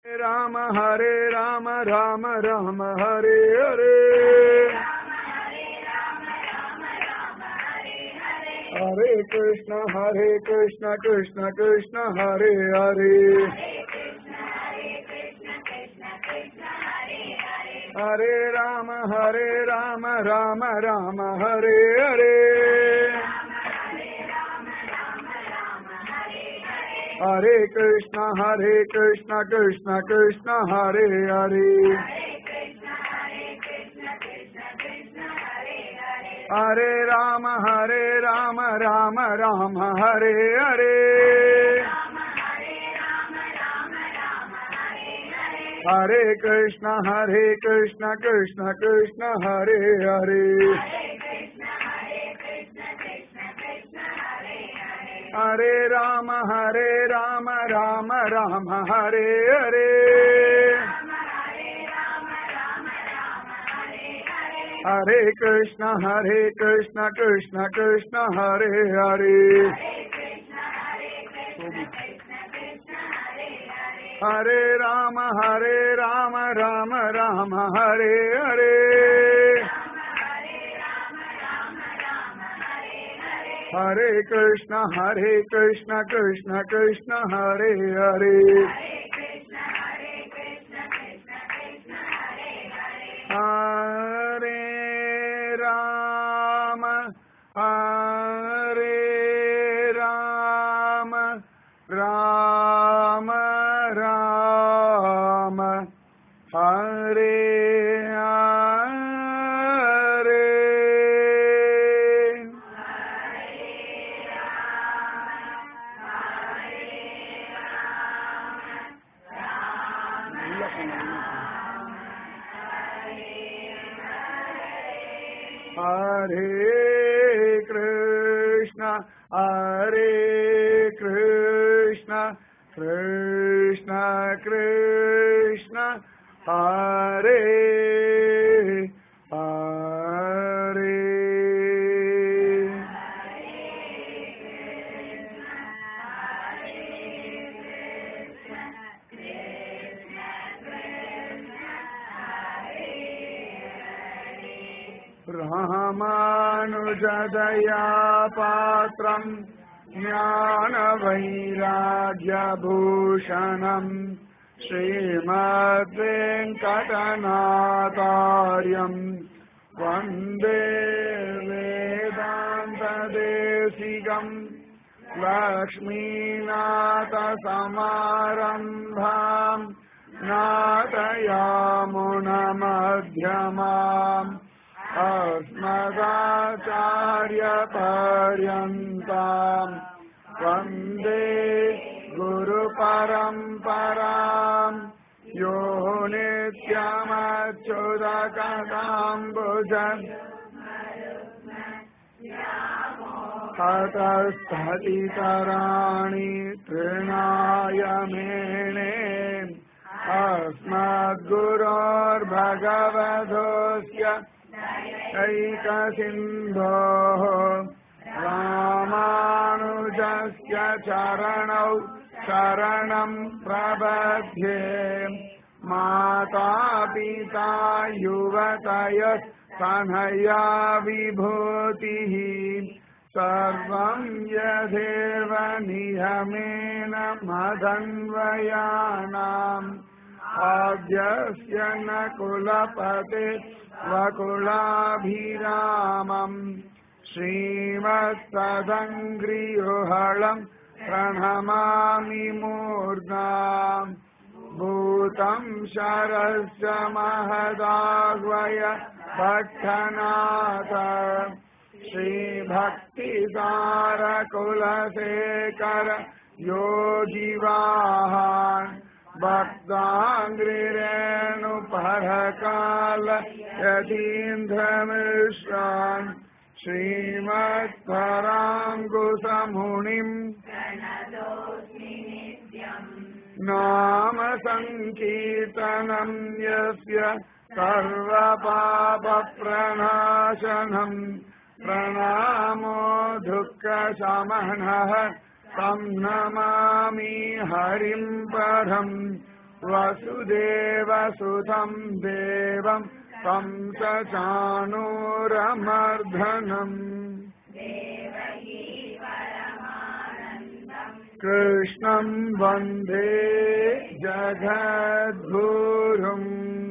राम हरे राम राम राम हरे हरे हरे कृष्ण हरे कृष्ण कृष्ण कृष्ण हरे हरे हरे राम हरे राम राम राम हरे हरे हरे कृष्ण हरे कृष्ण कृष्ण कृष्ण हरे हरे हरे राम हरे राम राम राम हरे हरे हरे कृष्ण हरे कृष्ण कृष्ण कृष्ण हरे हरे हरे राम हरे राम राम राम हरे हरे हरे कृष्ण हरे कृष्ण कृष्ण कृष्ण हरे हरे हरे राम हरे राम राम राम हरे हरे हरे कृष्ण हरे कृष्ण कृष्ण कृष्ण हरे हरे हरे राम हरे राम राम राम हरे हरे हरे कृष्ण हरे कृष्ण कृष्ण कृष्ण हरे हरे रामानुजदया पात्रम् ज्ञानवैराग्यभूषणम् श्रीमद्वेङ्कटनाथार्यम् वन्दे वेदान्तदेशिकम् लक्ष्मीनाथसमारम्भाम् नाथयामुनमध्यमाम् अस्मदाचार्यपर्यन्ताम् वन्दे गुरुपरम्पराम् यो नित्यमच्युतकटाम्बुज हतस्थतितराणि तृणाय मेणे अस्मद्गुरोर्भगवधोऽस्य ऐकसिन्धोः रामानुजस्य चरणौ शरणम् प्रबध्ये माता पिता युवतयस्तनया विभूतिः सर्वम् यथेव नियमेन मदन्वयानाम् आद्यस्य न कुलपते वकुलाभिरामम् श्रीमत्सदङ्ग्रियुहळम् प्रणमामि मूर्धाम् भूतम् शरस्य महदाग्वय भट्टनाथ श्रीभक्तिसारकुलशेखर योगिवाहान् भक्ताङ्ग्रिरेणुपरकाल यतीन्द्रमिश्रान् श्रीमत्पराङ्कुशमुनिम् नाम सङ्कीर्तनम् यस्य सर्वपापप्रणाशनम् प्रणामो दुःखशमनः तं नमामि हरिं परम् वसुदेवसुतं देवं तं स चाणूरमर्धनम् कृष्णं वन्दे ஜகத்குரும்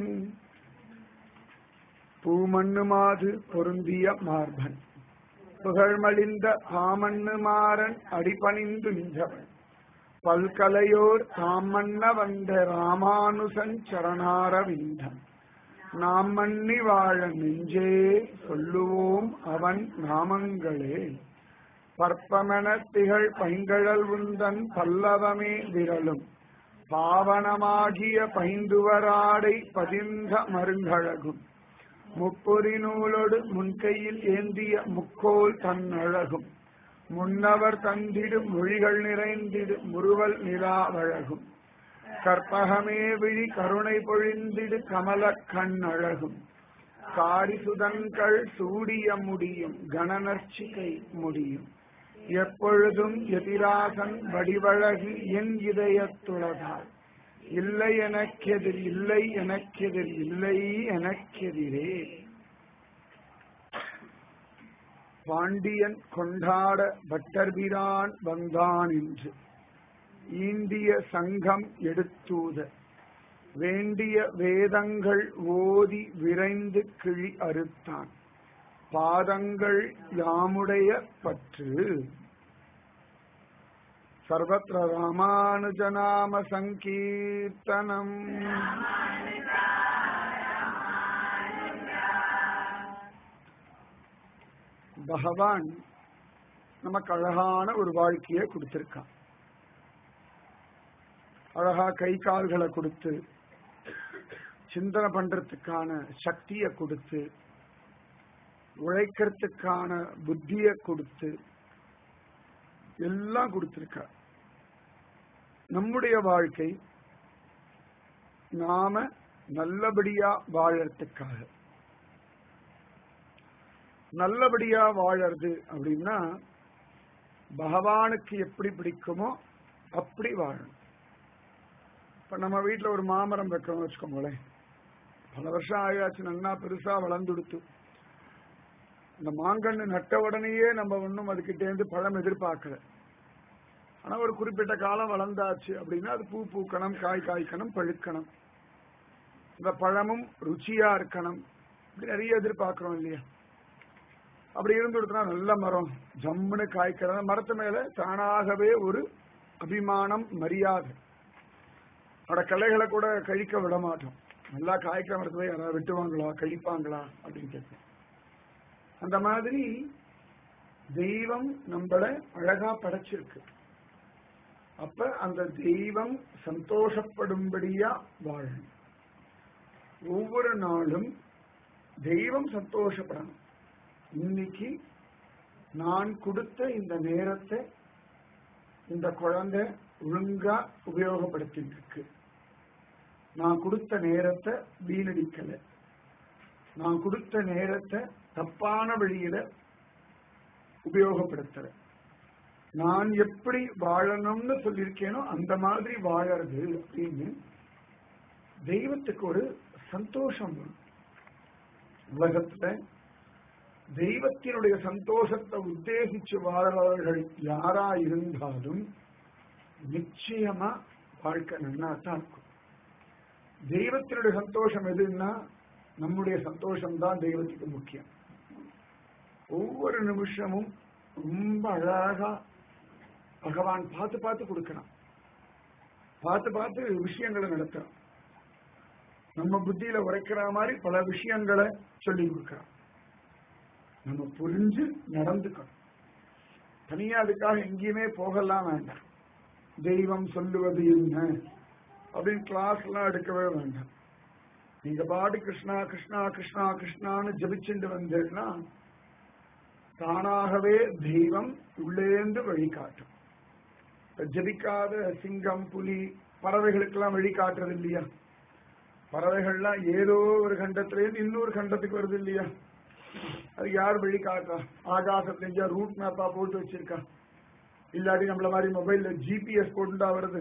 பூமண்ணுமாது பொருந்திய மார்பன் புகழ்மலிந்த பாமண்ணு மாறன் அடிபணிந்து நின்றவன் பல்கலையோர் தாமண்ண வந்த ராமானுசன் சரணாரவிந்தன் நாம் மன்னி வாழ நெஞ்சே சொல்லுவோம் அவன் நாமங்களே பற்பமென திகழ் பைங்கழல் உந்தன் பல்லவமே விரலும் பாவனமாகிய பைந்துவராடை பதிந்த மருங்கழகும் முப்பொறி நூலோடு முன்கையில் ஏந்திய முக்கோல் தன்னழகும் முன்னவர் தந்திடும் மொழிகள் நிறைந்திடு முறுவல் நிலாவழகும் கற்பகமே விழி கருணை பொழிந்திடு கமல கண்ணழகும் காரிசுதன்கள் சூடிய முடியும் கணநர்ச்சிகை முடியும் எப்பொழுதும் எதிராசன் வடிவழகு என் இதயத்துளதால் இல்லை எனக்கெதிர் இல்லை எனக்கெதிர் இல்லை எனக்கெதிரே பாண்டியன் கொண்டாட பட்டர்பிரான் வந்தான் என்று ஈண்டிய சங்கம் எடுத்தூத வேண்டிய வேதங்கள் ஓதி விரைந்து கிழி அறுத்தான் பாதங்கள் யாமுடைய பற்று சர்வத்திர ராமானுஜநாம சங்கீர்த்தனம் பகவான் நமக்கு அழகான ஒரு வாழ்க்கையை கொடுத்திருக்கான் அழகா கை கால்களை கொடுத்து சிந்தனை பண்றதுக்கான சக்தியை கொடுத்து உழைக்கிறதுக்கான புத்திய கொடுத்து எல்லாம் கொடுத்திருக்க நம்முடைய வாழ்க்கை நாம நல்லபடியா வாழறதுக்காக நல்லபடியா வாழறது அப்படின்னா பகவானுக்கு எப்படி பிடிக்குமோ அப்படி வாழணும் இப்ப நம்ம வீட்டுல ஒரு மாமரம் வைக்கிறோம்னு வச்சுக்கோங்களேன் பல வருஷம் ஆயாச்சு நன்னா பெருசா வளர்ந்துடுத்து இந்த மாங்கன்னு நட்ட உடனேயே நம்ம ஒன்றும் அதுக்கிட்டேருந்து பழம் எதிர்பார்க்கல ஆனா ஒரு குறிப்பிட்ட காலம் வளர்ந்தாச்சு அப்படின்னா அது பூ பூக்கணும் காய் காய்க்கணும் பழுக்கணும் இந்த பழமும் ருச்சியா இருக்கணும் இப்படி நிறைய எதிர்பார்க்கிறோம் இல்லையா அப்படி இருந்துடுத்துனா நல்ல மரம் ஜம்முன்னு காய்க்கிற மரத்து மேல தானாகவே ஒரு அபிமானம் மரியாதை அதோட கிளைகளை கூட கழிக்க விட மாட்டோம் நல்லா காய்க்கிற மரத்துல யாராவது வெட்டுவாங்களா கழிப்பாங்களா அப்படின்னு கேட்போம் அந்த மாதிரி தெய்வம் நம்மள அழகா படைச்சிருக்கு அப்ப அந்த தெய்வம் சந்தோஷப்படும்படியா வாழணும் ஒவ்வொரு நாளும் தெய்வம் சந்தோஷப்படணும் இன்னைக்கு நான் கொடுத்த இந்த நேரத்தை இந்த குழந்தை ஒழுங்கா உபயோகப்படுத்திட்டு இருக்கு நான் கொடுத்த நேரத்தை வீணடிக்கல நான் கொடுத்த நேரத்தை தப்பான வழியில உபயோகப்படுத்தல நான் எப்படி வாழணும்னு சொல்லியிருக்கேனோ அந்த மாதிரி வாழறது அப்படின்னு தெய்வத்துக்கு ஒரு சந்தோஷம் வரும் உலகத்துல தெய்வத்தினுடைய சந்தோஷத்தை உத்தேசிச்சு வாழ்றவர்கள் யாரா இருந்தாலும் நிச்சயமா வாழ்க்கை நன்னா தான் இருக்கும் தெய்வத்தினுடைய சந்தோஷம் எதுன்னா நம்முடைய சந்தோஷம் தான் தெய்வத்துக்கு முக்கியம் ஒவ்வொரு நிமிஷமும் ரொம்ப அழகா பகவான் பார்த்து பார்த்து கொடுக்கணும் பார்த்து பார்த்து விஷயங்களை நடத்துறான் நம்ம புத்தியில உரைக்கிற மாதிரி பல விஷயங்களை சொல்லி கொடுக்கறான் நம்ம புரிஞ்சு நடந்துக்கணும் தனியா அதுக்காக எங்கேயுமே போகலாம் வேண்டாம் தெய்வம் சொல்லுவது என்ன அப்படின்னு கிளாஸ் எல்லாம் எடுக்கவே வேண்டாம் நீங்க பாடு கிருஷ்ணா கிருஷ்ணா கிருஷ்ணா கிருஷ்ணான்னு ஜபிச்சுட்டு வந்தீங்கன்னா தானாகவே தெய்வம் உள்ளேந்து வழிகாட்டும் இப்ப ஜபிக்காத சிங்கம் புலி பறவைகளுக்கெல்லாம் வழிகாட்டுறது இல்லையா பறவைகள்லாம் ஏதோ ஒரு கண்டத்திலேருந்து இன்னொரு கண்டத்துக்கு வருது இல்லையா அது யார் வழி காட்டுறா ஆகாசத்துல எங்கேயா ரூட் மேப்பா போட்டு வச்சிருக்கா இல்லாட்டி நம்மள மாதிரி மொபைல்ல ஜிபிஎஸ் போட்டுட்டா வருது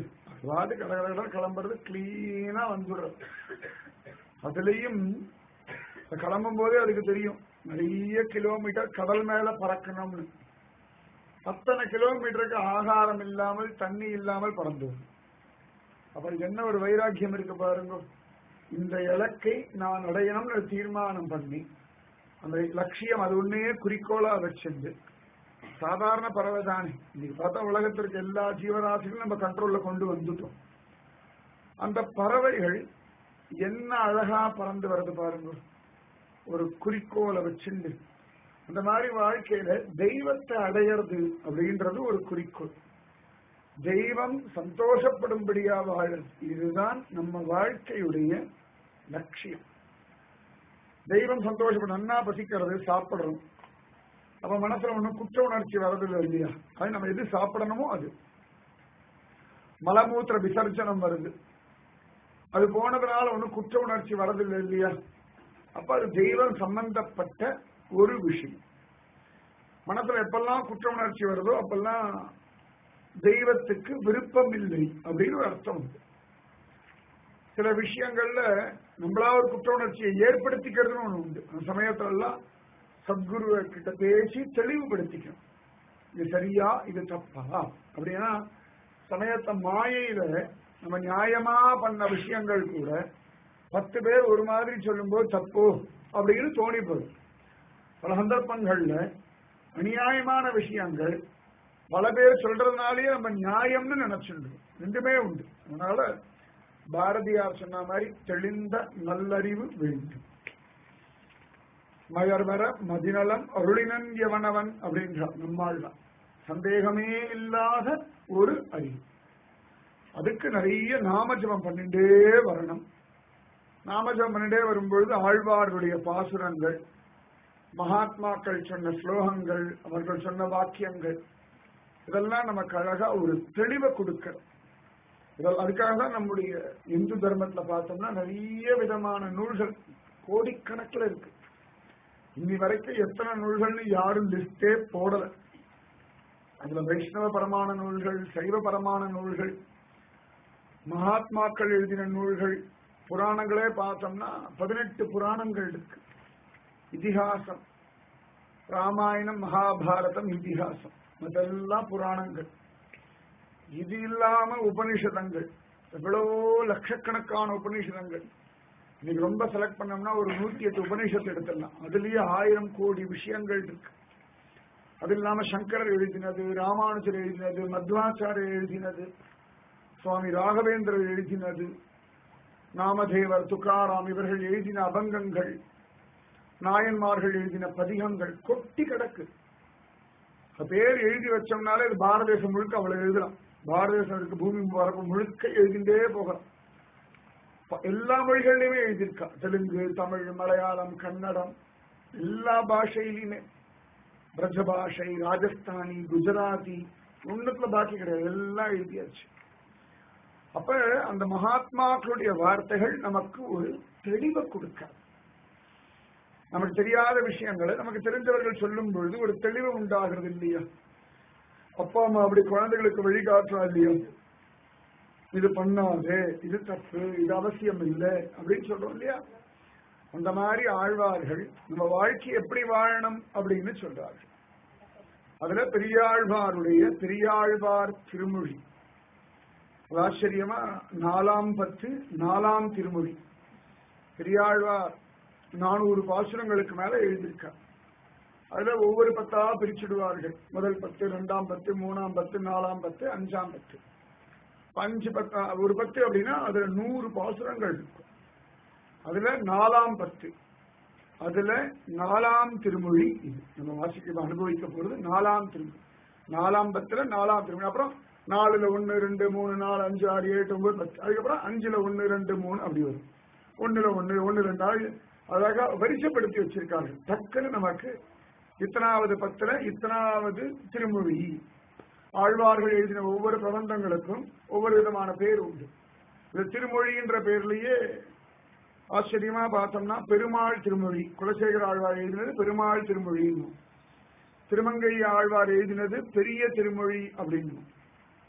வாது கடகட கிளம்புறது கிளீனா வந்துடுறது அதுலயும் கிளம்பும் போதே அதுக்கு தெரியும் நிறைய கிலோமீட்டர் கடல் மேல பறக்கணும்னு அத்தனை கிலோமீட்டருக்கு ஆகாரம் இல்லாமல் தண்ணி இல்லாமல் பறந்து வரும். அப்ப இது என்ன ஒரு வைராக்கியம் இருக்கு பாருங்க இந்த இலக்கை நான் அடையணும்னு ஒரு தீர்மானம் பண்ணி அந்த லட்சியம் அது ஒன்னே குறிக்கோளா வச்சிருந்து சாதாரண பறவை தானே இன்னைக்கு பார்த்தா உலகத்திற்கு எல்லா ஜீவராசிகளும் நம்ம கண்ட்ரோல்ல கொண்டு வந்துட்டோம் அந்த பறவைகள் என்ன அழகா பறந்து வருது பாருங்க ஒரு குறிக்கோளை வச்சுண்டு அந்த மாதிரி வாழ்க்கையில தெய்வத்தை அடையிறது அப்படின்றது ஒரு குறிக்கோள் தெய்வம் சந்தோஷப்படும்படியா வாழறது இதுதான் நம்ம வாழ்க்கையுடைய லட்சியம் தெய்வம் சந்தோஷப்படும் நன்னா பசிக்கிறது சாப்பிடுறோம் அப்ப மனசுல ஒண்ணும் குற்ற உணர்ச்சி வரதில்லை இல்லையா அது நம்ம எது சாப்பிடணுமோ அது மலமூத்திர விசர்ஜனம் வருது அது போனதுனால ஒண்ணும் குற்ற உணர்ச்சி வரதில்லை இல்லையா அப்ப அது தெய்வம் சம்பந்தப்பட்ட ஒரு விஷயம் மனசுல எப்பெல்லாம் குற்ற உணர்ச்சி வருதோ அப்பெல்லாம் தெய்வத்துக்கு விருப்பம் இல்லை அப்படின்னு ஒரு அர்த்தம் உண்டு சில விஷயங்கள்ல நம்மளா ஒரு குற்ற உணர்ச்சியை ஏற்படுத்திக்கிறதுன்னு ஒண்ணு உண்டு அந்த சமயத்துல எல்லாம் சத்குரு கிட்ட பேசி தெளிவுபடுத்திக்கணும் இது சரியா இது தப்பா அப்படின்னா சமயத்தை மாயையில நம்ம நியாயமா பண்ண விஷயங்கள் கூட பத்து பேர் ஒரு மாதிரி சொல்லும்போது தப்பு அப்படின்னு தோணி போகுது பல சந்தர்ப்பங்கள்ல அநியாயமான விஷயங்கள் பல பேர் சொல்றதுனாலேயே நம்ம நியாயம்னு நினைச்சிருந்தோம் ரெண்டுமே உண்டு அதனால பாரதியார் சொன்ன மாதிரி தெளிந்த நல்லறிவு வேண்டும் மயர்வர மதிநலம் அருளினன் எவனவன் அப்படின்றான் நம்மாள் சந்தேகமே இல்லாத ஒரு அறிவு அதுக்கு நிறைய நாமஜபம் பண்ணிட்டே வரணும் நாமஜபம் பண்ணிட்டே வரும்பொழுது ஆழ்வார்களுடைய பாசுரங்கள் மகாத்மாக்கள் சொன்ன ஸ்லோகங்கள் அவர்கள் சொன்ன வாக்கியங்கள் இதெல்லாம் நமக்கு அழகா ஒரு தெளிவை கொடுக்க இதெல்லாம் அதுக்காக தான் நம்முடைய இந்து தர்மத்துல பார்த்தோம்னா நிறைய விதமான நூல்கள் கோடிக்கணக்கில் இருக்கு இன்னி வரைக்கும் எத்தனை நூல்கள்னு யாரும் லிஸ்டே போடல அதுல வைஷ்ணவ பரமான நூல்கள் சைவ பரமான நூல்கள் மகாத்மாக்கள் எழுதின நூல்கள் புராணங்களே பார்த்தோம்னா பதினெட்டு புராணங்கள் இருக்கு இதிகாசம் ராமாயணம் மகாபாரதம் இதிகாசம் அதெல்லாம் புராணங்கள் இது இல்லாம உபனிஷதங்கள் எவ்வளவோ லட்சக்கணக்கான உபனிஷதங்கள் இன்னைக்கு ரொம்ப செலக்ட் பண்ணோம்னா ஒரு நூத்தி எட்டு உபனிஷத்து எடுத்துடலாம் அதுலயே ஆயிரம் கோடி விஷயங்கள் இருக்கு அது இல்லாம சங்கரர் எழுதினது ராமானுஜர் எழுதினது மத்வாச்சாரியர் எழுதினது சுவாமி ராகவேந்திரர் எழுதினது நாமதேவர் துக்காராம் இவர்கள் எழுதின அபங்கங்கள் நாயன்மார்கள் எழுதின பதிகங்கள் கொட்டி கிடக்கு பேர் எழுதி வச்சோம்னாலே இது பாரத தேசம் முழுக்க அவ்வளவு எழுதலாம் பாரத தேசம் இருக்கு பூமி பரப்பு முழுக்க எழுதிண்டே போகலாம் எல்லா மொழிகள்லயுமே எழுதியிருக்கா தெலுங்கு தமிழ் மலையாளம் கன்னடம் எல்லா பாஷையிலுமே பிரஜ பாஷை ராஜஸ்தானி குஜராத்தி ஒண்ணுக்குள்ள பாக்கி கிடையாது எல்லாம் எழுதியாச்சு அப்ப அந்த மகாத்மாக்களுடைய வார்த்தைகள் நமக்கு ஒரு தெளிவை கொடுக்காது நமக்கு தெரியாத விஷயங்களை நமக்கு தெரிஞ்சவர்கள் சொல்லும் பொழுது ஒரு தெளிவு உண்டாகிறது இல்லையா அப்பா அம்மா அப்படி குழந்தைகளுக்கு வழிகாட்டுறா இல்லையா இது பண்ணாது இது தப்பு இது அவசியம் இல்லை அப்படின்னு சொல்றோம் இல்லையா அந்த மாதிரி ஆழ்வார்கள் நம்ம வாழ்க்கை எப்படி வாழணும் அப்படின்னு சொல்றார்கள் அதுல பெரியாழ்வாருடைய பெரியாழ்வார் திருமொழி ஆச்சரியமா நாலாம் பத்து நாலாம் திருமொழி பெரியாழ்வார் நானூறு பாசுரங்களுக்கு மேல எழுதியிருக்கார் அதுல ஒவ்வொரு பத்தா பிரிச்சுடுவார்கள் முதல் பத்து ரெண்டாம் பத்து மூணாம் பத்து நாலாம் பத்து அஞ்சாம் பத்து அஞ்சு பத்து ஒரு பத்து அப்படின்னா அதுல நூறு பாசுரங்கள் இருக்கும் அதுல நாலாம் பத்து அதுல நாலாம் திருமொழி இது நம்ம வாசிக்க அனுபவிக்க போறது நாலாம் திருமொழி நாலாம் பத்துல நாலாம் திருமொழி அப்புறம் நாலுல ஒன்னு ரெண்டு மூணு நாலு அஞ்சு ஆறு ஏழு ஒன்பது பத்து அதுக்கப்புறம் அஞ்சுல ஒன்னு ரெண்டு மூணு அப்படி வரும் ஒண்ணுல ஒண்ணு ஒண்ணு ரெண்டு ஆறு அழகா வரிசைப்படுத்தி வச்சிருக்காங்க டக்குன்னு நமக்கு இத்தனாவது பத்துல இத்தனாவது திருமொழி ஆழ்வார்கள் எழுதின ஒவ்வொரு பிரபந்தங்களுக்கும் ஒவ்வொரு விதமான பேர் உண்டு இந்த திருமொழின்ற பேர்லயே ஆச்சரியமா பார்த்தோம்னா பெருமாள் திருமொழி குலசேகர ஆழ்வார் எழுதினது பெருமாள் திருமொழி திருமங்கை ஆழ்வார் எழுதினது பெரிய திருமொழி அப்படின்னு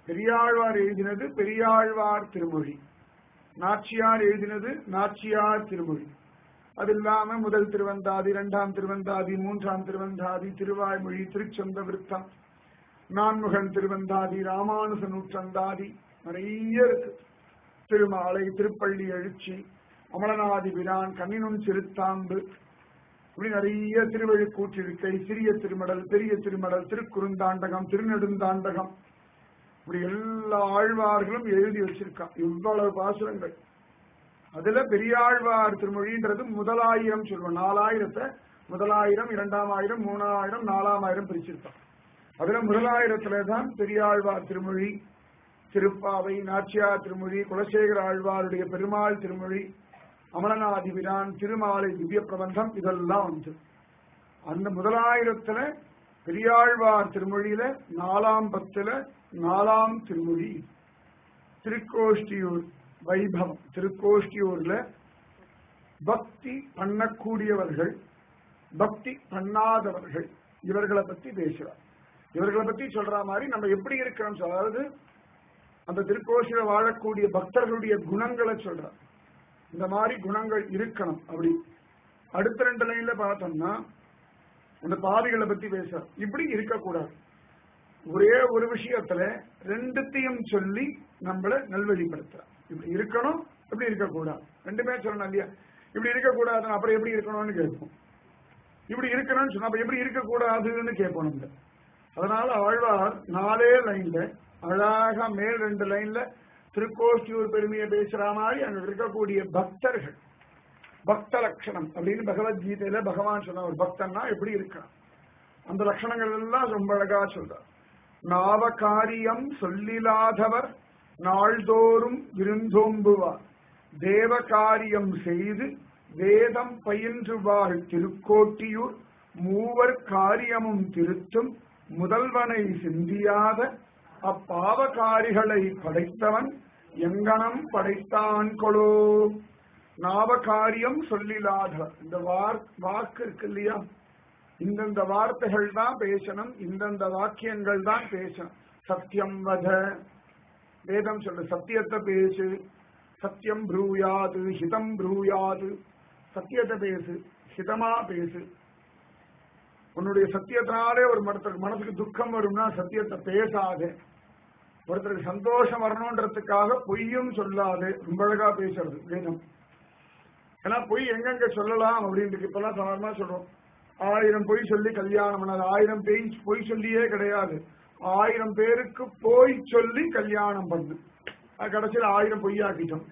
பெரியாழ்வார் எழுதினது பெரியாழ்வார் திருமொழி நாச்சியார் எழுதினது நாச்சியார் திருமொழி அது இல்லாம முதல் திருவந்தாதி இரண்டாம் திருவந்தாதி மூன்றாம் திருவந்தாதி திருவாய்மொழி திருச்சந்த விருத்தம் நான்முகன் திருவந்தாதி ராமானுச நூற்றந்தாதி நிறைய இருக்கு திருமாலை திருப்பள்ளி எழுச்சி அமலநாதி பிரான் கண்ணினும் சிறுத்தாம்பு இப்படி நிறைய திருவழுக்கூற்றிருக்கை சிறிய திருமடல் பெரிய திருமடல் திருக்குறுந்தாண்டகம் திருநெடுந்தாண்டகம் இப்படி எல்லா ஆழ்வார்களும் எழுதி வச்சிருக்கான் இவ்வளவு பாசுரங்கள் அதுல பெரியாழ்வார் திருமொழின்றது முதலாயிரம் சொல்லுவோம் நாலாயிரத்தை முதலாயிரம் இரண்டாம் ஆயிரம் மூணாயிரம் நாலாம் ஆயிரம் பிரிச்சிருக்கான் அதுல முதலாயிரத்துல தான் பெரியாழ்வார் திருமொழி திருப்பாவை நாச்சியார் திருமொழி குலசேகர ஆழ்வாருடைய பெருமாள் திருமொழி அமலநாதிபிரான் திருமாலை திவ்ய பிரபந்தம் இதெல்லாம் வந்து அந்த முதலாயிரத்துல பெரியாழ்வார் திருமொழியில நாலாம் பத்துல நாலாம் திருமொழி திருக்கோஷ்டியூர் வைபவம் திருக்கோஷ்டியூர்ல பக்தி பண்ணக்கூடியவர்கள் பக்தி பண்ணாதவர்கள் இவர்களை பத்தி பேசுறார் இவர்களை பத்தி சொல்ற மாதிரி நம்ம எப்படி இருக்கிறோம் அதாவது அந்த திருக்கோஷில வாழக்கூடிய பக்தர்களுடைய குணங்களை சொல்றார் இந்த மாதிரி குணங்கள் இருக்கணும் அப்படி அடுத்த ரெண்டு லைன்ல பார்த்தோம்னா அந்த பாவிகளை பத்தி பேசுறார் இப்படி இருக்கக்கூடாது ஒரே ஒரு விஷயத்துல ரெண்டுத்தையும் சொல்லி நம்மள நல்வழிப்படுத்துறார் இப்படி இருக்கணும் இப்படி இருக்கக்கூடாது ரெண்டுமே சொல்லணும் இல்லையா இப்படி இருக்கக்கூடாதுன்னு அப்புறம் எப்படி இருக்கணும்னு கேட்போம் இப்படி இருக்கணும்னு சொன்னா அப்ப எப்படி இருக்கக்கூடாதுன்னு கேட்போம் நம்ம அதனால ஆழ்வார் நாலே லைன்ல அழகா மேல் ரெண்டு லைன்ல திருக்கோஷ்டியூர் பெருமையை பேசுற மாதிரி அங்க இருக்கக்கூடிய பக்தர்கள் பக்த லட்சணம் அப்படின்னு பகவத்கீதையில பகவான் சொன்ன ஒரு பக்தன்னா எப்படி இருக்கான் அந்த லட்சணங்கள் எல்லாம் ரொம்ப அழகா சொல்றார் நாவகாரியம் சொல்லிலாதவர் நாள்தோறும் விருந்தோம்புவார் தேவ காரியம் செய்து வேதம் பயின்று வாழ் திருக்கோட்டியூர் மூவர் காரியமும் திருத்தும் முதல்வனை சிந்தியாத அப்பாவகாரிகளை படைத்தவன் எங்கனம் படைத்தான் கொளோ நாவகாரியம் சொல்லிலாத இந்த வாக்கு இருக்கு இல்லையா இந்தந்த வார்த்தைகள் தான் பேசணும் இந்தந்த வாக்கியங்கள் தான் பேசணும் சத்தியம் வத வேதம் சொல்லு சத்தியத்தை பேசு சத்தியம் ப்ரூயாது ஹிதம் ப்ரூயாது சத்தியத்தை பேசு ஹிதமா பேசு உன்னுடைய சத்தியத்தினாலே ஒரு மனத்துக்கு மனசுக்கு துக்கம் வரும்னா சத்தியத்தை பேசாதே ஒருத்தருக்கு சந்தோஷம் வரணுன்றதுக்காக பொய்யும் சொல்லாது ரொம்ப அழகா பேசுறது வேணும் ஏன்னா பொய் எங்கெங்க சொல்லலாம் அப்படின்ட்டு இப்பெல்லாம் சாதாரணமா சொல்றோம் ஆயிரம் பொய் சொல்லி கல்யாணம் பண்ணாது ஆயிரம் பேய் பொய் சொல்லியே கிடையாது ஆயிரம் பேருக்கு போய் சொல்லி கல்யாணம் பண்ணு அது கடைசியில் ஆயிரம் பொய்யாக்கிட்டோம்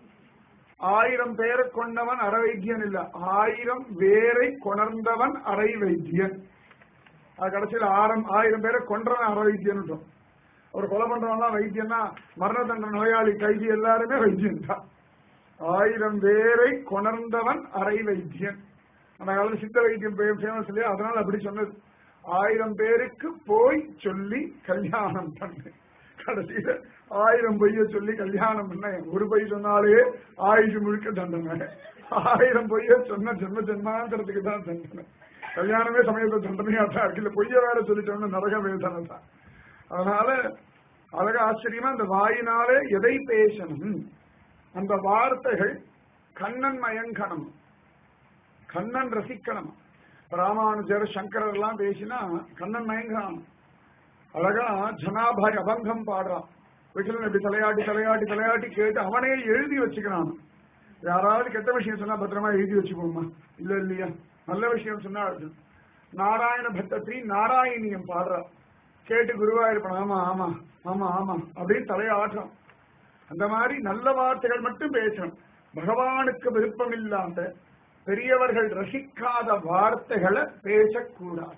ஆயிரம் பேரை கொண்டவன் அற வைத்தியன் இல்ல ஆயிரம் வேரை கொணர்ந்தவன் அரை வைத்தியன் அது கடைசியில் ஆரம் ஆயிரம் பேரை கொன்றவன் அற வைத்தியன் அவர் கொலை பண்றவன்லாம் வைத்தியன்னா மரண தண்டனை நோயாளி கைதி எல்லாருமே வைத்தியன் தான் ஆயிரம் பேரை கொணர்ந்தவன் அரை வைத்தியன் அந்த காலத்துல சித்த வைத்தியம் ஃபேமஸ் இல்லையா அதனால அப்படி சொன்னது ஆயிரம் பேருக்கு போய் சொல்லி கல்யாணம் பண்ணு கடைசியில ஆயிரம் பொய்ய சொல்லி கல்யாணம் பண்ண ஒரு பொய் சொன்னாலே ஆயுஷ் முழுக்க தண்டனை ஆயிரம் பொய்ய சொன்ன ஜென்ம ஜென்மாந்திரத்துக்கு தான் தண்டனை கல்யாணமே சமயத்துல தண்டனையா தான் இருக்கு இல்ல பொய்ய வேற சொல்லிட்டோம்னு நரக வேதனை தான் அதனால அழக ஆச்சரியமா அந்த வாயினாலே எதை பேசணும் அந்த வார்த்தைகள் கண்ணன் மயங்கணும் கண்ணன் ரசிக்கணும் ராமானுஜர் சங்கரர் எல்லாம் பேசினா கண்ணன் மயங்கணும் அழகா ஜனாபாரி அபங்கம் பாடுறான் விட்டலன் இப்படி தலையாட்டி தலையாட்டி தலையாட்டி கேட்டு அவனே எழுதி வச்சுக்கிறான் யாராவது கெட்ட விஷயம் சொன்னா பத்திரமா எழுதி வச்சுக்கோமா இல்ல இல்லையா நல்ல விஷயம் சொன்னா நாராயண பக்தத்ரி நாராயணியம் பாடுறா கேட்டு குருவாயிருப்பன் ஆமா ஆமா ஆமா ஆமா அப்படின்னு தலையாட்டம் அந்த மாதிரி நல்ல வார்த்தைகள் மட்டும் பேசணும் பகவானுக்கு விருப்பம் இல்லாத பெரியவர்கள் ரசிக்காத வார்த்தைகளை பேசக்கூடாது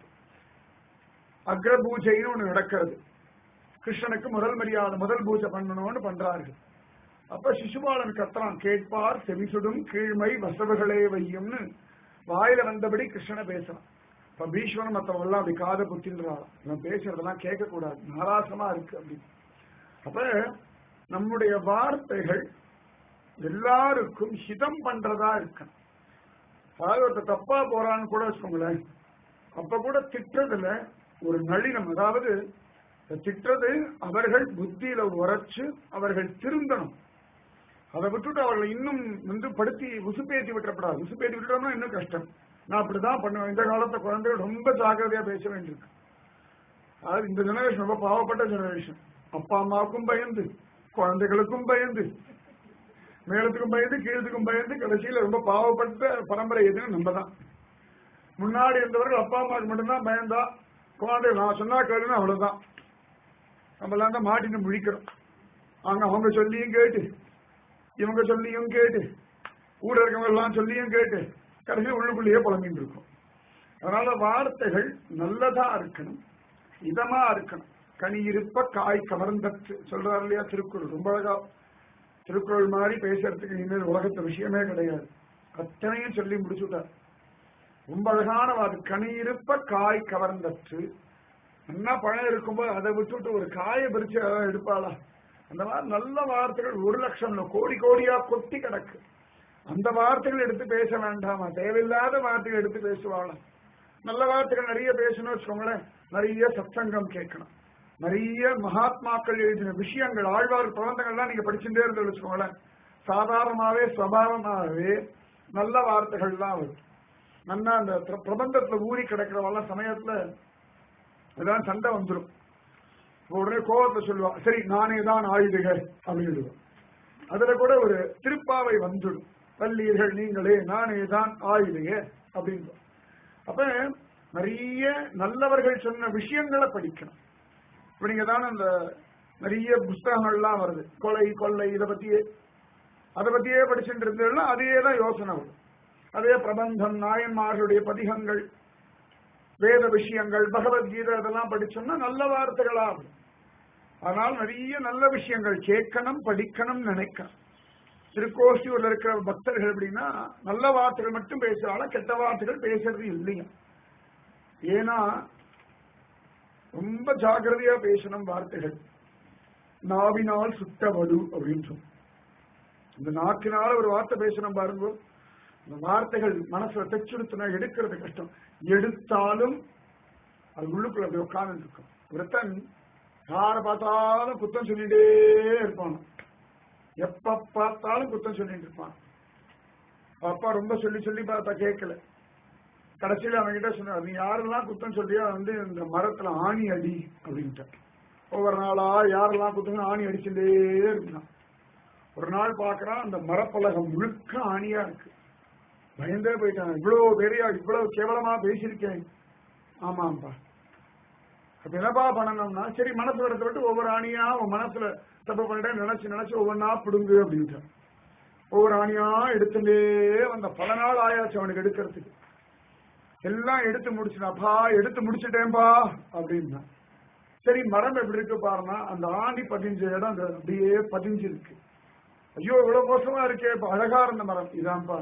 அக்ரபூஜைன்னு ஒண்ணு நடக்கிறது கிருஷ்ணனுக்கு முதல் மரியாதை முதல் பூஜை பண்ணணும்னு பண்றார்கள் அப்ப சிசுபாலன் கத்துறான் கேட்பார் செவிசுடும் கீழ்மை வசவுகளே வையும்னு வாயில வந்தபடி கிருஷ்ணனை பேசுறான் இப்ப பீஷ்மன் மத்தவங்க எல்லாம் அப்படி காதை குத்தின்றான் இவன் பேசுறதெல்லாம் கேட்க கூடாது நாராசமா இருக்கு அப்படி அப்ப நம்முடைய வார்த்தைகள் எல்லாருக்கும் ஹிதம் பண்றதா இருக்கணும் அதாவது ஒருத்தர் தப்பா போறான்னு கூட வச்சுக்கோங்களேன் அப்ப கூட திட்டுறதுல ஒரு நளினம் அதாவது இந்த திட்டுறது அவர்கள் புத்தியில உரைச்சு அவர்கள் திருந்தணும் அதை விட்டுட்டு அவர்களை இன்னும் வந்து படுத்தி உசுப்பேத்தி விட்டுறப்படாது உசுப்பேத்தி விட்டுட்டோம்னா இன்னும் கஷ்டம் நான் அப்படிதான் பண்ணுவேன் இந்த காலத்து குழந்தைகள் ரொம்ப ஜாக்கிரதையா பேச வேண்டியிருக்கு அதாவது இந்த ஜெனரேஷன் ரொம்ப பாவப்பட்ட ஜெனரேஷன் அப்பா அம்மாவுக்கும் பயந்து குழந்தைகளுக்கும் பயந்து மேலத்துக்கும் பயந்து கீழத்துக்கும் பயந்து கடைசியில ரொம்ப பாவப்பட்ட பரம்பரை எதுன்னு நம்ம தான் முன்னாடி இருந்தவர்கள் அப்பா அம்மாவுக்கு மட்டும்தான் பயந்தா குழந்தை நான் சொன்னா கேளுன்னு அவ்வளவுதான் நம்மளாம் தான் மாட்டின்னு முழிக்கிறோம் அங்க அவங்க சொல்லியும் கேட்டு இவங்க சொல்லியும் கேட்டு கூட இருக்கவங்க எல்லாம் சொல்லியும் கேட்டு கடைசியில் உள்ளுக்குள்ளேயே புலம்பின்னு இருக்கும் அதனால வார்த்தைகள் நல்லதா இருக்கணும் இதமா இருக்கணும் கனி இருப்ப காய் கவர்ந்தற்று சொல்றாரு இல்லையா திருக்குறள் ரொம்ப அழகா திருக்குறள் மாதிரி பேசுறதுக்கு இனிமேல் உலகத்து விஷயமே கிடையாது அத்தனையும் சொல்லி முடிச்சுட்டார் ரொம்ப அழகான வார்த்தை கனி இருப்ப காய் கவர்ந்தற்று என்ன பழம் இருக்கும்போது அதை விட்டுட்டு ஒரு காயை பறிச்சு அதான் எடுப்பாளா அந்த மாதிரி நல்ல வார்த்தைகள் ஒரு லட்சம் இல்ல, கோடி கோடியா கொட்டி கிடக்கு அந்த வார்த்தைகள் எடுத்து பேச வேண்டாமா தேவையில்லாத வார்த்தைகள் எடுத்து பேசுவாளாம் நல்ல வார்த்தைகள் நிறைய பேசணும் வச்சுக்கோங்களேன் நிறைய சத்சங்கம் கேட்கணும் நிறைய மகாத்மாக்கள் எழுதின விஷயங்கள் ஆழ்வார் பிரபந்தங்கள்லாம் நீங்க படிச்சுட்டே இருந்து வச்சுக்கோங்களேன் சாதாரணமாவே சுவாவமாகவே நல்ல வார்த்தைகள் தான் வரும் நல்லா அந்த பிர- பிரபந்தத்துல ஊறி கிடக்கிறவெல்லாம் சமயத்துல ஏதாவது சண்டை வந்துடும் உடனே கோபத்தை சொல்லுவா சரி நானே தான் ஆயுதுக அப்படின்னு அதுல கூட ஒரு திருப்பாவை வந்துடும் பள்ளீர்கள் நீங்களே நானே தான் ஆயுதுக அப்படின்னு அப்ப நிறைய நல்லவர்கள் சொன்ன விஷயங்களை படிக்கணும் இப்ப நீங்க தான் அந்த நிறைய புஸ்தகங்கள்லாம் வருது கொலை கொள்ளை இதை பத்தியே அதை பத்தியே படிச்சுட்டு இருந்ததுன்னா அதே தான் யோசனை வரும் அதே பிரபந்தம் நாயன்மார்களுடைய பதிகங்கள் வேத விஷயங்கள் பகவத்கீதை அதெல்லாம் படிச்சோம்னா நல்ல வார்த்தைகளாகும் அதனால் நிறைய நல்ல விஷயங்கள் கேட்கணும் படிக்கணும் நினைக்கணும் திருக்கோஷ்டியூர்ல இருக்கிற பக்தர்கள் எப்படின்னா நல்ல வார்த்தைகள் மட்டும் பேசுறாங்க கெட்ட வார்த்தைகள் பேசுறது இல்லையா ஏன்னா ரொம்ப ஜாக்கிரதையா பேசணும் வார்த்தைகள் நாவினால் சுட்ட வடு அப்படின்னு சொல்லும் இந்த நாக்கினால ஒரு வார்த்தை பேசணும் பாருங்க இந்த வார்த்தைகள் மனசுல தைச்சுடுத்துனா எடுக்கிறது கஷ்டம் எடுத்தாலும் அது உள்ளுக்குள்ள அப்படி உட்கார்ந்து இருக்கும் ஒருத்தன் யாரை பார்த்தாலும் குத்தம் சொல்லிட்டே இருப்பான் எப்ப பார்த்தாலும் குத்தம் சொல்லிட்டு இருப்பான் அப்பா ரொம்ப சொல்லி சொல்லி பார்த்தா கேட்கல கடைசியில அவன் கிட்ட சொன்னார் நீ யாரெல்லாம் குத்தம் சொல்றியோ வந்து இந்த மரத்துல ஆணி அடி அப்படின்ட்டு ஒவ்வொரு நாளா யாரெல்லாம் குத்தம் ஆணி அடிச்சுட்டே இருந்தான் ஒரு நாள் பார்க்கறான் அந்த மரப்பலகம் முழுக்க ஆணியா இருக்கு பயந்தே போயிட்டான் இவ்வளவு பெரிய இவ்வளவு கேவலமா பேசியிருக்கேன் ஆமாம்பா அப்ப என்னப்பா பண்ணணும்னா சரி மனசு வரத்தை விட்டு ஒவ்வொரு ஆணியா உன் மனசுல தப்பு பண்ணிட்டேன் நினைச்சு நினைச்சு ஒவ்வொன்றா பிடுங்கு அப்படின்ட்டு ஒவ்வொரு ஆணியா எடுத்துட்டே வந்த பல நாள் ஆயாச்சு அவனுக்கு எடுக்கிறதுக்கு எல்லாம் எடுத்து முடிச்சுனாப்பா எடுத்து முடிச்சுட்டேன்பா அப்படின்னா சரி மரம் எப்படி இருக்கு பாருன்னா அந்த ஆணி பதிஞ்ச இடம் அந்த அப்படியே பதிஞ்சிருக்கு ஐயோ இவ்வளவு மோசமா இருக்கே இப்ப அழகா இருந்த மரம் இதான்ப்பா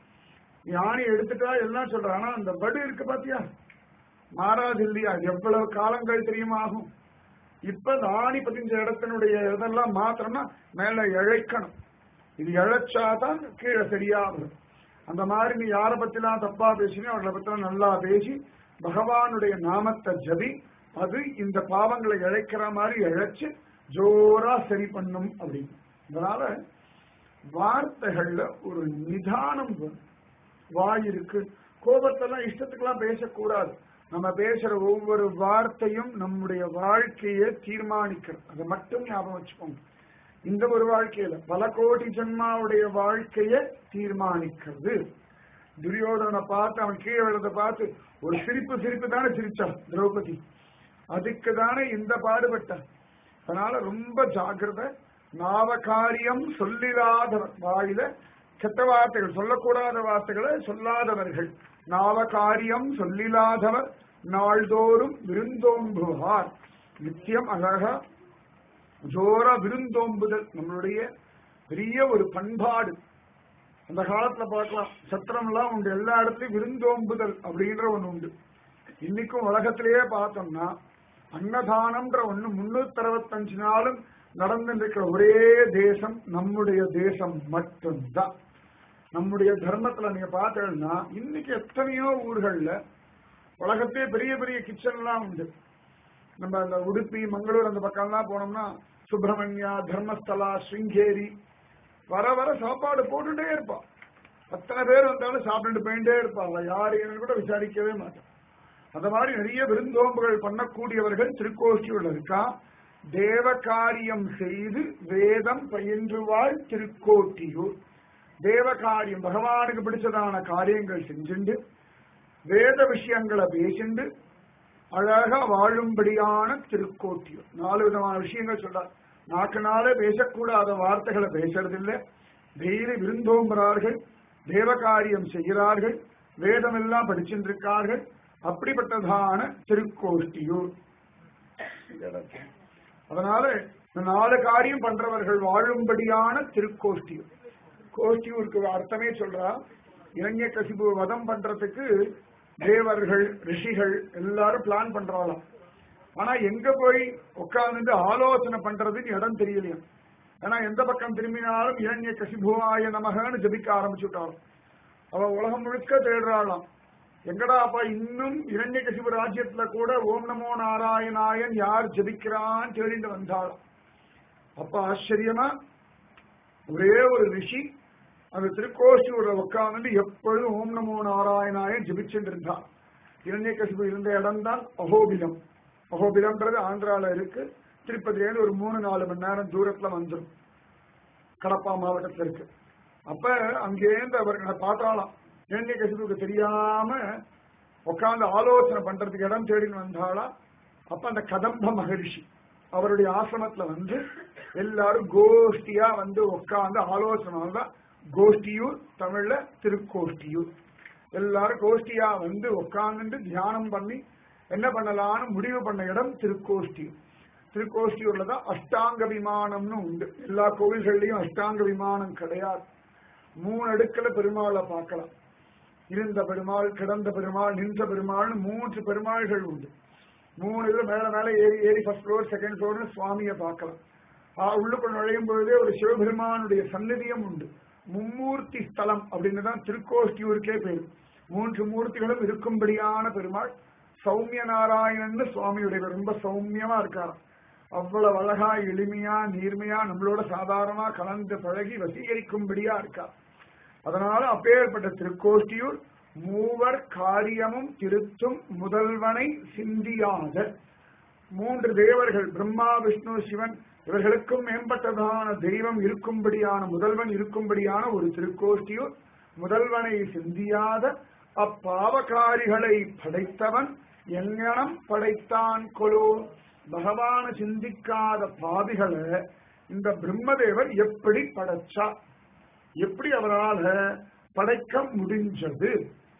நீ ஆணி எடுத்துட்டா எல்லாம் சொல்ற ஆனா அந்த வடு இருக்கு பாத்தியா மாறாது இல்லையா எவ்வளவு காலங்கள் தெரியுமா ஆகும் இப்ப இந்த ஆணி பதிஞ்ச இடத்தினுடைய இதெல்லாம் மாத்திரம்னா மேல இழைக்கணும் இது இழைச்சாதான் கீழே சரியாகும் அந்த மாதிரி நீ யாரை பத்திலாம் தப்பா பேசினோ அவர்களை பத்திலாம் நல்லா பேசி பகவானுடைய நாமத்தை ஜபி அது இந்த பாவங்களை இழைக்கிற மாதிரி இழைச்சு ஜோரா சரி பண்ணும் அப்படின்னு அதனால வார்த்தைகள்ல ஒரு நிதானம் வரும் வாய் இருக்கு கோபத்தெல்லாம் இஷ்டத்துக்கெல்லாம் பேசக்கூடாது நம்ம பேசுற ஒவ்வொரு வார்த்தையும் நம்முடைய வாழ்க்கையை தீர்மானிக்கிறது அதை மட்டும் ஞாபகம் வச்சுக்கோங்க இந்த ஒரு வாழ்க்கையில பல கோடி ஜென்மாவுடைய வாழ்க்கையை தீர்மானிக்கிறது துரியோதனை பார்த்து அவன் கீழே விழுறத பார்த்து ஒரு சிரிப்பு சிரிப்பு தானே சிரிச்சான் திரௌபதி அதுக்கு தானே இந்த பாடுபட்டான் அதனால ரொம்ப ஜாக்கிரதை நாவகாரியம் சொல்லிடாதவர் வாயில கெட்ட வார்த்தைகள் சொல்லக்கூடாத வார்த்தைகளை சொல்லாதவர்கள் நாவகாரியம் சொல்லிலாதவர் நாள்தோறும் விருந்தோம்புவார் நித்தியம் அழகா ஜோரா விருந்தோம்புதல் நம்மளுடைய பெரிய ஒரு பண்பாடு அந்த காலத்துல பார்க்கலாம் சத்திரம்லாம் உண்டு எல்லா இடத்துலயும் விருந்தோம்புதல் அப்படின்ற ஒண்ணு உண்டு இன்னைக்கும் உலகத்திலேயே பார்த்தோம்னா அன்னதானம்ன்ற ஒண்ணு முன்னூத்தி அறுபத்தஞ்சு நாளும் நடந்துட்டு இருக்கிற ஒரே தேசம் நம்முடைய தேசம் மட்டும்தான் நம்முடைய தர்மத்துல நீங்க பார்த்தீங்கன்னா இன்னைக்கு எத்தனையோ ஊர்கள்ல உலகத்திலே பெரிய பெரிய கிச்சன் எல்லாம் உண்டு நம்ம அந்த உடுப்பி மங்களூர் அந்த பக்கம்லாம் போனோம்னா சுப்பிரமணியா தர்மஸ்தலா ஸ்ருங்கேரி வர வர சாப்பாடு போட்டுட்டே இருப்பான் அத்தனை பேர் வந்தாலும் சாப்பிட்டுட்டு போயிட்டே இருப்பாங்க யாரையும் கூட விசாரிக்கவே மாட்டான் அந்த மாதிரி நிறைய விருந்தோம்புகள் பண்ணக்கூடியவர்கள் திருக்கோஷ்டியுள்ள இருக்கா தேவ காரியம் செய்து வேதம் பயின்றுவாள் திருக்கோட்டியூர் தேவ காரியம் பகவானுக்கு பிடிச்சதான காரியங்கள் செஞ்சுண்டு வேத விஷயங்களை பேசிண்டு அழகா வாழும்படியான திருக்கோட்டியூர் நாலு விதமான விஷயங்கள் சொல்றார் நாக்கு நாளே பேசக்கூடாத வார்த்தைகளை பேசுறதில்லை டெய்லி விருந்தோம்புறார்கள் தேவ காரியம் செய்கிறார்கள் வேதம் எல்லாம் படிச்சுட்டு இருக்கார்கள் அப்படிப்பட்டதான திருக்கோஷ்டியூர் இந்த இடத்துல. அதனால இந்த நாலு காரியம் பண்றவர்கள் வாழும்படியான திருக்கோஷ்டியூர் கோஷ்டியூருக்கு அர்த்தமே சொல்றா இளைஞ கசிபு வதம் பண்றதுக்கு தேவர்கள் ரிஷிகள் எல்லாரும் பிளான் பண்றாளாம் ஆனா எங்க போய் உட்கார்ந்து ஆலோசனை பண்றதுக்கு இடம் தெரியலையா ஏன்னா எந்த பக்கம் திரும்பினாலும் இளைஞ கசிபுவாய நமகன்னு ஜபிக்க ஆரம்பிச்சுட்டாலும் அவ உலகம் முழுக்க தேடுறாளாம் எங்கடா அப்பா இன்னும் இரண்ய கசிபு ராஜ்யத்துல கூட ஓம் நமோ நாராயணாயன் யார் ஜபிக்கிறான்னு தேடிட்டு வந்தாளாம் அப்ப ஆச்சரியமா ஒரே ஒரு ரிஷி அந்த திருக்கோஷ்டியூர்ல உட்கார்ந்து எப்பொழுதும் ஓம் நமோ நாராயணாயன் ஜபிச்சுட்டு இருந்தார் இரண்ய கசிபு இருந்த இடம் தான் அகோபிலம் அகோபிலம்ன்றது ஆந்திரால இருக்கு திருப்பதியிலேருந்து ஒரு மூணு நாலு மணி நேரம் தூரத்துல வந்துடும் கடப்பா மாவட்டத்துல இருக்கு அப்ப அங்கேருந்து அவர் பார்த்தாலாம் இரண்ய கசிபுக்கு தெரியாம உட்கார்ந்து ஆலோசனை பண்றதுக்கு இடம் தேடின்னு வந்தாளா அப்ப அந்த கதம்ப மகரிஷி அவருடைய ஆசிரமத்துல வந்து எல்லாரும் கோஷ்டியா வந்து உட்கார்ந்து ஆலோசனை தான் கோஷ்டியூர் தமிழ்ல திருக்கோஷ்டியூர் எல்லாரும் கோஷ்டியா வந்து உட்கார்ந்துட்டு தியானம் பண்ணி என்ன பண்ணலாம்னு முடிவு பண்ண இடம் திருக்கோஷ்டியூர் திருக்கோஷ்டியூர்ல தான் அஷ்டாங்க விமானம்னு உண்டு எல்லா கோவில்கள்லயும் அஷ்டாங்க விமானம் கிடையாது மூணு அடுக்கல பெருமாளை பார்க்கலாம் இருந்த பெருமாள் கிடந்த பெருமாள் நின்ற பெருமாள்னு மூன்று பெருமாள்கள் உண்டு மூணு இதுல மேல மேல ஏறி ஏறி ஃபர்ஸ்ட் ஃப்ளோர் செகண்ட் ஃப்ளோர்னு சுவாமியை பார்க்கலாம் ஆ, உள்ளுக்குள் நுழையும் பொழுதே ஒரு சிவபெருமானுடைய சந்நிதியம் உண்டு மும்மூர்த்தி ஸ்தலம் அப்படின்னு தான் திருக்கோஷ்டியூருக்கே பேரு மூன்று மூர்த்திகளும் இருக்கும்படியான பெருமாள் சௌமிய நாராயணன் சுவாமியுடைய பேர். ரொம்ப சௌமியமா இருக்காராம் அவ்வளவு அழகா எளிமையா நீர்மையா நம்மளோட சாதாரணமா கலந்து பழகி வசீகரிக்கும்படியா இருக்கார் அதனால அப்பேற்பட்ட திருக்கோஷ்டியூர் மூவர் காரியமும் திருத்தும் முதல்வனை சிந்தியாத மூன்று தேவர்கள் பிரம்மா விஷ்ணு சிவன் இவர்களுக்கும் மேம்பட்டதான தெய்வம் இருக்கும்படியான முதல்வன் இருக்கும்படியான ஒரு திருக்கோஷ்டியூர் முதல்வனை சிந்தியாத அப்பாவகாரிகளை படைத்தவன் எங்கனம் படைத்தான் கொலோ பகவான சிந்திக்காத பாவிகளை இந்த பிரம்மதேவர் எப்படி படைச்சா எப்படி அவரால படைக்க முடிஞ்சது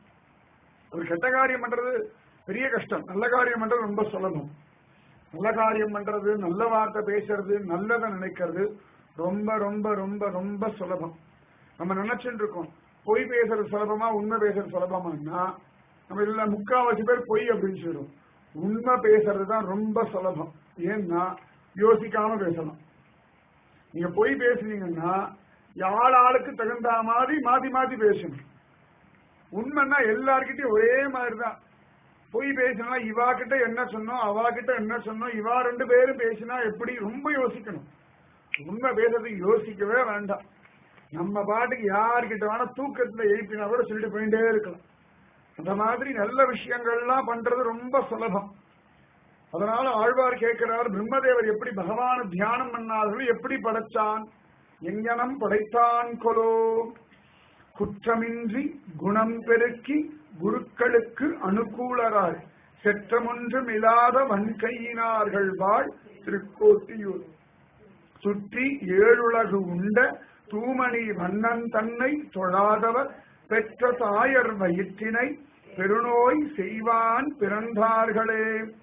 ஒரு கெட்ட காரியம் பண்றது பெரிய கஷ்டம் நல்ல காரியம் பண்றது ரொம்ப சுலபம் நல்ல காரியம் பண்றது நல்ல வார்த்தை பேசுறது நல்லதை நினைக்கிறது ரொம்ப ரொம்ப ரொம்ப ரொம்ப சுலபம் நம்ம நினைச்சுட்டு இருக்கோம் பொய் பேசுறது சுலபமா உண்மை பேசுறது சுலபமான்னா நம்ம இதுல முக்காவாசி பேர் பொய் அப்படின்னு சொல்றோம் உண்மை பேசுறது தான் ரொம்ப சுலபம் ஏன்னா யோசிக்காம பேசலாம் நீங்க பொய் பேசுனீங்கன்னா யார் ஆளுக்கு தகுந்த மாதிரி மாத்தி மாத்தி பேசணும் உண்மைன்னா எல்லார்கிட்டயும் ஒரே மாதிரி தான் பொய் பேசினா இவா கிட்ட என்ன சொன்னோம் அவா கிட்ட என்ன சொன்னோம் இவா ரெண்டு பேரும் பேசினா எப்படி ரொம்ப யோசிக்கணும் உண்மை பேசுறதுக்கு யோசிக்கவே வேண்டாம் நம்ம பாட்டுக்கு யார்கிட்ட வேணா தூக்கத்துல எழுப்பினா கூட சொல்லிட்டு போயிட்டே இருக்கலாம் அந்த மாதிரி நல்ல விஷயங்கள்லாம் பண்றது ரொம்ப சுலபம் அதனால ஆழ்வார் கேட்கிறார் பிரம்மதேவர் எப்படி பகவான தியானம் பண்ணார்கள் எப்படி படைச்சான் எங்கனம் படைத்தான் கொலோ குற்றமின்றி குணம் பெருக்கி குருக்களுக்கு அனுகூலராய் செற்றமொன்றும் இல்லாத வன்கையினார்கள் வாழ் திருக்கோட்டியூர் சுற்றி ஏழுலகு உண்ட தூமணி வண்ணன் தன்னை தொழாதவர் பெற்ற தாயர் வயிற்றினை பெருநோய் செய்வான் பிறந்தார்களே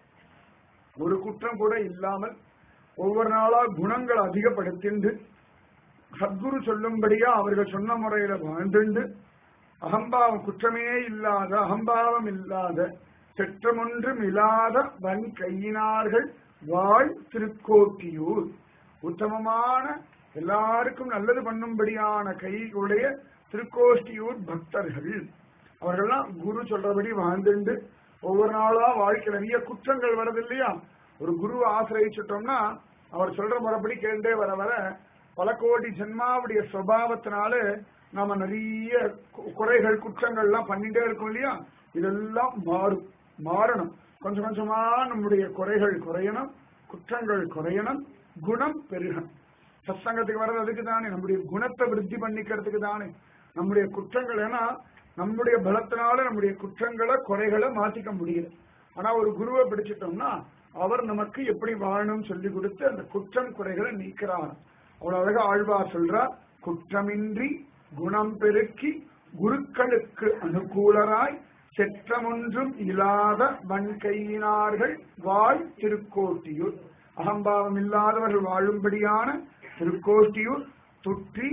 ஒரு குற்றம் கூட இல்லாமல் ஒவ்வொரு நாளா குணங்கள் அதிகப்படுத்திண்டு சத்குரு சொல்லும்படியா அவர்கள் சொன்ன முறையில வாழ்ந்துண்டு அகம்பாவம் குற்றமே இல்லாத அகம்பாவம் இல்லாத செற்றமொன்றும் இல்லாத வன் கையினார்கள் வாழ் திருக்கோட்டியூர் உத்தமமான எல்லாருக்கும் நல்லது பண்ணும்படியான கையுடைய திருக்கோஷ்டியூர் பக்தர்கள் அவர்கள்லாம் குரு சொல்றபடி வாழ்ந்துண்டு ஒவ்வொரு நாளா வாழ்க்கை நிறைய குற்றங்கள் வருது இல்லையா ஒரு குருவை ஆசிரியச்சிட்டோம்னா அவர் சொல்ற முறைப்படி கேண்டே வர வர பல கோடி ஜென்மாவுடைய சுவாவத்தினால நாம நிறைய கு- குறைகள் குற்றங்கள்லாம் பண்ணிட்டே இருக்கோம் இல்லையா இதெல்லாம் மாறும் மாறணும் கொஞ்சம் கொஞ்சமா நம்முடைய குறைகள் குறையணும் குற்றங்கள் குறையணும் குணம் பெருகணும் சத்சங்கத்துக்கு வர்றது அதுக்கு தானே நம்முடைய குணத்தை விருத்தி பண்ணிக்கிறதுக்கு தானே நம்முடைய குற்றங்கள் ஏன்னா நம்முடைய பலத்தினால நம்முடைய குற்றங்களை குறைகளை மாத்திக்க முடியல ஆனா ஒரு குருவை பிடிச்சிட்டோம்னா அவர் நமக்கு எப்படி வாழணும்னு சொல்லி கொடுத்து அந்த குற்றம் குறைகளை நீக்கிறார் அவ்வளவு அழகா ஆழ்வார் சொல்றார் குற்றமின்றி குணம் பெருக்கி குருக்களுக்கு அனுகூலராய் செற்றமொன்றும் இல்லாத வன்கையினார்கள் வாழ் திருக்கோட்டியூர் அகம்பாவம் இல்லாதவர்கள் வாழும்படியான திருக்கோட்டியூர் துற்றி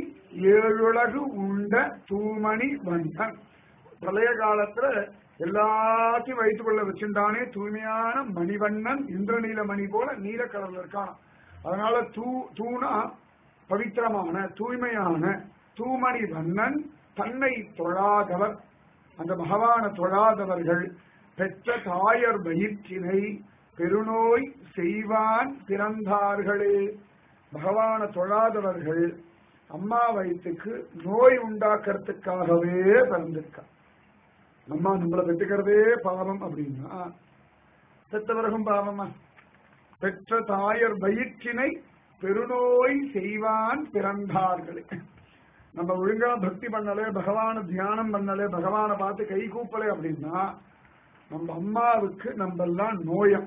ஏழுலகு உண்ட தூமணி வந்தன் பிரளய காலத்துல எல்லாத்தையும் வைத்துக்கொள்ள வச்சிருந்தானே தூய்மையான மணிவண்ணன் இந்திரநீல மணி போல நீலக்கடல்ல இருக்கான் அதனால தூ தூணா பவித்திரமான தூய்மையான தூமணி வண்ணன் தன்னை தொழாதவர் அந்த பகவான தொழாதவர்கள் பெற்ற தாயர் வயிற்றினை பெருநோய் செய்வான் பிறந்தார்களே பகவான தொழாதவர்கள் அம்மா வயிற்றுக்கு நோய் உண்டாக்குறதுக்காகவே பிறந்திருக்கா அம்மா நம்மளை பெற்றுக்கிறதே பாவம் அப்படின்னா பெற்றவர்களும் பாவமா பெற்ற தாயர் வயிற்றினை பெருநோய் செய்வான் பிறந்தார்களே நம்ம ஒழுங்கா பக்தி பண்ணலே பகவான தியானம் பண்ணலே பகவானை பார்த்து கை கூப்பலே அப்படின்னா நம்ம அம்மாவுக்கு நம்ம எல்லாம் நோயம்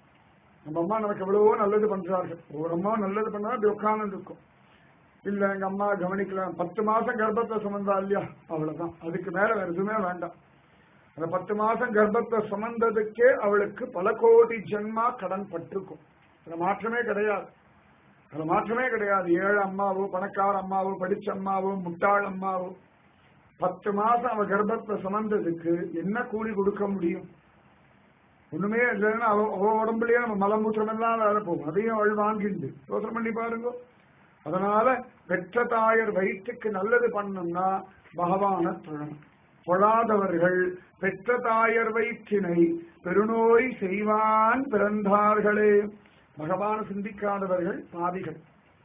நம்ம அம்மா நமக்கு எவ்வளவோ நல்லது பண்றார்கள் ஒரு அம்மா நல்லது பண்ணா அப்படி உட்கார்ந்து இருக்கும் இல்ல எங்க அம்மா கவனிக்கலாம் பத்து மாசம் கர்ப்பத்தை சுமந்தா இல்லையா அவ்வளவுதான் அதுக்கு மேல வேற எதுவுமே வேண்டாம் அந்த பத்து மாசம் கர்ப்பத்தை சுமந்ததுக்கே அவளுக்கு பல கோடி ஜென்மா கடன் பட்டிருக்கும் அதுல மாற்றமே கிடையாது அதுல மாற்றமே கிடையாது ஏழை அம்மாவோ பணக்கார அம்மாவோ படிச்ச அம்மாவோ முட்டாள் அம்மாவோ பத்து மாசம் அவ கர்ப்பத்தை சுமந்ததுக்கு என்ன கூலி கொடுக்க முடியும் ஒண்ணுமே இல்லைன்னா அவ அவ உடம்புலயே நம்ம மலமூத்திரம் எல்லாம் வேலை போகும் அதையும் அவள் வாங்கிண்டு யோசனை பண்ணி பாருங்க அதனால பெற்ற தாயர் வயிற்றுக்கு நல்லது பண்ணணும்னா பகவான தொழணும் தொழாதவர்கள் பெற்ற தாயர் வயிற்றினை பெருநோய் செய்வான் பிறந்தார்களே பகவான சிந்திக்காதவர்கள் பாவிகள்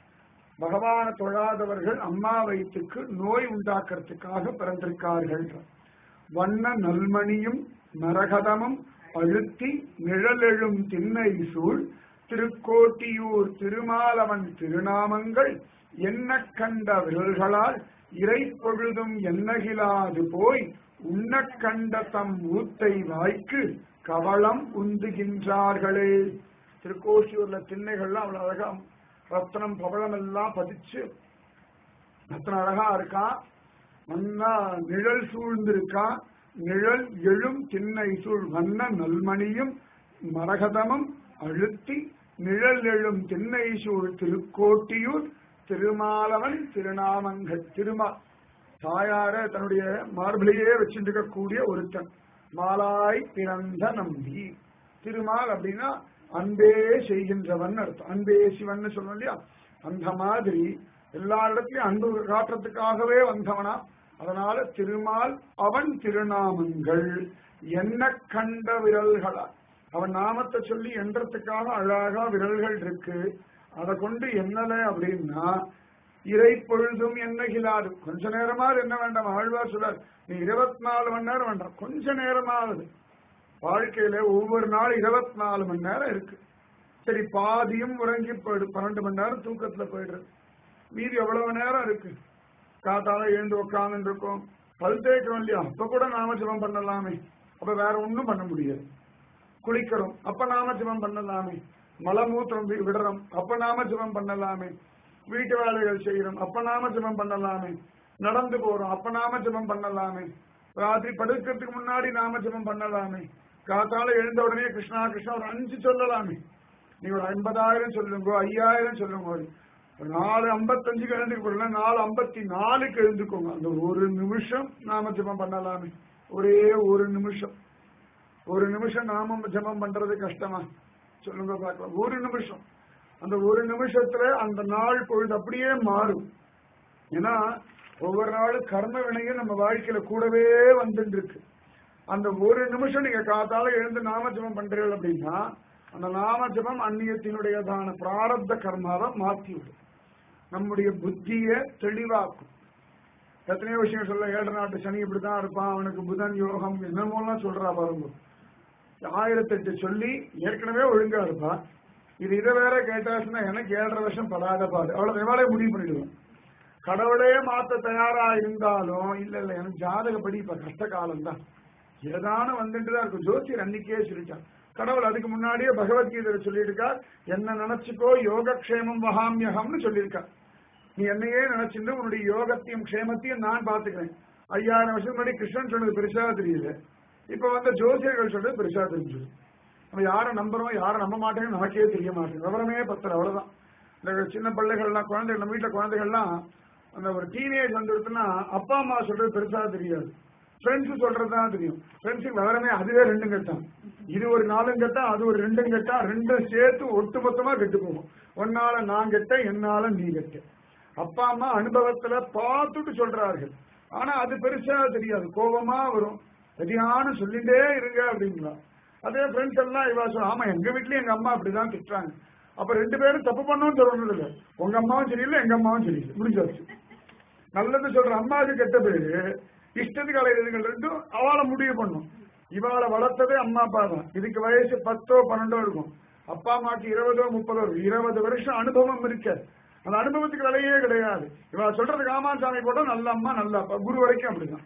பகவான தொழாதவர்கள் அம்மா வயிற்றுக்கு நோய் உண்டாக்குறதுக்காக பிறந்திருக்கார்கள் வண்ண நல்மணியும் நரகதமும் அழுத்தி நிழலெழும் திண்ணை சூழ் திருக்கோட்டியூர் திருமாலவன் திருநாமங்கள் என்ன கண்ட விரல்களால் இறை பொழுதும் எண்ணகிலாது போய் உண்ண கண்ட தம் ஊத்தை வாய்க்கு கவளம் உந்துகின்றார்களே திருக்கோட்டியூர்ல திண்ணைகள்லாம் அவ்வளவு அழகா ரத்னம் பவளம் எல்லாம் பதிச்சு அத்தனை அழகா இருக்கான் நல்லா நிழல் சூழ்ந்திருக்கான் நிழல் எழும் திண்ணை சூழ் வண்ண நல்மணியும் மரகதமும் அழுத்தி நிழல் எழும் திண்ணை சூழ் திருக்கோட்டியூர் திருமாலவன் திருநாமங்கள் திருமா தாயார தன்னுடைய மார்பிளையே வச்சிருக்கக்கூடிய ஒருத்தன் மாலாய் பிறந்த நம்பி திருமால் அப்படின்னா அன்பே செய்கின்றவன் அர்த்தம் அன்பே சிவன் சொல்லணும் இல்லையா அந்த மாதிரி எல்லா இடத்துலயும் அன்பு காட்டுறதுக்காகவே வந்தவனா அதனால திருமால் அவன் திருநாமங்கள் என்ன கண்ட விரல்களா அவன் நாமத்தை சொல்லி எண்றதுக்காக அழகா விரல்கள் இருக்கு அதை கொண்டு என்னல அப்படின்னா இறை பொழுதும் என்னகிலாது கொஞ்ச நேரமாவது என்ன வேண்டாம் ஆழ்வார் சொல்றார் நீ இருபத்தி நாலு மணி நேரம் வேண்டாம் கொஞ்ச நேரமாவது வாழ்க்கையில ஒவ்வொரு நாள் இருபத்தி நாலு மணி நேரம் இருக்கு சரி பாதியும் உறங்கி போயிடு பன்னெண்டு மணி நேரம் தூக்கத்துல போயிடுறது மீதி எவ்வளவு நேரம் இருக்கு காத்தால எழுந்து உட்கார்ந்து இருக்கோம் பல் தேய்க்கிறோம் இல்லையா அப்ப கூட நாமஜபம் பண்ணலாமே அப்ப வேற ஒண்ணும் பண்ண முடியாது குளிக்கிறோம் அப்ப நாமஜபம் பண்ணலாமே மலமூத்திரம் வி- விடுறோம் அப்ப நாமஜபம் பண்ணலாமே வீட்டு வேலைகள் செய்யறோம் அப்ப நாமஜபம் பண்ணலாமே நடந்து போறோம் அப்ப நாமஜபம் பண்ணலாமே ராத்திரி படுக்கிறதுக்கு முன்னாடி நாமஜபம் பண்ணலாமே காத்தால எழுந்த உடனே கிருஷ்ணா கிருஷ்ணா ஒரு அஞ்சு சொல்லலாமே நீ ஒரு ஐம்பதாயிரம் சொல்லுங்க ஐயாயிரம் சொல்லுங்க ஒரு நாலு ஐம்பத்தஞ்சுக்கு எழுந்துக்க போறீங்க நாலு ஐம்பத்தி நாலுக்கு எழுந்துக்கோங்க அந்த ஒரு நிமிஷம் நாம ஜெபம் பண்ணலாமே ஒரே ஒரு நிமிஷம் ஒரு நிமிஷம் நாம ஜெபம் பண்றது கஷ்டமா சொல்லுங்க பார்க்கலாம் ஒரு நிமிஷம் அந்த ஒரு நிமிஷத்துல அந்த நாள் பொழுது அப்படியே மாறும் ஏன்னா ஒவ்வொரு நாளும் கர்ம வினையும் நம்ம வாழ்க்கையில கூடவே வந்துட்டு இருக்கு அந்த ஒரு நிமிஷம் நீங்க காத்தால எழுந்து நாம ஜெபம் பண்றீங்க அப்படின்னா அந்த நாம ஜபம் அந்நியத்தினுடையதான பிராரப்த கர்மாவை மாற்றி விடும் நம்முடைய புத்தியை தெளிவாக்கும் எத்தனையோ விஷயம் சொல்ல ஏழரை நாட்டு சனி இப்படிதான் இருப்பான் அவனுக்கு புதன் யோகம் என்னமோலாம் சொல்றா பாருங்க ஆயிரத்தெட்டு சொல்லி ஏற்கனவே ஒழுங்கா இருப்பா இது இதை வேற கேட்டாச்சுன்னா எனக்கு ஏழரை வருஷம் படாத பாடு அவ்வளவு எவ்வளவு முடிவு பண்ணிடுவேன் கடவுளே மாத்த தயாரா இருந்தாலும் இல்ல இல்ல எனக்கு ஜாதகப்படி இப்ப கஷ்ட காலம் தான் ஏதானும் வந்துட்டு தான் இருக்கும் ஜோசியர் அன்னைக்கே சொல்லிட்டான் கடவுள் அதுக்கு முன்னாடியே பகவத்கீதையில சொல்லியிருக்கார் என்ன நினைச்சுக்கோ யோகக்ஷேமம் வகாமியகம்னு சொல்லியிருக்கார் நீ என்னையே நினைச்சிருந்து உன்னுடைய யோகத்தையும் க்ஷேமத்தையும் நான் பாத்துக்கிறேன் ஐயாயிரம் வருஷம் முன்னாடி கிருஷ்ணன் சொன்னது பெருசா தெரியல இப்ப வந்த ஜோசியர்கள் சொல்றது பெருசா தெரிஞ்சது நம்ம யாரை நம்புறோம் யாரை நம்ப மாட்டேன்னு நமக்கே தெரிய மாட்டேங்குது விவரமே பத்தல அவ்வளவுதான் இந்த சின்ன பிள்ளைகள்லாம் குழந்தைகள் நம்ம வீட்டுல குழந்தைகள்லாம் அந்த ஒரு டீனேஜ் வந்துருச்சுன்னா அப்பா அம்மா சொல்றது பெருசா தெரியாது ஃப்ரெண்ட்ஸ் சொல்றதுதான் தெரியும் ஃப்ரெண்ட்ஸுக்கு விவரமே அதுவே ரெண்டும் கட்டான் இது ஒரு நாலும் கட்டா அது ஒரு ரெண்டும் கட்டா ரெண்டும் சேர்த்து ஒட்டுமொத்தமா கெட்டு போகும் ஒன்னால நான் கெட்ட என்னால நீ கெட்ட அப்பா அம்மா அனுபவத்துல பார்த்துட்டு சொல்றார்கள் ஆனா அது பெருசா தெரியாது கோபமா வரும் சரியான சொல்லிட்டே இருங்க அப்படிங்களா அதே ஃப்ரெண்ட்ஸ் எல்லாம் இவா சொல்ல ஆமா எங்க வீட்லயும் எங்க அம்மா அப்படிதான் திட்டுறாங்க அப்ப ரெண்டு பேரும் தப்பு பண்ணவும் சொல்லணும் இல்ல உங்க அம்மாவும் சரியில்லை எங்க அம்மாவும் சரியில்லை முடிஞ்சாச்சு நல்லது சொல்ற அம்மாவுக்கு கெட்ட பேரு இஷ்டத்துக்கு அலையிறதுகள் ரெண்டும் அவளை முடிவு பண்ணும் இவாளை வளர்த்ததே அம்மா அப்பா தான் இதுக்கு வயசு பத்தோ பன்னெண்டோ இருக்கும் அப்பா அம்மாக்கு இருபதோ முப்பதோ இருக்கும் இருபது வருஷம் அனுபவம் இருக்க அந்த அனுபவத்துக்கு விலையே கிடையாது இவ சொல்றது காமாசாமி போட்டா நல்ல அம்மா நல்ல அப்பா குரு வரைக்கும் அப்படிதான்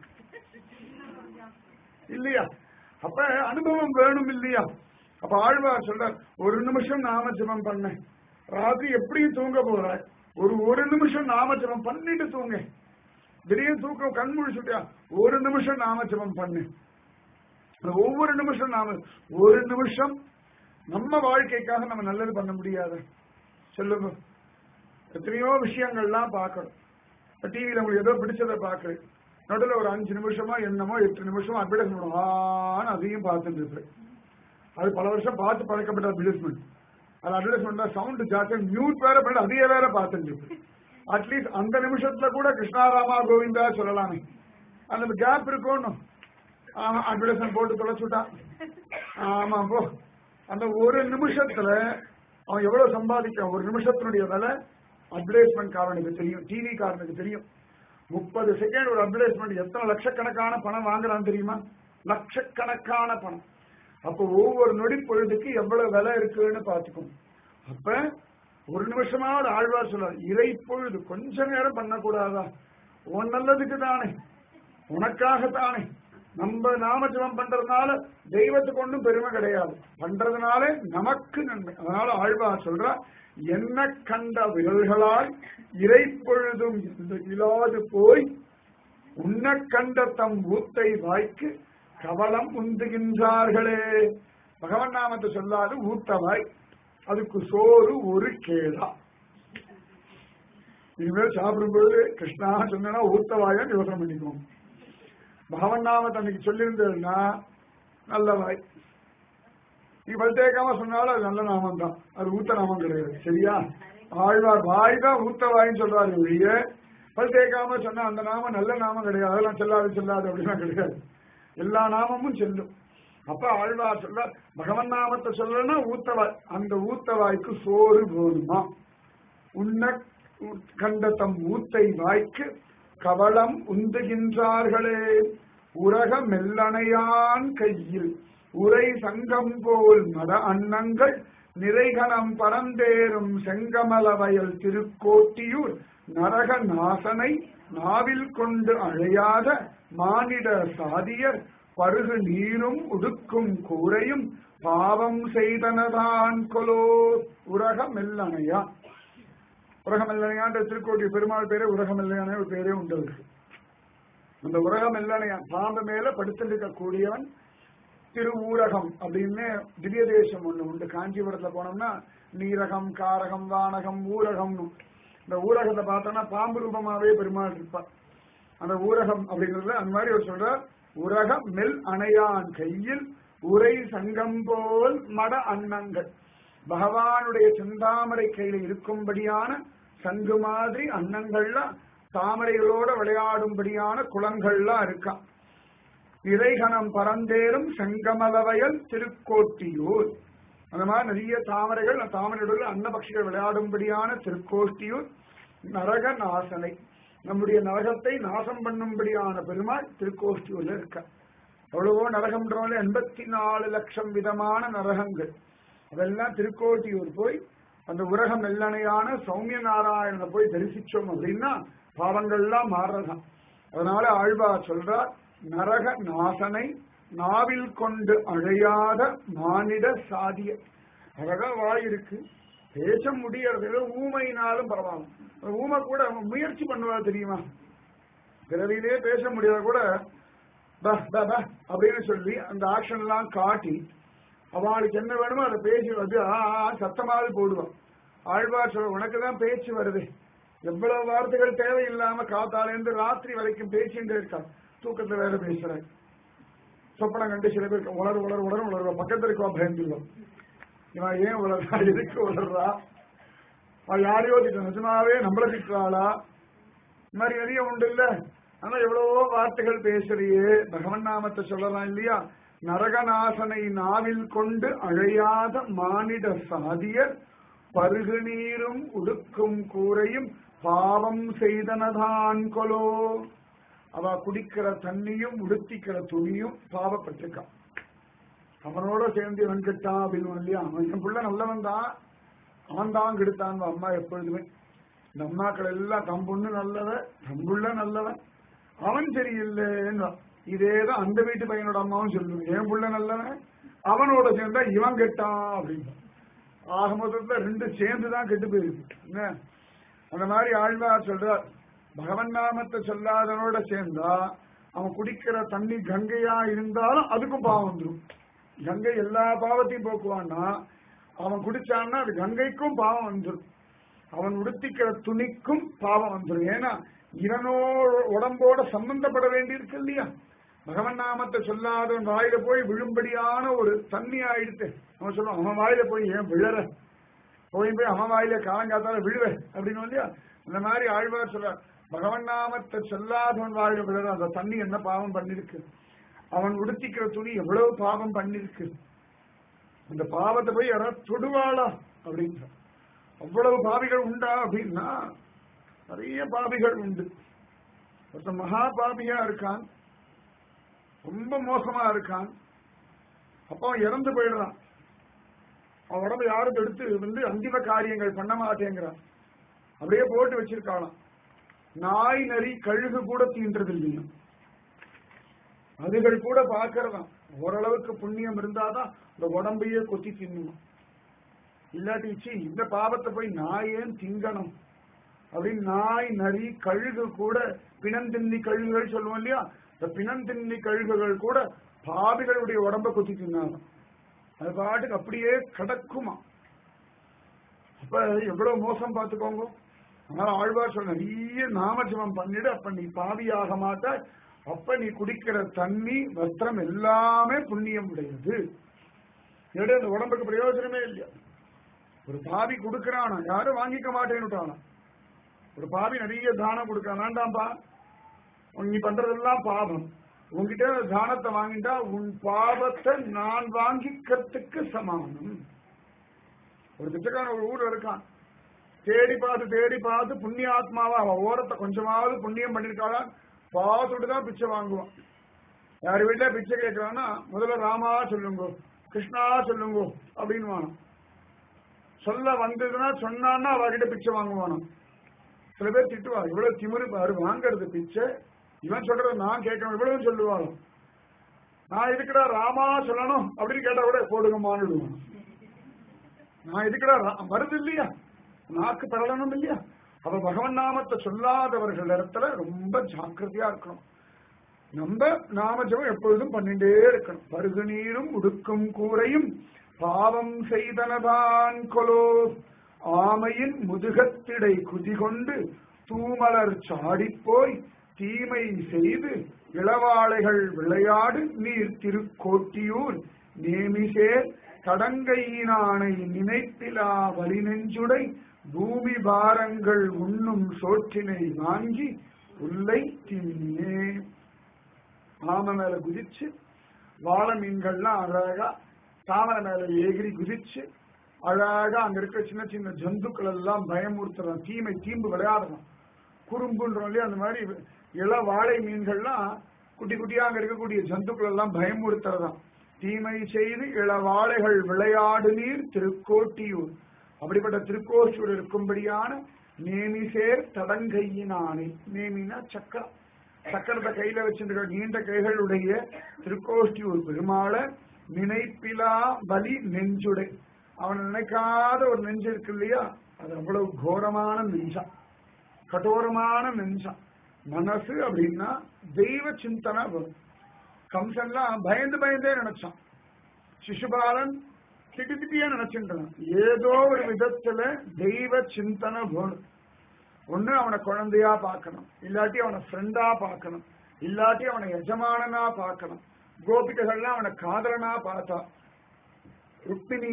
இல்லையா அப்ப அனுபவம் வேணும் இல்லையா அப்ப ஆழ்வார் சொல்றார் ஒரு நிமிஷம் நாம ஜபம் பண்ண ராத்திரி எப்படியும் தூங்க போற ஒரு ஒரு நிமிஷம் நாம ஜபம் பண்ணிட்டு தூங்க திடீர்னு தூக்கம் கண் முழிச்சுட்டியா ஒரு நிமிஷம் நாம ஜபம் பண்ணு அந்த ஒவ்வொரு நிமிஷம் நாம ஒரு நிமிஷம் நம்ம வாழ்க்கைக்காக நம்ம நல்லது பண்ண முடியாது சொல்லுங்க எத்தனையோ விஷயங்கள்லாம் பார்க்கணும் டிவியில உங்களுக்கு ஏதோ பிடிச்சதை பார்க்குறேன் நடுவில் ஒரு அஞ்சு நிமிஷமா என்னமோ எட்டு நிமிஷமா அட்வர்டைஸ்மெண்ட் ஆன்னு அதையும் பார்த்துட்டு இருப்பேன் அது பல வருஷம் பார்த்து பழக்கப்பட்ட அட்வர்டைஸ்மெண்ட் அது அட்வர்டைஸ்மெண்ட் சவுண்ட் ஜாஸ்தி மியூட் வேற பண்ணி அதையே வேற பார்த்துட்டு இருப்பேன் அட்லீஸ்ட் அந்த நிமிஷத்துல கூட கிருஷ்ணாராமா கோவிந்தா சொல்லலாமே அந்த கேப் இருக்கணும் ஆமா அட்வர்டைஸ்மெண்ட் போட்டு தொலைச்சுட்டான் ஆமா போ அந்த ஒரு நிமிஷத்துல அவன் எவ்வளவு சம்பாதிக்கிறான் ஒரு நிமிஷத்தினுடைய விலை அட்வர்டைஸ்மெண்ட் காரனுக்கு தெரியும் டிவி காரனுக்கு தெரியும் முப்பது செகண்ட் ஒரு அட்வர்டைஸ்மெண்ட் எத்தனை லட்சக்கணக்கான பணம் வாங்குறான்னு தெரியுமா லட்சக்கணக்கான பணம் அப்போ ஒவ்வொரு நொடி பொழுதுக்கு எவ்வளவு விலை இருக்குன்னு பாத்துக்கணும் அப்ப ஒரு நிமிஷமாவது ஆழ்வார் சொல்றார் இறை பொழுது கொஞ்ச நேரம் பண்ணக்கூடாதா உன் நல்லதுக்கு தானே உனக்காக தானே நம்ம நாமஜபம் பண்றதுனால தெய்வத்துக்கு ஒன்றும் பெருமை கிடையாது பண்றதுனால நமக்கு நன்மை அதனால ஆழ்வார் சொல்றா என்ன கண்ட விரல்களால் இறை பொழுதும் இல்லாது போய் உன்ன கண்ட தம் ஊத்தை வாய்க்கு கவலம் உந்துகின்றார்களே பகவன் நாமத்தை சொல்லாது ஊத்தவாய் அதுக்கு சோறு ஒரு கேளா இனிமேல் சாப்பிடும்போது கிருஷ்ணா சொன்னா ஊத்தவாயன்னு யோசனை பண்ணிக்குவோம் பகவன் நாமத்தை அன்னைக்கு சொல்லியிருந்ததுன்னா நல்ல வாய் நீ பல் தேய்க்காம சொன்னாலும் அது நல்ல நாமம் தான் அது ஊத்த நாமம் கிடையாது சரியா ஆழ்வார் வாய் தான் ஊத்த வாயின்னு சொல்றாரு ஒழிய பல் தேய்க்காம சொன்னா அந்த நாமம் நல்ல நாமம் கிடையாது அதெல்லாம் செல்லாது செல்லாது அப்படிலாம் கிடையாது எல்லா நாமமும் செல்லும் அப்ப ஆழ்வார் சொல்ல பகவன் நாமத்தை சொல்லணும்னா ஊத்தவாய் அந்த ஊத்தவாய்க்கு சோறு போதுமா உன்ன கண்ட தம் ஊத்தை வாய்க்கு கவளம் உந்துகின்றார்களே உலக மெல்லணையான் கையில் உரை சங்கம் போல் மத அன்னங்கள் நிறைகணம் பரந்தேறும் செங்கமல வயல் திருக்கோட்டியூர் நரக நாசனை நாவில் கொண்டு அழையாத மானிட சாதியர் பருகு நீரும் உடுக்கும் கூரையும் பாவம் செய்தனதான் கொலோ உலகமெல்லணையா உலகமெல்லணையான்ற திருக்கோட்டி பெருமாள் பேரே உலகமெல்லணையான ஒரு பேரே உண்டு அவருக்கு அந்த உலகமெல்லணையா பாம்பு மேல படுத்திருக்கக்கூடியவன் திரு ஊரகம் அப்படின்னு திவ்ய தேசம் ஒண்ணு உண்டு காஞ்சிபுரத்துல போனோம்னா நீரகம் காரகம் வானகம் ஊரகம்னு இந்த ஊரகத்தை பார்த்தோம்னா பாம்பு ரூபமாவே பெருமாள் இருப்பார் அந்த ஊரகம் அப்படிங்கறதுல அந்த மாதிரி ஒரு சொல்றார் உரக மெல் அணையான் கையில் உரை சங்கம் போல் மட அன்னங்கள் பகவானுடைய செந்தாமரை கையில இருக்கும்படியான சங்கு மாதிரி அன்னங்கள்லாம் தாமரைகளோட விளையாடும்படியான குளங்கள்லாம் இருக்கான் இறைகணம் பரந்தேறும் செங்கமலவயல் திருக்கோட்டியூர் அந்த மாதிரி நிறைய தாமரைகள் அந்த தாமரைகளில் அன்னபக்ஷிகள் விளையாடும்படியான திருக்கோஷ்டியூர் நரக நாசனை நம்முடைய நரகத்தை நாசம் பண்ணும்படியான பெருமாள் திருக்கோஷ்டியூர்ல இருக்க எவ்வளவோ நரகம்ன்றவங்க எண்பத்தி நாலு லட்சம் விதமான நரகங்கள் அதெல்லாம் திருக்கோட்டியூர் போய் அந்த உரகம் நெல்லணையான சௌமிய நாராயணனை போய் தரிசிச்சோம் அப்படின்னா பாவங்கள்லாம் மாறுறதாம் அதனால ஆழ்வார் சொல்றார் நரக நாசனை நாவில் கொண்டு அழையாத மானிட சாதிய அழகா வாய் இருக்கு பேச முடியறது இல்ல, ஊமைனாலும் பரவாயில்ல அந்த ஊமை கூட முயற்சி பண்ணுவா தெரியுமா பிறவிலே பேச முடியாத கூட ப, ப, ப அப்படின்னு சொல்லி அந்த ஆக்ஷன் எல்லாம் காட்டி அவளுக்கு என்ன வேணுமோ அதை பேசி வந்து ஆ, ஆ, ஆ, சத்தமாவது போடுவான் ஆழ்வார் சொல்ல உனக்கு தான் பேச்சு வருது எவ்வளவு வார்த்தைகள் தேவையில்லாம காத்தாலேருந்து ராத்திரி வரைக்கும் பேசிட்டே இருக்கா தூக்கத்துல வேற பேசுறாங்க சொப்பனம் கண்டு சில பேர் உலர் உலர் உலர் உலர்வா பக்கத்துல இருக்கா பயந்துள்ளோம் இவன் ஏன் உலர்றா எதுக்கு உலர்றா அவன் யாரையோ திட்டம் நிஜமாவே நம்மள திட்டுறாளா இந்த மாதிரி நிறைய உண்டு இல்ல ஆனா எவ்வளவோ வார்த்தைகள் பேசுறியே பகவன் நாமத்தை சொல்லலாம் இல்லையா நரகநாசனை நாவில் கொண்டு அழையாத மானிட சாதியர் பருகு நீரும் உடுக்கும் கூரையும் பாவம் செய்தனதான் கொலோ அவ குடிக்கிற தண்ணியும் உடுத்திக்கிற துணியும் பாவப்பட்டிருக்கான் அவனோட சேர்ந்து இவன் கெட்டான் அப்படின்னு இல்லையா அவன் என் புள்ள நல்லவன் தான் அவன் தான் கெடுத்தான் அம்மா எப்பொழுதுமே இந்த அம்மாக்கள் எல்லாம் தம் பொண்ணு நல்லவன் தம்புள்ள நல்லவன் அவன் சரியில்லைன்னு இதேதான் அந்த வீட்டு பையனோட அம்மாவும் சொல்லுவேன் என் புள்ள நல்லவன் அவனோட சேர்ந்தா இவன் கெட்டான் அப்படின்னு ஆக மொத்தத்துல ரெண்டு சேர்ந்து தான் கெட்டு போயிருக்கு என்ன அந்த மாதிரி ஆழ்வார் சொல்றார் பகவன் நாமத்தை சொல்லாதவனோட சேர்ந்தா அவன் குடிக்கிற தண்ணி கங்கையா இருந்தாலும் அதுக்கும் பாவம் வந்துடும் கங்கை எல்லா பாவத்தையும் போக்குவான்னா அவன் குடிச்சான்னா அது கங்கைக்கும் பாவம் வந்துடும் அவன் உடுத்திக்கிற துணிக்கும் பாவம் வந்துடும் ஏன்னா இவனோட உடம்போட சம்பந்தப்பட வேண்டியிருக்கு இல்லையா பகவன் நாமத்தை சொல்லாதவன் வாயில போய் விழும்படியான ஒரு தண்ணி ஆயிடுத்து அவன் சொல்லுவான் அவன் வாயில போய் ஏன் விழற போய் போய் அவன் வாயில காலங்காத்தால விழுவ அப்படின்னு இல்லையா அந்த மாதிரி ஆழ்வார் சொல்றார் பகவன் நாமத்தை சொல்லாதவன் வாயில விழுற அந்த தண்ணி என்ன பாவம் பண்ணிருக்கு அவன் உடுத்திக்கிற துணி எவ்வளவு பாவம் பண்ணிருக்கு அந்த பாவத்தை போய் யாராவது தொடுவாளா அப்படின்ற அவ்வளவு பாவிகள் உண்டா அப்படின்னா நிறைய பாவிகள் உண்டு ஒருத்தன் மகா பாபியா இருக்கான் ரொம்ப மோசமா இருக்கான் அப்ப அவன் இறந்து போயிடுறான் அவன் உடம்பு யாரும் எடுத்து வந்து அந்திம காரியங்கள் பண்ண மாட்டேங்கிறான் அப்படியே போட்டு வச்சிருக்காளாம் நாய் நரி கழுகு கூட தீன்றது இல்லையா அதுகள் கூட பாக்குறதாம் ஓரளவுக்கு புண்ணியம் இருந்தாதான் இந்த உடம்பையே கொத்தி தின்னுமா இல்லாட்டி ச்சீ, இந்த பாவத்தை போய் நான் ஏன் திங்கணும் அப்படின்னு நாய் நரி கழுகு கூட பிணந்தின்னி கழுகுகள் சொல்லுவோம் இல்லையா இந்த பிணந்தின்னி கழுகுகள் கூட பாவிகளுடைய உடம்ப கொத்தி தின்னாங்க அது பாட்டுக்கு அப்படியே கிடக்குமா அப்ப எவ்வளவு மோசம் பார்த்துக்கோங்க அதனால ஆழ்வார் சொல்ல நிறைய நாமஜபம் பண்ணிடு அப்ப நீ பாவியாக மாட்டாய் அப்ப நீ குடிக்கிற தண்ணி வஸ்திரம் எல்லாமே புண்ணியம் உடையது எடு அந்த உடம்புக்கு பிரயோஜனமே இல்லையா ஒரு பாவி கொடுக்கறானா யாரும் வாங்கிக்க மாட்டேன்னுட்டானா ஒரு பாவி நிறைய தானம் கொடுக்கறான் வேண்டாம்பா உன் நீ பண்றதெல்லாம் பாவம் உன்கிட்ட தானத்தை வாங்கிட்டா உன் பாவத்தை நான் வாங்கிக்கிறதுக்கு சமானம் ஒரு பிச்சைக்காரன் ஒரு ஊர்ல இருக்கான் தேடி பார்த்து தேடி பார்த்து புண்ணிய ஆத்மாவா அவன் ஓரத்தை கொஞ்சமாவது புண்ணியம் பண்ணிருக்காளா பார்த்துட்டு தான் பிச்சை வாங்குவான் யார் வீட்டுல பிச்சை கேட்கறான்னா முதல்ல ராமா சொல்லுங்க கிருஷ்ணா சொல்லுங்க அப்படின்னு வானம் சொல்ல வந்ததுன்னா சொன்னான்னா அவகிட்ட பிச்சை வாங்குவானோ சில பேர் திட்டுவா இவ்வளவு திமிரு பாரு வாங்குறது பிச்சை இவன் சொல்றது நான் கேட்கணும் இவ்வளவு சொல்லுவாங்க நான் இதுக்குடா ராமா சொல்லணும் அப்படின்னு கேட்டா கூட போடுங்கம்மான்னு நான் இதுக்குடா ரா- வருது இல்லையா நாக்கு தரலணும் இல்லையா அப்ப பகவன் நாமத்தை சொல்லாதவர்கள் இடத்துல ரொம்ப ஜாக்கிரதையா இருக்கணும் நம்ம நாமஜபம் எப்பொழுதும் பண்ணிட்டே இருக்கணும் பருகு நீரும் உடுக்கும் கூரையும் பாவம் செய்தனதான் கொலோ ஆமையின் முதுகத்திடை குதிகொண்டு தூமலர் சாடிப்போய் தீமை செய்து இளவாளைகள் விளையாடு நீர் திருக்கோட்டியூர் நேமிசேர் கடங்கையினானை நினைப்பிலா வலி நெஞ்சுடை பூமி பாரங்கள் உண்ணும் சோற்றினை வாங்கி உள்ளை தின்னே ஆமை மேல குதிச்சு வாழை மீன்கள்லாம் அழகா தாமரை மேல எகிரி குதிச்சு அழகா அங்க இருக்கிற சின்ன சின்ன ஜந்துக்கள் எல்லாம் பயமுறுத்துறான் தீமை தீம்பு விளையாடணும் குறும்புன்றோம் இல்லையா அந்த மாதிரி இள வாழை மீன்கள்லாம் குட்டி குட்டியா அங்க இருக்கக்கூடிய ஜந்துக்கள் எல்லாம் பயமுறுத்துறதாம் தீமை செய்து இளவாழைகள் விளையாடு நீர் திருக்கோட்டியூர் அப்படிப்பட்ட திருக்கோட்டியூர் இருக்கும்படியான நேமிசேர் தடங்கையினானே நேமினா சக்கரம் சக்கரத்தை கையில வச்சிருக்கிற நீண்ட கைகளுடைய திருக்கோஷ்டியூர் பெருமாளை நினைப்பிலா பலி நெஞ்சுடை அவன் நினைக்காத ஒரு நெஞ்சு இருக்கு இல்லையா அது அவ்வளவு கோரமான நெஞ்சம் கடோரமான நெஞ்சம் மனசு அப்படின்னா தெய்வ சிந்தனை வரும் கம்சன்லாம் பயந்து பயந்தே நினைச்சான் சிசுபாலன் திட்டி திட்டியே நினைச்சுட்டான் ஏதோ ஒரு விதத்துல தெய்வ சிந்தனை வேணும் ஒண்ணு அவனை குழந்தையா பார்க்கணும் இல்லாட்டி அவனை ஃப்ரெண்டா பார்க்கணும் இல்லாட்டி அவனை எஜமானனா பார்க்கணும் கோபிகைகள்லாம் அவனை காதலனா பார்த்தா ருக்மிணி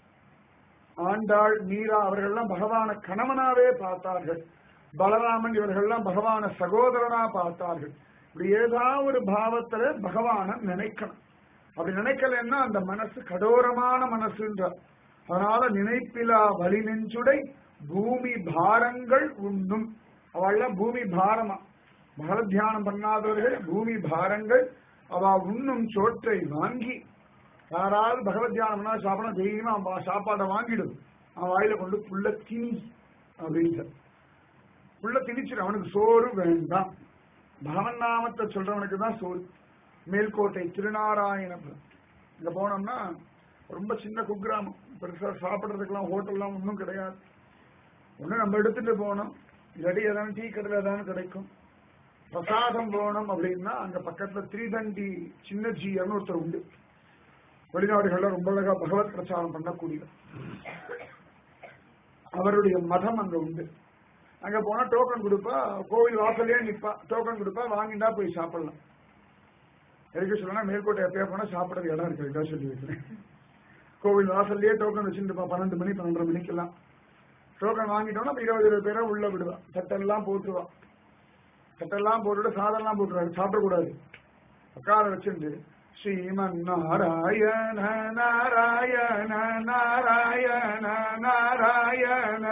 ஆண்டாள் மீரா அவர்கள்லாம் பகவான கணவனாவே பார்த்தார்கள் பலராமன் இவர்கள்லாம் பகவான சகோதரனா பார்த்தார்கள் இப்படி ஏதாவது ஒரு பாவத்துல பகவான நினைக்கணும் அப்படி நினைக்கலன்னா அந்த மனசு கடோரமான மனசுன்றார் அதனால நினைப்பிலா வலி நெஞ்சுடை பூமி பாரங்கள் உண்ணும் அவள்லாம் பூமி பாரமா பகவத் தியானம் பண்ணாதவர்கள் பூமி பாரங்கள் அவ உண்ணும் சோற்றை வாங்கி யாராவது பகவத் தியானம் பண்ணா சாப்பிடணும் தைரியமா அவன் சாப்பாடை வாங்கிடும் அவன் வாயில கொண்டு புள்ள திணி அப்படின்ட்டு புள்ள திணிச்சிடும் அவனுக்கு சோறு வேண்டாம் பகவன் நாமத்தை சொல்றவனுக்கு தான் சோறு மேல்கோட்டை திருநாராயணபுரம் இங்க போனோம்னா ரொம்ப சின்ன குக்கிராமம் பெருசா சாப்பிடுறதுக்கெல்லாம் ஹோட்டல்லாம் ஒன்றும் கிடையாது ஒண்ணு நம்ம எடுத்துட்டு போனோம் இல்லாட்டி ஏதாவது டீ கடையில் ஏதாவது கிடைக்கும் பிரசாதம் போனோம் அப்படின்னா அங்க பக்கத்துல திரிதண்டி சின்ன ஜீயர்னு ஒருத்தர் உண்டு வெளிநாடுகள்ல ரொம்ப அழகா பகவத் பிரச்சாரம் பண்ணக்கூடியவர் அவருடைய மதம் அங்க உண்டு அங்க போனா டோக்கன் கொடுப்பா கோவில் வாசலே நிப்பா டோக்கன் கொடுப்பா வாங்கிட்டா போய் சாப்பிடலாம் எதுக்கு சொல்லணும் மேற்கோட்டை எப்பயா போனா சாப்பிடறது இடம் இருக்கு இதான் சொல்லி வைக்கிறேன் கோவில் வாசல்லயே டோக்கன் வச்சுருப்பா பன்னெண்டு மணி பன்னெண்டரை மணிக்கெல்லாம் டோக்கன் வாங்கிட்டோம்னா அப்ப இருபது இருபது பேரை உள்ள விடுவா தட்டெல்லாம் போட்டுருவா தட்டெல்லாம் போட்டுட்டு சாதம்லாம் போட்டுருவாரு சாப்பிடக்கூடாது உட்கார வச்சுட்டு ஸ்ரீமன் நாராயண நாராயண நாராயண நாராயண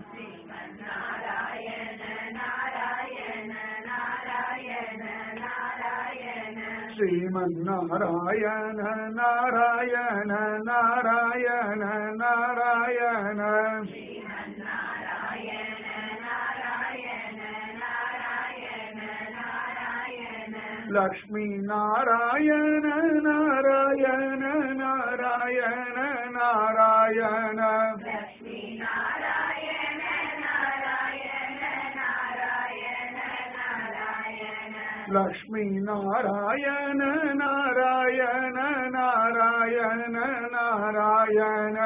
ஸ்ரீமன் நாராயண நாராயண நாராயண நாராயண லக்ஷ்மி நாராயண நாராயண நாராயண நாராயண லக்ஷ்மி நாராயண நாராயண நாராயண நாராயண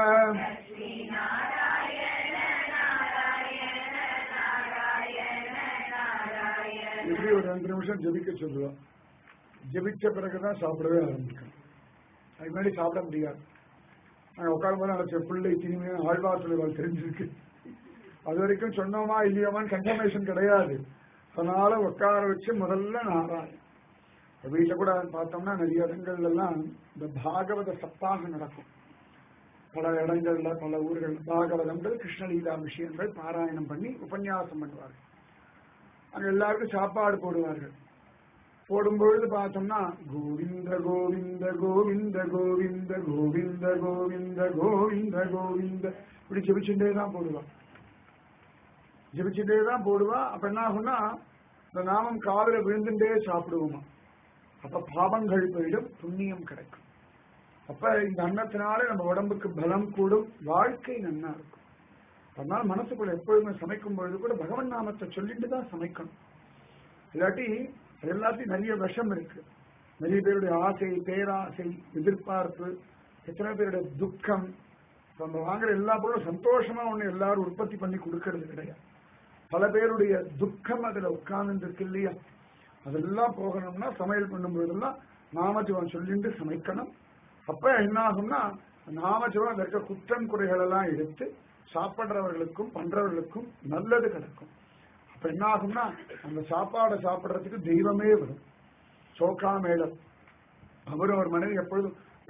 இப்படி ஒரு ரெண்டு நிமிஷம் ஜெபிக்க சொல்லுவா ஜெபிச்ச பிறகுதான் சாப்பிடவே ஆரம்பிக்கும் அது முன்னாடி சாப்பிட முடியாது நாங்கள் உட்காரும் போது நினைச்ச பிள்ளை திணிமே ஆழ்வார் சொல்லுவாள் தெரிஞ்சிருக்கு அது வரைக்கும் சொன்னோமா இல்லையோமான்னு கன்ஃபர்மேஷன் கிடையாது அதனால உட்கார வச்சு முதல்ல நாராயண் வீட்டுல கூட பார்த்தோம்னா நிறைய இடங்கள்ல எல்லாம் இந்த பாகவத சப்தாகம் நடக்கும் பல இடங்கள்ல பல ஊர்கள் பாகவதங்கள் கிருஷ்ணலீலா விஷயங்கள் பாராயணம் பண்ணி உபன்யாசம் பண்ணுவார்கள் அங்க எல்லாருக்கும் சாப்பாடு போடுவார்கள் போடும்பொழுது பார்த்தோம்னா கோவிந்த கோவிந்த கோவிந்த கோவிந்த கோவிந்த கோவிந்த கோவிந்த கோவிந்த இப்படி ஜெபிச்சுட்டே தான் போடுவான் ஜெபிச்சுட்டே தான் போடுவா அப்ப என்ன ஆகும்னா இந்த நாமம் காதல விழுந்துட்டே சாப்பிடுவோமா அப்ப பாவங்கள் போயிடும் புண்ணியம் கிடைக்கும் அப்ப இந்த அன்னத்தினால நம்ம உடம்புக்கு பலம் கூடும் வாழ்க்கை நன்னா இருக்கும் அதனால மனசுக்குள்ள எப்பொழுதுமே சமைக்கும் பொழுது கூட பகவன் நாமத்தை சொல்லிட்டு தான் சமைக்கணும் இல்லாட்டி எல்லாத்தையும் நிறைய விஷம் இருக்கு நிறைய பேருடைய ஆசை பேராசை எதிர்பார்ப்பு எத்தனை பேருடைய துக்கம் நம்ம வாங்குற எல்லா பொருளும் சந்தோஷமா ஒண்ணு எல்லாரும் உற்பத்தி பண்ணி கொடுக்கறது கிடையாது பல பேருடைய துக்கம் அதுல உட்கார்ந்து இருக்கு இல்லையா அதெல்லாம் போகணும்னா சமையல் பண்ணும்போதெல்லாம் நாமஜபம் சொல்லிட்டு சமைக்கணும் அப்ப என்ன ஆகும்னா நாமஜபம் அதில் இருக்க குற்றம் குறைகள் எல்லாம் எடுத்து சாப்பிடுறவர்களுக்கும் பண்றவர்களுக்கும் நல்லது கிடைக்கும் அப்ப என்ன ஆகும்னா அந்த சாப்பாடை சாப்பிடுறதுக்கு தெய்வமே வரும் சோக்கா மேளம் அவரும் ஒரு மனைவி எப்பொழுதும்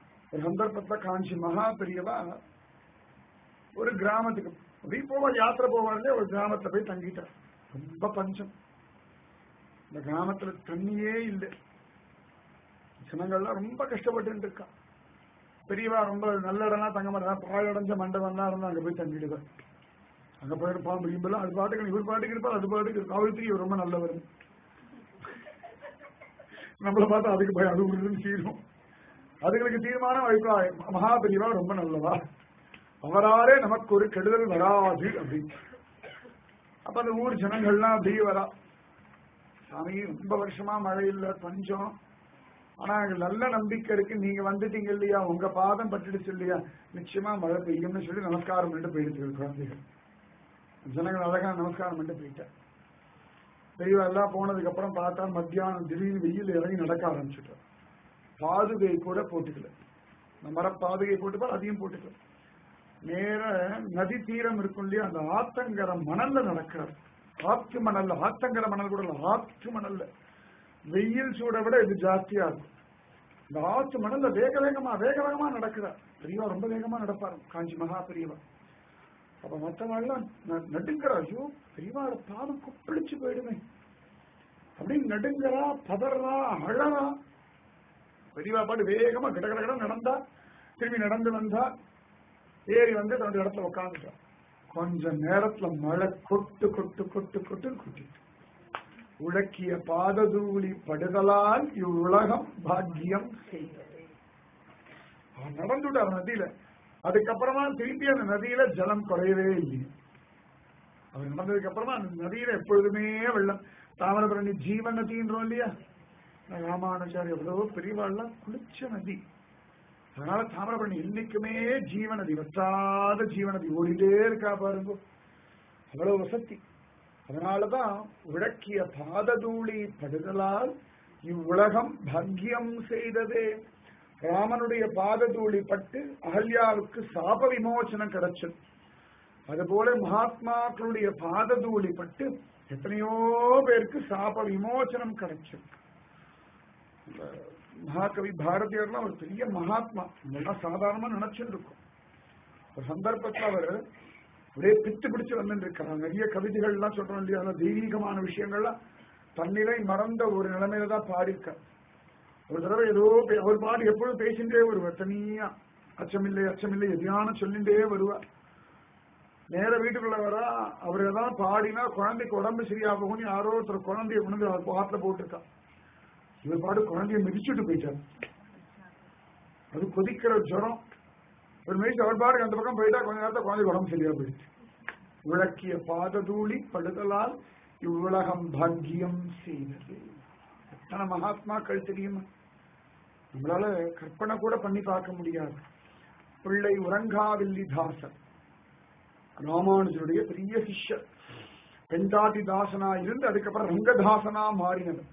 ஒரு சந்தர்ப்பத்துல காஞ்சி மகா பெரியவா ஒரு கிராமத்துக்கு அப்படியே போவா யாத்திரை போவாருந்தே ஒரு கிராமத்துல போய் தங்கிட்டார் ரொம்ப பஞ்சம் இந்த கிராமத்துல தண்ணியே இல்லை ஜனங்கள்லாம் ரொம்ப கஷ்டப்பட்டு இருக்கா பெரியவா ரொம்ப நல்ல இடம்லாம் தங்க மாட்டா பாழடைஞ்ச மண்டபம்லாம் இருந்தா அங்க போய் தங்கிடுவார் அங்க போயிட்டு பாம்பு இம்பெல்லாம் அது பாட்டுக்கு இவர் பாட்டுக்கு இருப்பார் அது பாட்டுக்கு இருக்கும் அவருக்கு இவர் ரொம்ப நல்லவர் நம்மளை பார்த்தா அதுக்கு பயம் அது உருதுன்னு தீரும் அதுகளுக்கு தீர்மானம் அபிப்பிராயம் மகா பெரியவா ரொம்ப நல்லவா அவராலே நமக்கு ஒரு கெடுதல் வராது அப்படின்னு அப்ப அந்த ஊர் ஜனங்கள்லாம் அப்படியே வரா சாமி ரொம்ப வருஷமா மழை இல்ல பஞ்சம் ஆனா எனக்கு நல்ல நம்பிக்கை இருக்கு நீங்க வந்துட்டீங்க இல்லையா உங்க பாதம் பட்டுடுச்சு இல்லையா நிச்சயமா மழை பெய்யும்னு சொல்லி நமஸ்காரம் பண்ணிட்டு போயிடுச்சு குழந்தைகள் ஜனங்கள் அழகா நமஸ்காரம் பண்ணிட்டு போயிட்டேன் பெரியவா எல்லாம் போனதுக்கு அப்புறம் பார்த்தா மத்தியானம் திடீர்னு வெயில் இறங்கி நடக்க ஆரம்பிச்சுட்டோம் பாதுகை கூட போட்டுக்கல இந்த மர பாதுகை போட்டுப்பார் அதையும் போட்டுக்கல நேர நதி தீரம் இருக்கும் இல்லையா அந்த ஆத்தங்கர மணல்ல நடக்கிறார் ஆத்து மணல்ல ஆத்தங்கர மணல் கூட இல்ல ஆத்து மணல்ல வெயில் சூட விட இது ஜாஸ்தியா இருக்கும் இந்த ஆத்து மணல்ல வேக வேகமா வேக வேகமா நடக்கிறார் பெரியவா ரொம்ப வேகமா நடப்பார் காஞ்சி மகா பெரியவா அப்ப மற்றவங்கெல்லாம் நடுங்கிறா ஐயோ பெரியவாட பாதம் கொப்பளிச்சு போயிடுமே அப்படின்னு நடுங்கிறா பதறா அழறா பெரியவா பாட்டு வேகமா கிட கிட கிட நடந்தா திரும்பி நடந்து வந்தா ஏறி வந்து தன்னுடைய இடத்துல உட்காந்துட்டா கொஞ்ச நேரத்துல மழை கொட்டு கொட்டு கொட்டு கொட்டுன்னு கொட்டிட்டு உழக்கிய பாததூளி படுதலால் இவ்வுலகம் பாக்கியம் செய்தது அவன் நடந்துட்டார் நதியில அதுக்கப்புறமா திருப்பி அந்த நதியில ஜலம் குறையவே இல்லை அவர் நடந்ததுக்கு அப்புறமா அந்த நதியில எப்பொழுதுமே வெள்ளம் தாமிரபரணி ஜீவ நதின்றோம் இல்லையா ராமானுஜாரி எவ்வளவோ பெரியவாள்லாம் குளிச்ச நதி அதனால தாமிரபரணி என்னைக்குமே ஜீவநதி வற்றாத ஜீவநதி ஓடிட்டே இருக்கா பாருங்க அவ்வளவு வசதி அதனாலதான் உழக்கிய பாததூளி படுதலால் இவ்வுலகம் பாக்கியம் செய்ததே ராமனுடைய பாததூளி பட்டு அகல்யாவுக்கு சாப விமோசனம் கிடைச்சது அதுபோல மகாத்மாக்களுடைய பாததூளி பட்டு எத்தனையோ பேருக்கு சாப விமோசனம் கிடைச்சது மகாகவி பாரதியார்லாம் ஒரு பெரிய மகாத்மா இதெல்லாம் சாதாரணமா நினைச்சுட்டு இருக்கும் ஒரு சந்தர்ப்பத்தில் அவர் ஒரே பித்து பிடிச்சு வந்துட்டு இருக்கார் நிறைய கவிதைகள் எல்லாம் சொல்றோம் இல்லையா அந்த தெய்வீகமான விஷயங்கள்லாம் தன்னிலை மறந்த ஒரு நிலைமையில தான் பாடியிருக்கார் ஒரு தடவை ஏதோ ஒரு பாடு எப்பொழுதும் பேசிட்டே வருவார் தனியா அச்சமில்லை அச்சமில்லை எதையான சொல்லிட்டே வருவார் நேர வீட்டுக்குள்ள வரா அவர் ஏதாவது பாடினா குழந்தைக்கு உடம்பு சரியா போகும்னு யாரோ ஒருத்தர் குழந்தைய கொண்டு அவர் பாட்டில போட்டிருக்கா இவர் பாடு குழந்தைய மிதிச்சுட்டு போயிட்டார் அது கொதிக்கிற ஜுரம் ஒரு மிதிச்சு அவர் பாடுக்கு அந்த பக்கம் போயிட்டா கொஞ்ச நேரத்தை குழந்தை உடம்பு சரியா போயிடுச்சு விளக்கிய பாததூளி படுதலால் இவ்வுலகம் பாக்கியம் செய்தது எத்தனை மகாத்மாக்கள் தெரியுமா நம்மளால கற்பனை கூட பண்ணி பார்க்க முடியாது பிள்ளை உறங்காவில்லி தாசர் ராமானுஜருடைய பெரிய சிஷ்யர் பெண்டாட்டி தாசனா இருந்து அதுக்கப்புறம் ரங்கதாசனா மாறினவர்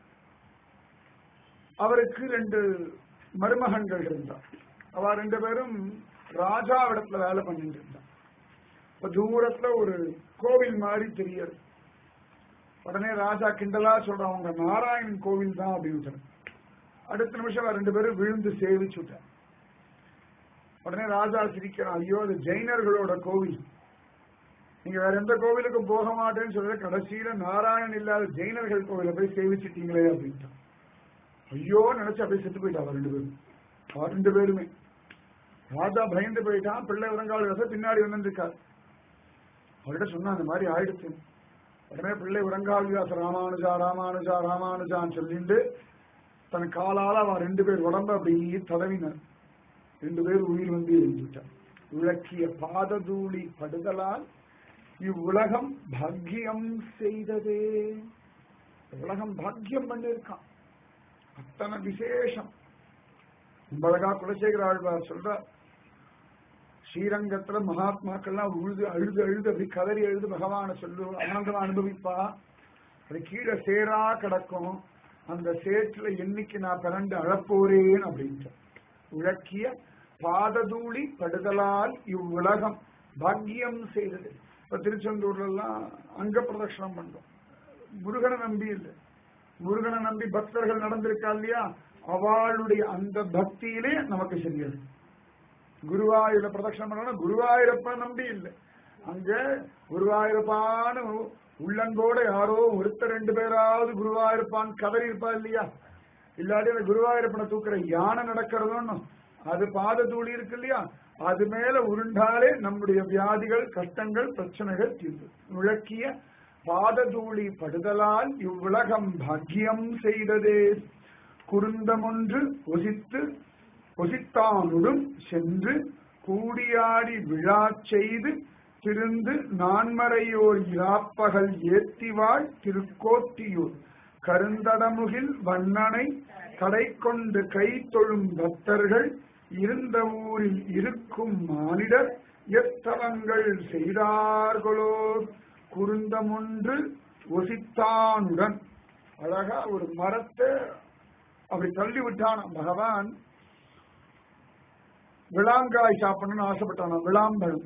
அவருக்கு ரெண்டு மருமகன்கள் இருந்தார் அவ ரெண்டு பேரும் ராஜாவிடத்துல வேலை பண்ணிட்டு இருந்தா இப்ப தூரத்துல ஒரு கோவில் மாதிரி தெரியாது உடனே ராஜா கிண்டலா சொல்றான் அவங்க நாராயணன் கோவில் தான் அப்படின்னு சொன்ன அடுத்த நிமிஷம் ரெண்டு பேரும் விழுந்து சேவிச்சுட்டார் உடனே ராஜா சிரிக்கிறான் ஐயோ அது ஜெயினர்களோட கோவில் நீங்க வேற எந்த கோவிலுக்கும் போக மாட்டேன்னு சொல்ற கடைசியில நாராயணன் இல்லாத ஜெயினர்கள் கோவில போய் சேவிச்சிட்டீங்களே அப்படின்ட்டான் ஐயோ நினைச்சு அப்படியே செத்து போயிட்டா அவ ரெண்டு பேரும் அவ ரெண்டு பேருமே ராஜா பயந்து போயிட்டான் பிள்ளை உறங்கால் பின்னாடி வந்துருக்கார் அவர்கிட்ட சொன்னா அந்த மாதிரி ஆயிடுச்சு உடனே பிள்ளை உறங்காவியாச ராமானுஜா ராமானுஜா ராமானுஜான்னு சொல்லிட்டு தன் காலால அவன் ரெண்டு பேர் உடம்ப அப்படி தடவினர் ரெண்டு பேர் உயிர் வந்து எழுந்துட்டார் உழக்கிய பாததூளி படுதலால் இவ்வுலகம் பாக்கியம் செய்ததே உலகம் பாக்கியம் பண்ணிருக்கான் அத்தனை விசேஷம் அழகா குலசேகர ஆழ்வார் சொல்றார் ஸ்ரீரங்கத்துல மகாத்மாக்கள்லாம் உழுது அழுது அழுது அப்படி கதறி அழுது பகவான சொல்லு ஆனந்தமா அனுபவிப்பா அது கீழே சேரா கிடக்கும் அந்த சேற்றுல என்னைக்கு நான் பிறண்டு அழப்போறேன் அப்படின்ட்டு உழக்கிய பாததூளி படுதலால் இவ்வுலகம் பாக்கியம் செய்தது இப்ப திருச்செந்தூர்ல எல்லாம் அங்க பிரதட்சணம் பண்றோம் முருகனை நம்பி இல்லை முருகனை நம்பி பக்தர்கள் நடந்திருக்கா இல்லையா அவளுடைய அந்த பக்தியிலே நமக்கு சரியாது குருவாயூர பிரதட்சணம் பண்ணணும் குருவாயூரப்ப நம்பி இல்லை அங்க குருவாயூரப்பான்னு உள்ளங்கோட யாரோ ஒருத்தர் ரெண்டு பேராவது குருவாயூரப்பான் கதறி இருப்பா இல்லையா இல்லாட்டி அந்த குருவாயூரப்பனை தூக்குற யானை நடக்கிறதுன்னு அது பாத தூளி இருக்கு இல்லையா அது மேல உருண்டாலே நம்முடைய வியாதிகள் கஷ்டங்கள் பிரச்சனைகள் தீர்வு முழக்கிய பாததூளி படுதலால் இவ்வுலகம் பாக்கியம் செய்ததே குருந்தமொன்று ஒசித்து ஒசித்தானுடன் சென்று கூடியாடி விழா செய்து திருந்து நான்மறையோர் இராப்பகல் ஏத்திவாள் திருக்கோட்டியூர் கருந்தடமுகில் வண்ணனை கடை கொண்டு கை தொழும் பக்தர்கள் இருந்த ஊரில் இருக்கும் மானிடர் எத்தவங்கள் செய்தார்களோ குருந்தமொன்று ஒசித்தானுடன் அழகா ஒரு மரத்தை அப்படி தள்ளி விட்டான் பகவான் விளாங்காய் சாப்பிடணும்னு ஆசைப்பட்டானா விளாம்பழம்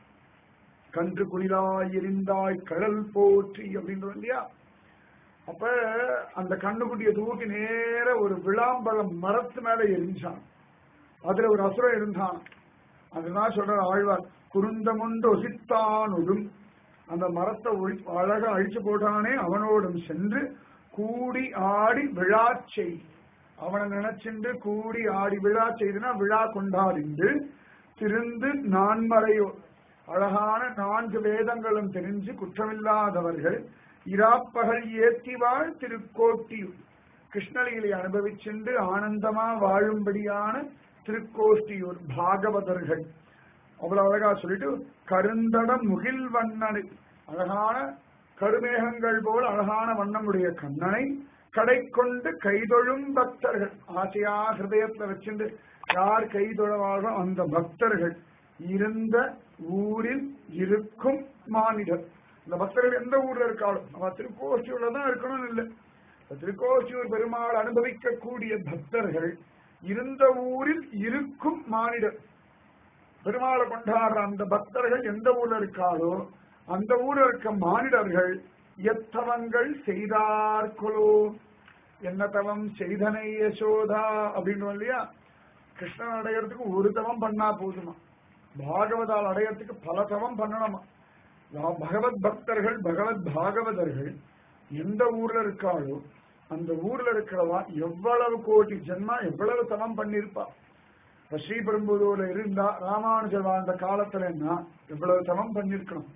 கன்று குளிராய் எரிந்தாய் கடல் போற்றி அப்படின்றோம் இல்லையா அப்ப அந்த கண்ணுக்குட்டியை தூக்கி நேர ஒரு விளாம்பழம் மரத்து மேல எரிஞ்சான் அதுல ஒரு அசுரம் இருந்தான் அதுதான் சொல்ற ஆழ்வார் குருந்தமுண்டு ஒசித்தானுடும் அந்த மரத்தை ஒழி அழகா அழிச்சு போட்டானே அவனோடும் சென்று கூடி ஆடி விழா செய் அவனை நினைச்சுண்டு கூடி ஆடி விழா செய்துனா விழா கொண்டாடிண்டு திருந்து நான்மறையோ அழகான நான்கு வேதங்களும் தெரிஞ்சு குற்றமில்லாதவர்கள் இராப்பகல் ஏத்திவாள் திருக்கோட்டியூர் கிருஷ்ணலீலை அனுபவிச்சுண்டு ஆனந்தமா வாழும்படியான திருக்கோஷ்டியூர் பாகவதர்கள் அவ்வளவு அழகா சொல்லிட்டு கருந்தட முகில் வண்ணனை அழகான கருமேகங்கள் போல் அழகான வண்ணமுடைய கண்ணனை கடை கொண்டு கைதொழும் பக்தர்கள் ஆசையா ஹிருதயத்துல வச்சுண்டு யார் கைதொழவார்களோ அந்த பக்தர்கள் இருந்த ஊரில் இருக்கும் மானிடர் இந்த பக்தர்கள் எந்த ஊர்ல இருக்காலும் நம்ம திருக்கோஷ்டியூர்ல தான் இருக்கணும்னு இல்லை திருக்கோஷ்டியூர் பெருமாள் அனுபவிக்கக்கூடிய பக்தர்கள் இருந்த ஊரில் இருக்கும் மானிடர் பெருமாளை கொண்டாடுற அந்த பக்தர்கள் எந்த ஊர்ல இருக்காளோ அந்த ஊர்ல இருக்க மானிடர்கள் எத்தவங்கள் செய்தார்களோ என்ன தவம் செய்தனை யசோதா அப்படின்றோம் இல்லையா கிருஷ்ணன் அடையறதுக்கு ஒரு தவம் பண்ணா போதுமா பாகவதால் அடையறதுக்கு பல தவம் பண்ணணுமா பகவத் பக்தர்கள் பகவத் பாகவதர்கள் எந்த ஊர்ல இருக்காளோ அந்த ஊர்ல இருக்கிறவா எவ்வளவு கோடி ஜென்மா எவ்வளவு தவம் பண்ணிருப்பா இப்ப ஸ்ரீபெரும்புதூர்ல இருந்தா ராமானுஜர் வாழ்ந்த காலத்துலன்னா எவ்வளவு தவம் பண்ணிருக்கணும்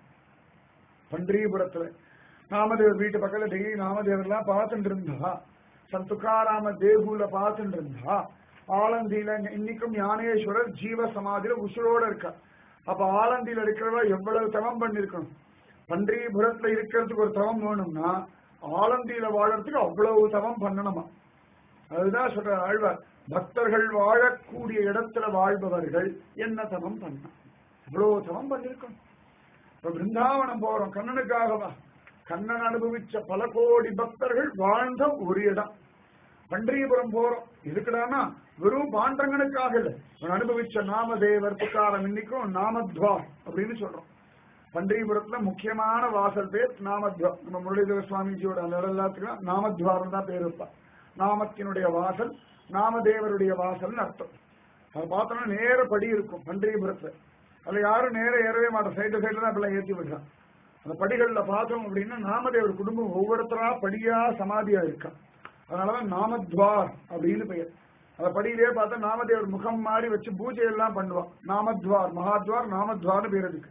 பண்டீபுரத்துல நாமதேவர் வீட்டு பக்கத்துல டெய்லி நாமதேவர்லாம் பார்த்துட்டு இருந்தா சந்துக்காராம தேகுல பார்த்துட்டு இருந்தா ஆலந்தியில இன்னைக்கும் ஞானேஸ்வரர் ஜீவ சமாதியில உசுரோட இருக்கா அப்ப ஆலந்தியில இருக்கிறவா எவ்வளவு தவம் பண்ணிருக்கணும் பண்டீபுரத்துல இருக்கிறதுக்கு ஒரு தவம் வேணும்னா ஆலந்தியில வாழறதுக்கு அவ்வளவு தவம் பண்ணணுமா அதுதான் சொல்ற ஆழ்வார் பக்தர்கள் வாழக்கூடிய இடத்துல வாழ்பவர்கள் என்ன தவம் பண்ண இவ்வளவு தவம் பண்ணிருக்கணும் இப்ப பிருந்தாவனம் போறோம் கண்ணனுக்காகவா கண்ணன் அனுபவிச்ச பல கோடி பக்தர்கள் வாழ்ந்த ஒரு இடம் பண்டரிபுரம் போறோம் எதுக்குடானா வெறும் பாண்டங்கனுக்காக இல்ல அவன் அனுபவிச்ச நாமதேவர் புக்காரம் இன்னைக்கும் நாமத்வார் அப்படின்னு சொல்றோம் பண்டரிபுரத்துல முக்கியமான வாசல் பேர் நாமத்வார் நம்ம முரளிதர சுவாமிஜியோட அந்த இடம் எல்லாத்துக்கும் நாமத்வாரம் தான் பேர் வைப்பா நாமத்தினுடைய வாசல் நாமதேவருடைய வாசல்னு அர்த்தம் அதை பார்த்தோம்னா நேர படி இருக்கும் பண்டரிபுரத்துல அதுல யாரும் நேர ஏறவே மாட்டோம் சைடு சைடுல தான் அப்படிலாம் ஏற்றி விடுறான் அந்த படிகள்ல பார்த்தோம் அப்படின்னா நாமதேவர் குடும்பம் ஒவ்வொருத்தரா படியா சமாதியா இருக்கா அதனாலதான் நாமத்வார் அப்படின்னு பெயர் அந்த படியிலே பார்த்தா நாமதேவர் முகம் மாறி வச்சு பூஜை எல்லாம் பண்ணுவான் நாமத்வார் மகாத்வார் நாமத்வார்னு பேர் இருக்கு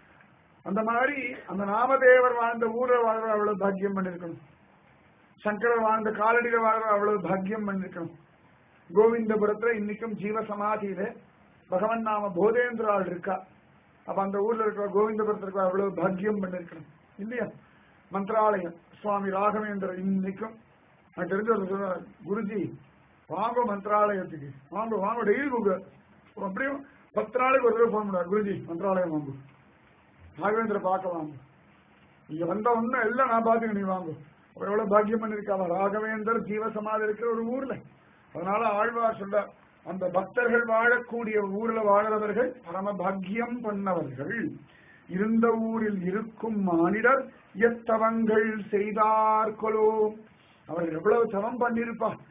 அந்த மாதிரி அந்த நாமதேவர் வாழ்ந்த ஊர்ல வாழ்ற அவ்வளவு பாக்கியம் பண்ணிருக்கணும் சங்கரர் வாழ்ந்த காலடியில வாழ்ற அவ்வளவு பாக்கியம் பண்ணிருக்கணும் கோவிந்தபுரத்துல இன்னைக்கும் ஜீவ சமாதியில பகவன் நாம போதேந்திராள் இருக்கா அப்ப அந்த ஊர்ல இருக்கிற கோவிந்தபுரத்துல இருக்கிற அவ்வளவு பாக்கியம் பண்ணிருக்கணும் இல்லையா மந்திராலயம் சுவாமி ராகவேந்திரர் இன்னைக்கும் எனக்கு தெரிஞ்ச ஒரு சொல்றாரு குருஜி வாங்க மந்திராலயத்துக்கு வாங்க வாங்க டெய்லி கூப்பிடுவார் அப்படியும் பத்து நாளைக்கு ஒரு தடவை ஃபோன் பண்ணுவார் குருஜி மந்திராலயம் வாங்க ராகவேந்திர பார்க்க வாங்க இங்க வந்த உடனே எல்லாம் நான் பாத்துக்க நீ வாங்க அப்ப எவ்வளவு பாக்கியம் பண்ணிருக்காவா ராகவேந்தர் ஜீவசமாதி இருக்கிற ஒரு ஊர்ல அதனால ஆழ்வார் சொல்ற அந்த பக்தர்கள் வாழக்கூடிய ஊர்ல வாழறவர்கள் பரம பாக்கியம் பண்ணவர்கள் இருந்த ஊரில் இருக்கும் மானிடர் எத்தவங்கள் செய்தார்களோ அவர்கள் எவ்வளவு தவம் பண்ணிருப்பா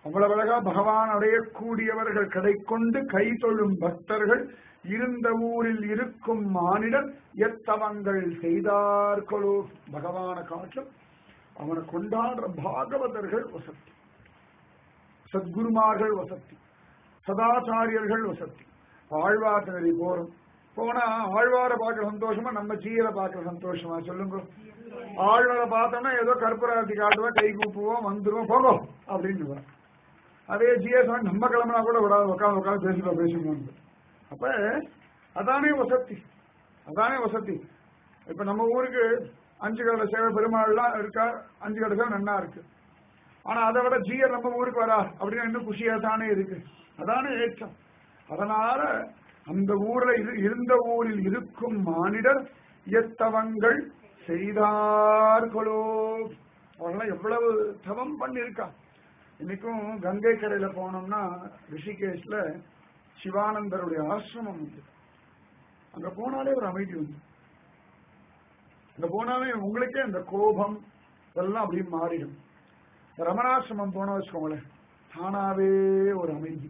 அவ்வளவு அழகா பகவான் அடையக்கூடியவர்கள் கடை கொண்டு கை தொழும் பக்தர்கள் இருந்த ஊரில் இருக்கும் மானிடர் எத்தவங்கள் செய்தார்களோ பகவான காட்டிலும் அவனை கொண்டாடுற பாகவதர்கள் வசத்தி சத்குருமார்கள் வசத்தி சதாச்சாரியர்கள் வசத்தி ஆழ்வார்த்தனரி போறோம் போனா ஆழ்வார பார்க்கிற சந்தோஷமா நம்ம ஜீயரை பார்க்கிற சந்தோஷமா சொல்லுங்க ஆழ்வாரை பார்த்தோம்னா ஏதோ கற்பூராத்தி காட்டுவோம் கை கூப்புவோம் வந்துருவோம் போகும் அப்படின்னு அதே ஜிஎஸ் நம்ம கிளம்புனா கூட விடாது உட்காந்து உட்காந்து பேசிப்போம் பேசிப்போம் அப்ப அதானே வசதி அதானே வசதி இப்ப நம்ம ஊருக்கு அஞ்சு கடை சேவை பெருமாள்லாம் இருக்கா அஞ்சு கடை சேவை நன்னா இருக்கு ஆனா அதை விட ஜியர் நம்ம ஊருக்கு வரா அப்படின்னு இன்னும் குஷியா தானே இருக்கு அதானே ஏற்றம் அதனால அந்த ஊர்ல இரு- இருந்த ஊரில் இருக்கும் மானிடர் எத்தவங்கள் செய்தார்களோ அவர்கள்லாம் எவ்வளவு தவம் பண்ணிருக்கா இன்னைக்கும் கங்கை கரையில போனோம்னா ரிஷிகேஷ்ல சிவானந்தருடைய ஆசிரமம் உண்டு அங்க போனாலே ஒரு அமைதி உண்டு அங்க போனாலே உங்களுக்கே அந்த கோபம் இதெல்லாம் அப்படியே மாறிடும் ரமணாசிரமம் போன வச்சுக்கோங்களேன் தானாவே ஒரு அமைதி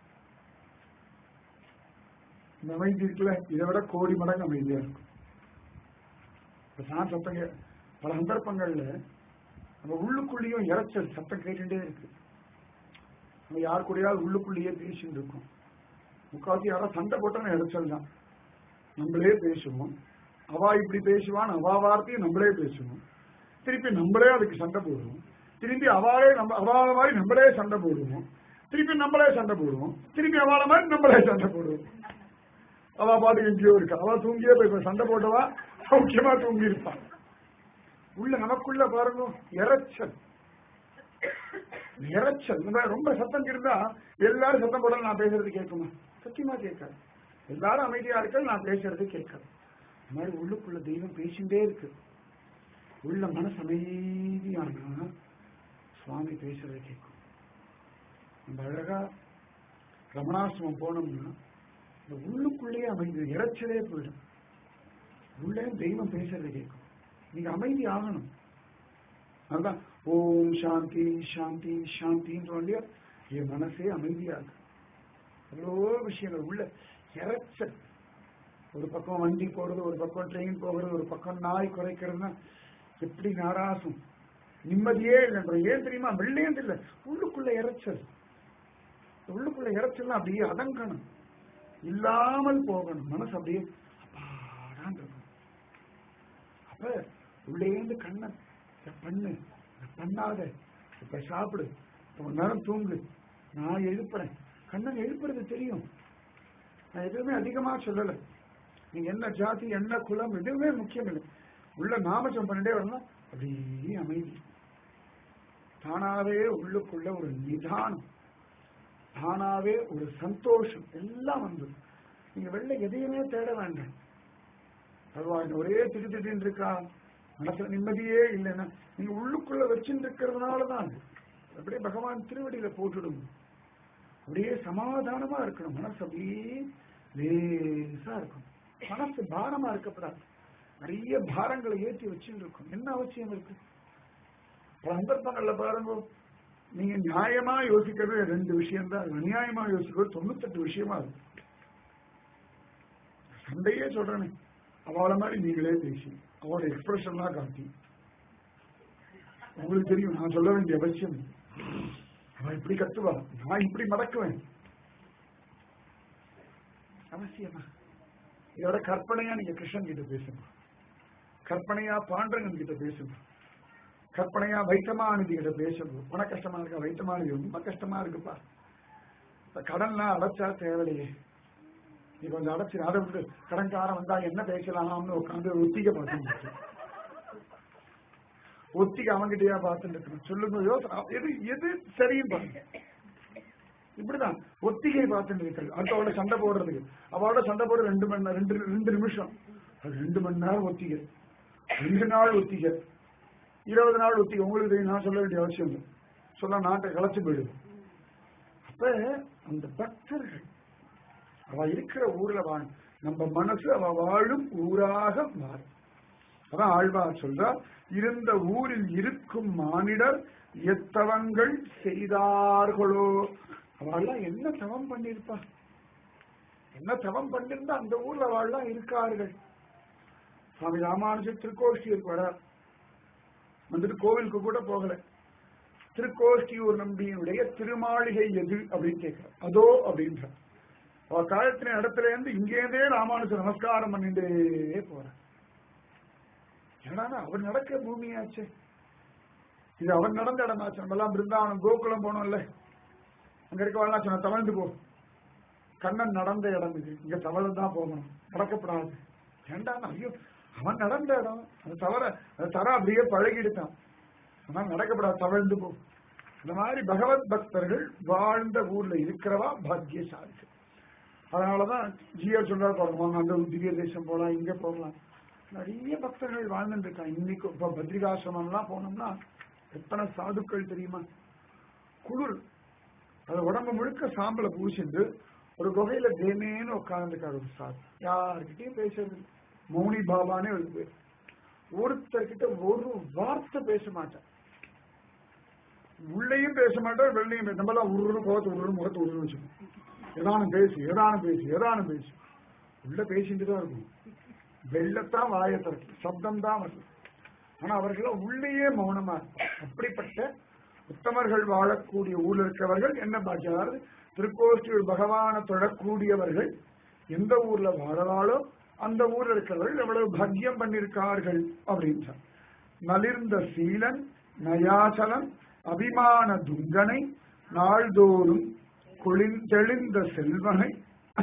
இந்த அமைதி இருக்குல்ல இதை விட கோடி மடங்கு அமைதியா இருக்கும் இப்ப நான் சத்தம் கே- பல சந்தர்ப்பங்கள்ல நம்ம உள்ளுக்குள்ளேயும் இறைச்சல் சத்தம் கேட்டுட்டே இருக்கு நம்ம யார் கூடயாவது உள்ளுக்குள்ளேயே பேசிட்டு இருக்கோம் முக்காவாசி யாராவது சண்டை போட்டோன்னு இறைச்சல் தான் நம்மளே பேசுவோம் அவா இப்படி பேசுவான் அவா வார்த்தையும் நம்மளே பேசுவோம் திருப்பி நம்மளே அதுக்கு சண்டை போடுவோம் திருப்பி அவாளே நம்ம அவாள மாதிரி நம்மளே சண்டை போடுவோம் திருப்பி நம்மளே சண்டை போடுவோம் திருப்பி அவாள மாதிரி நம்மளே சண்டை போடுவோம் அவ பாட்டுக்கு எங்கேயோ இருக்கா அவ தூங்கியே போய் இப்ப சண்டை போட்டவா முக்கியமா தூங்கி இருப்பான் உள்ள நமக்குள்ள பாருங்க இறைச்சல் இறைச்சல் இந்த மாதிரி ரொம்ப சத்தம் இருந்தா எல்லாரும் சத்தம் போடல நான் பேசுறது கேட்குமா சத்தியமா கேட்காது எல்லாரும் அமைதியா இருக்க நான் பேசுறது கேட்காது இந்த மாதிரி உள்ளுக்குள்ள தெய்வம் பேசிட்டே இருக்கு உள்ள மனசு அமைதியானா சுவாமி பேசுறதை கேட்கும் நம்ம அழகா ரமணாசிரமம் போனோம்னா இந்த உள்ளுக்குள்ளேயே அமைதி இறைச்சலே போயிடும் உள்ளே தெய்வம் பேசுறதை கேட்கும் நீங்க அமைதி ஆகணும் அதுதான் ஓம் சாந்தி சாந்தி சாந்தின்னு சொல்லியா என் மனசே அமைதியாகும் எவ்வளோ விஷயங்கள் உள்ள இறைச்சல் ஒரு பக்கம் வண்டி போறது ஒரு பக்கம் ட்ரெயின் போகிறது ஒரு பக்கம் நாய் குறைக்கிறதுனா எப்படி நாராசம் நிம்மதியே இல்லைன்ற ஏன் தெரியுமா வெள்ளையும் இல்லை உள்ளுக்குள்ள இறைச்சல் உள்ளுக்குள்ள இறைச்சல் அப்படியே அதங்கணும் இல்லாமல் போகணும் மனசு அப்படியே அப்பாடான் இருக்கணும் அப்ப உள்ளேந்து கண்ணன் இதை பண்ணு இதை பண்ணாத இப்ப சாப்பிடு கொஞ்ச நேரம் தூங்கு நான் எழுப்புறேன் கண்ணன் எழுப்புறது தெரியும் நான் எதுவுமே அதிகமா சொல்லல நீங்க என்ன ஜாதி என்ன குலம் எதுவுமே முக்கியம் இல்லை உள்ள நாமஜம் பண்ணிட்டே வரலாம் அப்படியே அமைதி தானாவே உள்ளுக்குள்ள ஒரு நிதானம் தானாவே ஒரு சந்தோஷம் எல்லாம் வந்து நீங்க வெளில எதையுமே தேட வேண்டாம் பகவான் ஒரே திடு திடீர்னு இருக்கா மனசுல நிம்மதியே இல்லைன்னா நீங்க உள்ளுக்குள்ள வச்சுட்டு இருக்கிறதுனாலதான் அது அப்படியே பகவான் திருவடியில போட்டுடும் அப்படியே சமாதானமா இருக்கணும் மனசு அப்படியே லேசா இருக்கும் மனசு பாரமா இருக்கப்படாது நிறைய பாரங்களை ஏற்றி வச்சுட்டு இருக்கும் என்ன அவசியம் இருக்கு பல சந்தர்ப்பங்கள்ல பாருங்க நீங்க நியாயமா யோசிக்கிறது ரெண்டு விஷயம் தான் அநியாயமா யோசிக்கிறது தொண்ணூத்தெட்டு விஷயமா இருக்கு சண்டையே சொல்றேனே அவளை மாதிரி நீங்களே பேசி அவளோட எக்ஸ்பிரஷன்லாம் காட்டி உங்களுக்கு தெரியும் நான் சொல்ல வேண்டிய அவசியம் இல்லை. அவன் இப்படி கத்துவா நான் இப்படி மடக்குவேன் அவசியமா இதோட கற்பனையா நீங்க கிருஷ்ணன் கிட்ட பேசுங்க கற்பனையா பாண்டரங்கன் கிட்ட பேசுங்க கற்பனையா வைத்தமானதி கிட்ட பேசுங்க பண கஷ்டமா இருக்கா வைத்தமானதி ரொம்ப கஷ்டமா இருக்குப்பா இந்த கடன்லாம் அடைச்சா தேவையில்லையே நீ கொஞ்சம் அடைச்சு அதை விட்டு கடன்காரன் வந்தா என்ன பேசலாம்னு உட்காந்து ஒத்திக்க பார்த்து ஒத்திக்க அவன்கிட்டயா பார்த்துட்டு இருக்கணும் சொல்லுங்க யோசனை எது எது சரியும் பாருங்க இப்படிதான் ஒத்திகை பார்த்துட்டு இருக்கிறது அடுத்தவளோட சண்டை போடுறதுக்கு அவளோட சண்டை போட ரெண்டு மணி நேரம் ரெண்டு ரெண்டு நிமிஷம் அது ரெண்டு மணி நேரம் ஒத்திகை ரெண்டு நாள் ஒத்திகை இருபது நாள் ஒத்திகை உங்களுக்கு தெரியும் நான் சொல்ல வேண்டிய அவசியம் இல்லை சொல்ல நாட்டை களைச்சு போயிடுது அப்ப அந்த பக்தர்கள் அவ இருக்கிற ஊர்ல வாழ நம்ம மனசு அவ வாழும் ஊராக மாறும் அதான் ஆழ்வார் சொல்றார் இருந்த ஊரில் இருக்கும் மானிடர் எத்தவங்கள் செய்தார்களோ அவள்லாம் என்ன தவம் பண்ணிருப்பா என்ன தவம் பண்ணிருந்தா அந்த ஊர்ல அவள்லாம் இருக்கார்கள் சுவாமி ராமானுஜர் திருக்கோஷ்டியூருக்கு வரார் வந்துட்டு கோவிலுக்கு கூட போகல திருக்கோஷ்டியூர் நம்பியினுடைய திருமாளிகை எது அப்படின்னு கேட்கிறார் அதோ அப்படின்றார் அவ காலத்தின இடத்துல இருந்து இங்கேருந்தே ராமானுஜர் நமஸ்காரம் பண்ணிட்டே போறார் ஏன்னா அவர் நடக்க பூமியாச்சே இது அவர் நடந்த இடமாச்சு நம்ம எல்லாம் பிருந்தாவனம் கோகுலம் போனோம்ல அங்க இருக்கவெல்லாம் சொன்ன தவழ்ந்து போ கண்ணன் நடந்த இடம் இது இங்க தவறு தான் போகணும் நடக்கப்படாது ஏண்டாம் ஐயோ அவன் நடந்த இடம் அது தவற அது தர அப்படியே பழகிடுத்தான் ஆனா நடக்கப்படாது தவழ்ந்து போ இந்த மாதிரி பகவத் பக்தர்கள் வாழ்ந்த ஊர்ல இருக்கிறவா பாக்கியசாலிகள் அதனாலதான் ஜியா சொல்றாரு பாருங்க அந்த திவ்ய தேசம் போலாம் இங்க போகலாம் நிறைய பக்தர்கள் வாழ்ந்துட்டு இருக்காங்க இன்னைக்கு இப்ப பத்ரிகாசிரமம் எல்லாம் போனோம்னா எத்தனை சாதுக்கள் தெரியுமா குளிர் அது உடம்பு முழுக்க சாம்பலை பூசிட்டு ஒரு குகையில தேனேன்னு உட்கார்ந்துருக்காரு ஒரு சாது யாருக்கிட்டையும் பேசுறது இல்ல. மௌனி பாபானே ஒரு பேர் ஒருத்தர்கிட்ட ஒரு வார்த்தை பேச மாட்டேன் உள்ளேயும் பேச மாட்டார் வெளிலையும் பேச நம்ம எல்லாம் உருன்னு கோவத்தை உருன்னு முகத்தை உருன்னு வச்சுக்கணும் ஏதானும் பேசு ஏதானும் பேசு ஏதானும் பேசு உள்ள பேசிட்டு தான் இருக்கும் வெள்ளத்தான் வாயை திறக்கும் சப்தம் தான் வருது ஆனா அவர்கள் உள்ளேயே மௌனமா இருப்பார் அப்படிப்பட்ட உத்தமர்கள் வாழக்கூடிய ஊர்ல இருக்கிறவர்கள் என்ன பாக்கியம் அதாவது திருக்கோஷ்டியூர் பகவானை தொழக்கூடியவர்கள் எந்த ஊர்ல வாழறாளோ அந்த ஊர்ல இருக்கிறவர்கள் எவ்வளவு பாக்கியம் பண்ணிருக்கார்கள் அப்படின்னு நலிர்ந்த சீலன் நயாசலன் அபிமான துங்கனை நாள்தோறும் குளிர்ந்தெழுந்த செல்வனை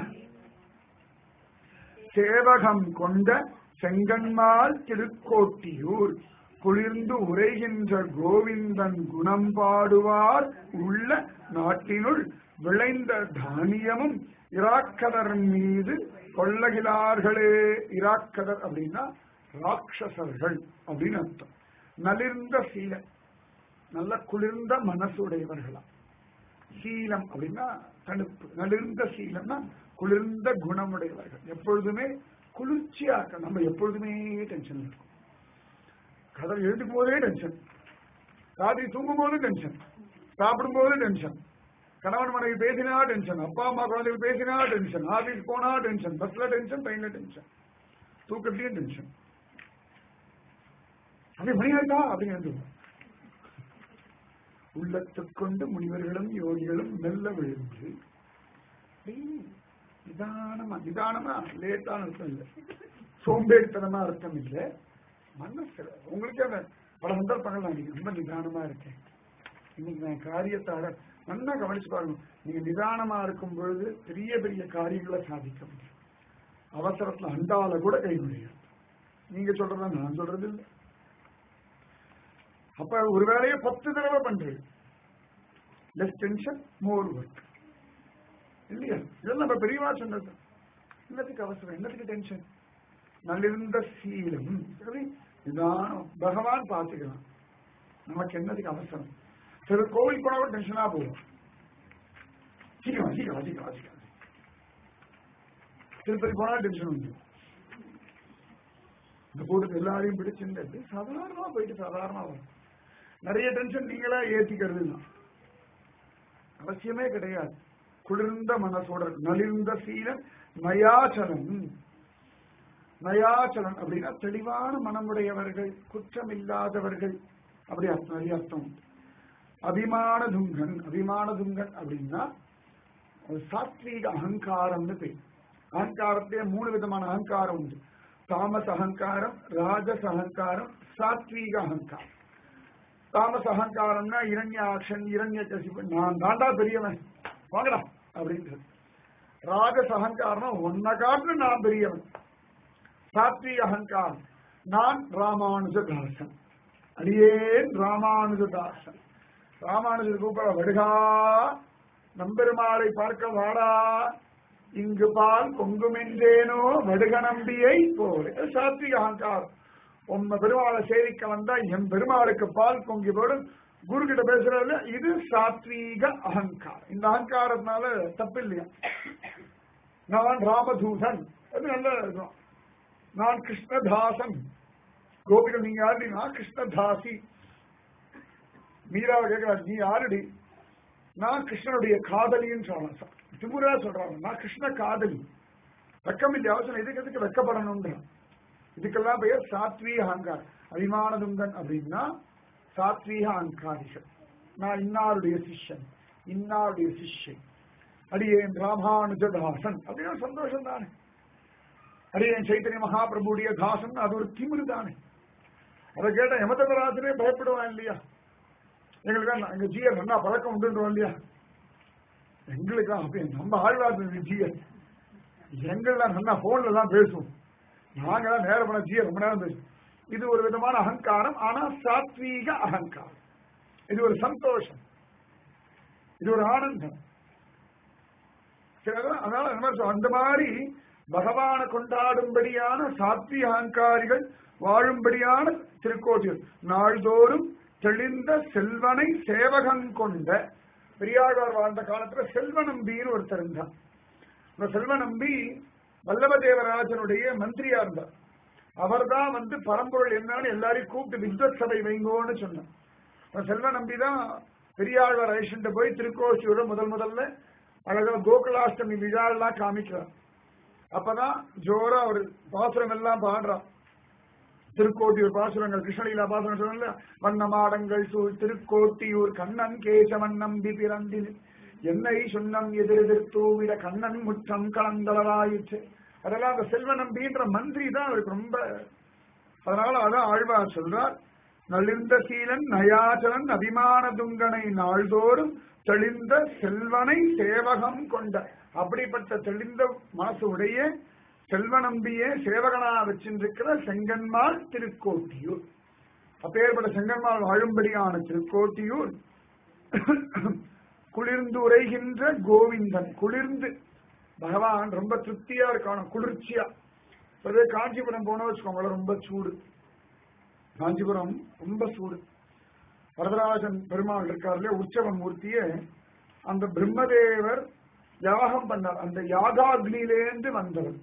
சேவகம் கொண்ட செங்கன்மால் திருக்கோட்டியூர் குளிர்ந்து உரைகின்ற கோவிந்தன் குணம் பாடுவார் உள்ள நாட்டினுள் விளைந்த தானியமும் இராக்கதர் மீது கொள்ளகிலார்களே இராக்கதர் அப்படின்னா ராட்சசர்கள் அப்படின்னு அர்த்தம் நலிர்ந்த சீலம் நல்ல குளிர்ந்த மனசுடையவர்களா சீலம் அப்படின்னா தடுப்பு நலிர்ந்த சீலம்னா குளிர்ந்த குணமுடையவர்கள் எப்பொழுதுமே குளிர்ச்சியா இருக்க நம்ம எப்பொழுதுமே டென்ஷன் இருக்கும் கதல் எழுதுக்கும் போதே டென்ஷன் ராத்திரி தூங்கும் போது டென்ஷன் சாப்பிடும் போது டென்ஷன் கணவன் மனைவி பேசினா டென்ஷன் அப்பா அம்மா குழந்தைகள் பேசினா டென்ஷன் ஆபீஸ் போனா டென்ஷன் பஸ்ல டென்ஷன் ட்ரெயின்ல டென்ஷன் தூக்கத்திலையும் டென்ஷன் அப்படி மணி ஆயிட்டா அப்படிங்கிறது உள்ளத்துக்கொண்டு முனிவர்களும் யோகிகளும் மெல்ல விழுந்து அப்படியே நிதானமா நிதானமா லேட்டான அர்த்தம் இல்லை சோம்பேறித்தனமா அர்த்தம் இல்லை மனசு உங்களுக்கு அந்த பல சந்தர்ப்பங்கள் நான் இன்னைக்கு ரொம்ப நிதானமா இருக்கேன் இன்னைக்கு நான் காரியத்தால நல்லா கவனிச்சு பாருங்க நீங்க நிதானமா இருக்கும் பொழுது பெரிய பெரிய காரியங்களை சாதிக்க முடியும் அவசரத்துல அண்டால கூட கை முடியும் நீங்க சொல்றதா நான் சொல்றது இல்லை அப்ப ஒரு வேலையை பத்து தடவை பண்றேன் லெஸ் டென்ஷன் மோர் ஒர்க் இல்லையா இதெல்லாம் நம்ம பெரியவா சொன்னது என்னத்துக்கு அவசரம் என்னத்துக்கு டென்ஷன் நல்லிருந்த சீலம் சரி நிதானம் பகவான் பார்த்துக்கலாம் நமக்கு என்னதுக்கு அவசரம் சில கோவில் போனா கூட டென்ஷனா போகும் சீக்கிரம் சீக்கிரம் சீக்கிரம் சீக்கிரம் திருப்பதி போனா டென்ஷன் உண்டு இந்த கூட்டத்தை எல்லாரையும் பிடிச்சிருந்து சாதாரணமா போயிட்டு சாதாரணமா வரும் நிறைய டென்ஷன் நீங்களா ஏத்திக்கிறது தான் அவசியமே கிடையாது குளிர்ந்த மனசோட நலிர்ந்த சீலன் நயாச்சலம் நயாச்சலம் அப்படின்னா தெளிவான மனமுடையவர்கள் குற்றம் இல்லாதவர்கள் அப்படி அர்த்தம் நிறைய அர்த்தம் உண்டு அபிமான துங்கன் அபிமான துங்கன் அப்படின்னா ஒரு சாத்வீக அகங்காரம்னு பேர் அகங்காரத்திலே மூணு விதமான அகங்காரம் உண்டு தாமஸ் அகங்காரம் ராஜஸ் அகங்காரம் சாத்வீக அகங்காரம் தாமஸ் அகங்காரம்னா இரண்யாக்ஷன் இரண்ய கசிப்பு நான் தாண்டா பெரியவன் வாங்கடா அப்படின்றது ராஜஸ் அகங்காரம் ஒன்ன காட்டு நான் பெரியவன் சாத்வீக அகங்காரம் நான் ராமானுஜதாசன் அடியேன் ராமானுஜதாசன் ராமானுஜர் கூப்பிட வடுகா நம்பெருமாளை பார்க்க வாடா இங்கு பால் பொங்குமென்றேனோ வடுக நம்பியை போல சாத்விக அகங்காரம் உம்ம பெருமாளை சேவிக்க வந்தா என் பெருமாளுக்கு பால் பொங்கி போடும் குரு கிட்ட பேசுறதுல இது சாத்வீக அகங்காரம் இந்த அகங்காரத்தினால தப்பு இல்லையா நான் ராமதூதன் அது நல்லா இருக்கும் நான் கிருஷ்ணதாசன் கோபிகள் நீங்க யாரு நான் கிருஷ்ணதாசி மீராவை கேட்கிறார் நீ யாருடி நான் கிருஷ்ணனுடைய காதலின்னு சொல்றான் திமுறா சொல்றாங்க நான் கிருஷ்ண காதலி வெக்கம் இல்லையா அவசரம் இதுக்கு எதுக்கு வெக்கப்படணும்ன்றான் இதுக்கெல்லாம் பெயர் சாத்வீக அகங்கார் அபிமானதுங்கன் அப்படின்னா சாத்வீக அகங்காரிகள் நான் இன்னாருடைய சிஷ்யன் இன்னாருடைய சிஷ்யன் அடியேன் ராமானுஜதாசன் அப்படின்னு ஒரு சந்தோஷம் தானே அடியேன் சைத்தன்ய மகாபிரபுடைய தாசன் அது ஒரு திமிரு தானே அதை கேட்ட யமதராஜனே பயப்படுவான் இல்லையா எங்களுக்கு எங்க ஜியர் நல்லா பழக்கம் உண்டுன்றோம் இல்லையா எங்களுக்கு அப்படி நம்ம ஆழ்வார் ஜியர் எங்கெல்லாம் நல்லா போன்ல தான் பேசுவோம் நாங்கெல்லாம் நேரம் பண்ண ஜியர் ரொம்ப நேரம் பேசுவோம் இது ஒரு விதமான அகங்காரம் ஆனா சாத்வீக அகங்காரம் இது ஒரு சந்தோஷம் இது ஒரு ஆனந்தம் சரி, அதான் அதனால என்ன சொல்றது? அந்த மாதிரி பகவானை கொண்டாடும்படியான சாத்வி அகங்காரிகள் வாழும்படியான திருக்கோட்டில் நாள்தோறும் தெளிந்த செல்வனை சேவகன் கொண்ட பெரியாழ்வார் வாழ்ந்த காலத்துல செல்வ நம்பின்னு ஒருத்தர் இருந்தார் இந்த செல்வ நம்பி வல்லப தேவராஜனுடைய மந்திரியா இருந்தார் அவர்தான் வந்து பரம்பொருள் என்னன்னு எல்லாரையும் கூப்பிட்டு வித்வத் சபை வைங்கோன்னு சொன்னார் அந்த செல்வ நம்பி தான் பெரியாழ்வார் ஐஷன்ட்டு போய் திருக்கோஷியோட முதல் முதல்ல அழகா கோகுலாஷ்டமி விழாலாம் காமிக்கிறார் அப்பதான் ஜோரா அவர் பாசுரம் எல்லாம் பாடுறான் திருக்கோட்டியூர் பாசுரங்கள் கிருஷ்ணலீலா பாசுரம் சொன்ன வண்ணமாடங்கள் சூழ் திருக்கோட்டியூர் கண்ணன் கேசவன் நம்பி பிறந்தில் என்னை சொன்னம் எதிரெதிர்த்தூவிட கண்ணன் முற்றம் கலந்தளராயிற்று அதெல்லாம் அந்த செல்வ நம்பின்ற மந்திரி தான் அவருக்கு ரொம்ப அதனால அதான் ஆழ்வார் சொல்றார் நலிந்த சீலன் நயாச்சலன் அபிமான துங்கனை நாள்தோறும் தெளிந்த செல்வனை சேவகம் கொண்ட அப்படிப்பட்ட தெளிந்த மனசு உடைய செல்வ நம்பியே சேவகனா வச்சிருக்கிற செங்கன்மாள் திருக்கோட்டியூர் அப்பேற்பட்ட செங்கன்மாள் வாழும்படியான திருக்கோட்டியூர் குளிர்ந்து உரைகின்ற கோவிந்தன் குளிர்ந்து பகவான் ரொம்ப திருப்தியா இருக்கான குளிர்ச்சியா அதே காஞ்சிபுரம் போன வச்சுக்கோங்களேன் ரொம்ப சூடு காஞ்சிபுரம் ரொம்ப சூடு வரதராஜன் பெருமாள் இருக்காருல உற்சவ மூர்த்திய அந்த பிரம்மதேவர் யாகம் பண்ணார் அந்த யாகாக்னியிலேந்து வந்தவர்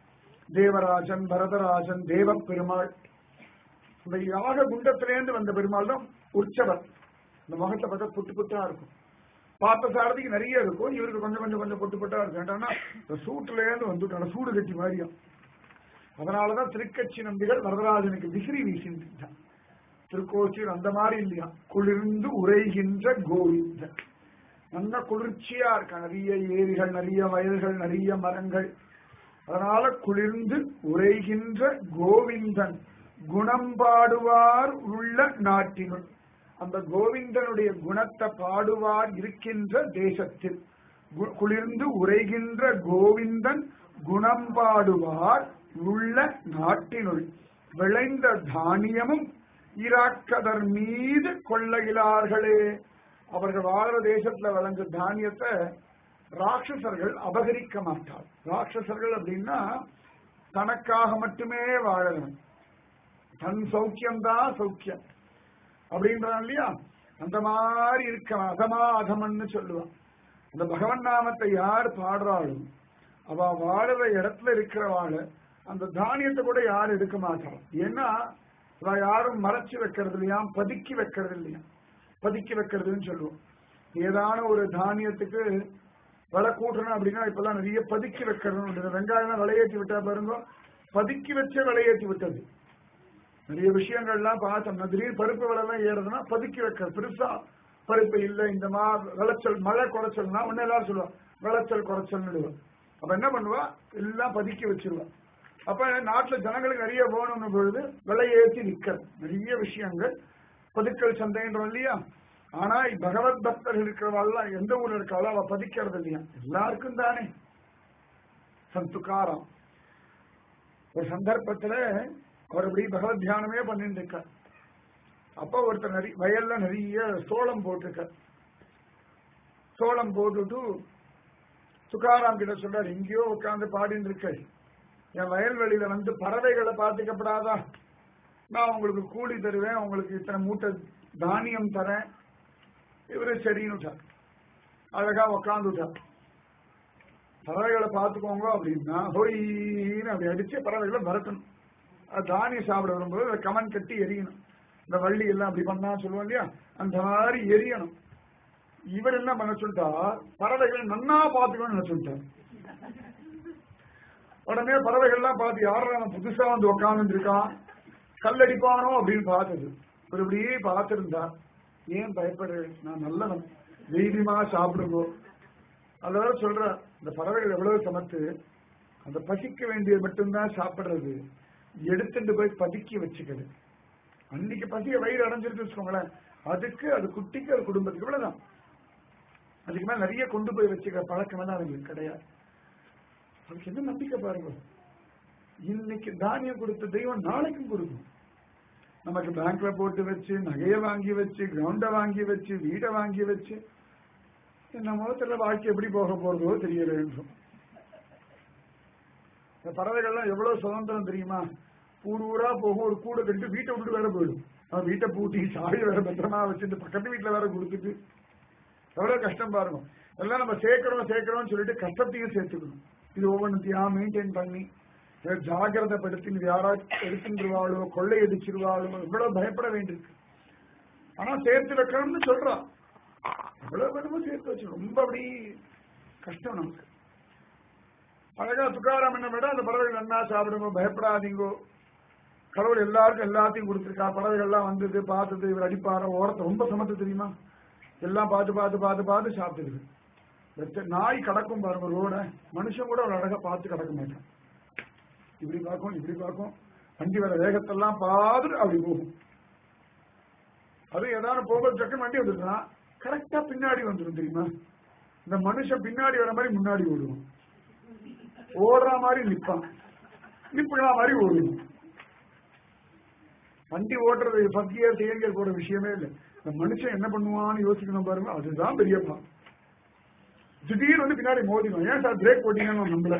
தேவராஜன் பரதராஜன் தேவ பெருமாள் இந்த யாக குண்டத்திலேந்து வந்த பெருமாள் தான் உற்சவர் இந்த முகத்தை பார்த்தா புட்டு புட்டா இருக்கும் பார்த்த சாரதிக்கு நிறைய இருக்கும் இவருக்கு கொஞ்சம் கொஞ்சம் கொஞ்சம் பொட்டு பொட்டா இருக்கும் ஏன்னா இந்த சூட்டுல இருந்து வந்துட்டாங்க சூடு கட்டி மாதிரியும் அதனாலதான் திருக்கட்சி நம்பிகள் வரதராஜனுக்கு விசிறி வீசின்றான் திருக்கோச்சியில் அந்த மாதிரி இல்லையா குளிர்ந்து உரைகின்ற கோவிந்தன் நல்ல குளிர்ச்சியா இருக்கா நிறைய ஏரிகள் நிறைய வயல்கள் நிறைய மரங்கள் அதனால குளிர்ந்து உரைகின்ற கோவிந்தன் குணம் பாடுவார் உள்ள நாட்டினுள் அந்த கோவிந்தனுடைய குணத்தை பாடுவார் இருக்கின்ற தேசத்தில் கு- குளிர்ந்து உரைகின்ற கோவிந்தன் குணம் பாடுவார் உள்ள நாட்டினுள் விளைந்த தானியமும் ஈராக்கதர் மீது கொள்ளையிலார்களே அவர்கள் வாழற தேசத்துல விளைஞ்ச தானியத்தை ராட்சசர்கள் அபகரிக்க மாட்டார் ராட்சசர்கள் அப்படின்னா தனக்காக மட்டுமே வாழணும் தன் சௌக்கியம்தான் சௌக்கியம் அப்படின்றான் இல்லையா அந்த மாதிரி இருக்கலாம் அதமா அதமன்னு சொல்லுவான் அந்த பகவன் நாமத்தை யார் பாடுறாலும் அவ வாழுற இடத்துல இருக்கிறவாள் அந்த தானியத்தை கூட யாரும் எடுக்க மாட்டாள் ஏன்னா அவ யாரும் மறைச்சு வைக்கிறது இல்லையா பதுக்கி வைக்கிறது இல்லையா பதுக்கி வைக்கிறதுன்னு சொல்லுவோம் ஏதான ஒரு தானியத்துக்கு விலை கூட்டணும் அப்படின்னா இப்பெல்லாம் நிறைய பதுக்கி வைக்கிறது வெங்காயம் விலையேற்றி விட்டா பாருங்க பதுக்கி வச்சே விலையேற்றி விட்டது நிறைய விஷயங்கள்லாம் பார்த்தோம்னா திடீர் பருப்பு விலை எல்லாம் ஏறுதுன்னா பதுக்கி வைக்க பெருசா பருப்பு இல்ல இந்த மா விளைச்சல் மழை குறைச்சல்னா உடனே எல்லாரும் சொல்லுவா விளைச்சல் குறைச்சல்னு அப்ப என்ன பண்ணுவா எல்லாம் பதுக்கி வச்சிருவா அப்ப நாட்டுல ஜனங்களுக்கு நிறைய வேணும்னு பொழுது விலை ஏற்றி நிக்க நிறைய விஷயங்கள் பதுக்கல் சந்தைன்றோம் இல்லையா ஆனா பகவத் பக்தர்கள் இருக்கிறவாள்லாம் எந்த ஊர்ல இருக்காளோ அவ பதிக்கிறது இல்லையா எல்லாருக்கும் தானே சந்துக்காரம் ஒரு சந்தர்ப்பத்துல அவர் இப்படி பகவத் தியானமே பண்ணிட்டு இருக்கார் அப்ப ஒருத்தர் நிறைய வயல்ல நிறைய சோளம் போட்டிருக்கார் சோளம் போட்டுட்டு துக்காராம் கிட்ட சொல்றாரு எங்கேயோ உட்கார்ந்து பாடிட்டு இருக்க என் வயல்வெளியில வந்து பறவைகளை பார்த்துக்கப்படாதா நான் உங்களுக்கு கூலி தருவேன் உங்களுக்கு இத்தனை மூட்டை தானியம் தரேன் இவரு சரின்னு அழகா உக்காந்துட்டார் பறவைகளை பார்த்துக்கோங்க அப்படின்னா ஹொய்ன்னு அப்படி அடிச்சு பறவைகளை மறக்கணும் அது தானியம் சாப்பிட வரும்போது அதை கமன் கட்டி எரியணும் இந்த வள்ளி எல்லாம் அப்படி பண்ணா சொல்லுவோம் இல்லையா அந்த மாதிரி எரியணும் இவர் என்ன பண்ண சொல்லிட்டா பறவைகளை நன்னா பாத்துக்கணும்னு நினைச்சுட்டார் உடனே பறவைகள்லாம் பார்த்து யாரும் அவன் புதுசா வந்து உட்கார்ந்து இருக்கான் கல்லடிப்பானோ அப்படின்னு பார்த்தது ஒரு இப்படியே பார்த்திருந்தா ஏன் பயப்படுறேன் நான் நல்லவன் தைரியமா சாப்பிடுங்க அதோட சொல்ற இந்த பறவைகள் எவ்வளவு சமத்து அந்த பசிக்க வேண்டியது மட்டும்தான் சாப்பிடுறது எடுத்துட்டு போய் பதுக்கி வச்சுக்கிறது அன்னைக்கு பசிய வயிறு அடைஞ்சிருக்கு வச்சுக்கோங்களேன் அதுக்கு அது குட்டிக்கு அது குடும்பத்துக்கு இவ்வளவுதான் அதுக்கு மேல நிறைய கொண்டு போய் வச்சுக்கிற பழக்கம் எல்லாம் அதுங்களுக்கு கிடையாது அதுக்கு என்ன நம்பிக்கை பாருங்க இன்னைக்கு தானியம் கொடுத்த தெய்வம் நாளைக்கும் கொடுக்கும் நமக்கு பேங்க்ல போட்டு வச்சு நகையை வாங்கி வச்சு கிரவுண்ட வாங்கி வச்சு வீடை வாங்கி வச்சு நம்ம தெரியல வாழ்க்கை எப்படி போக போறதோ தெரியல என்றும் இந்த பறவைகள்லாம் எவ்வளவு சுதந்திரம் தெரியுமா ஊர் ஊரா போகும் ஒரு கூடை கட்டிட்டு வீட்டை விட்டுட்டு வேற போயிடும் அவன் வீட்டை பூட்டி சாவி வேற பத்திரமா வச்சுட்டு பக்கத்து வீட்டுல வேற கொடுத்துட்டு எவ்வளவு கஷ்டம் பாருங்க எல்லாம் நம்ம சேர்க்கிறோம் சேர்க்கிறோம்னு சொல்லிட்டு கஷ்டத்தையும் சேர்த்துக்கணும் இது ஒவ்வொன்றத்தையா மெயின்டைன் பண்ணி இதை ஜாகிரதைப்படுத்தி இது யாரா எடுத்துருவாளோ கொள்ளை அடிச்சிருவாளோ இவ்வளவு பயப்பட வேண்டியிருக்கு ஆனா சேர்த்து வைக்கணும்னு சொல்றான் எவ்வளவு வேணுமோ சேர்த்து வச்சு ரொம்ப அப்படி கஷ்டம் நமக்கு அழகா துக்காராம் என்ன விட அந்த பறவைகள் என்ன சாப்பிடுங்க பயப்படாதீங்கோ கடவுள் எல்லாருக்கும் எல்லாத்தையும் கொடுத்துருக்கா பறவைகள் எல்லாம் வந்தது பார்த்தது இவர் அடிப்பார ஓரத்தை ரொம்ப சமத்து தெரியுமா எல்லாம் பார்த்து பார்த்து பார்த்து பார்த்து சாப்பிட்டுது வெச்ச- நாய் கடக்கும் பாருங்க ரோட மனுஷன் கூட ஒரு அழகா பார்த்து கடக்க மாட்டான் இப்படி பார்க்கும் இப்படி பார்க்கும் வண்டி வர வேகத்தெல்லாம் பார்த்துட்டு அப்படி போகும் அது ஏதாவது போகும்போது டக்குன்னு வண்டி வந்துருச்சுன்னா கரெக்டா பின்னாடி வந்துடும் தெரியுமா இந்த மனுஷன் பின்னாடி வர மாதிரி முன்னாடி ஓடுவான் ஓடுற மாதிரி நிப்பான் நிப்புற மாதிரி ஓடுவான் வண்டி ஓட்டுறது ஃபர்ஸ்ட் இயர் செகண்ட் இயர் போற விஷயமே இல்லை இந்த மனுஷன் என்ன பண்ணுவான்னு யோசிக்கணும் பாருங்க அதுதான் பெரியப்பா திடீர்னு வந்து பின்னாடி மோதிடும் ஏன் சார் பிரேக் போட்டீங்கன்னு நம்மள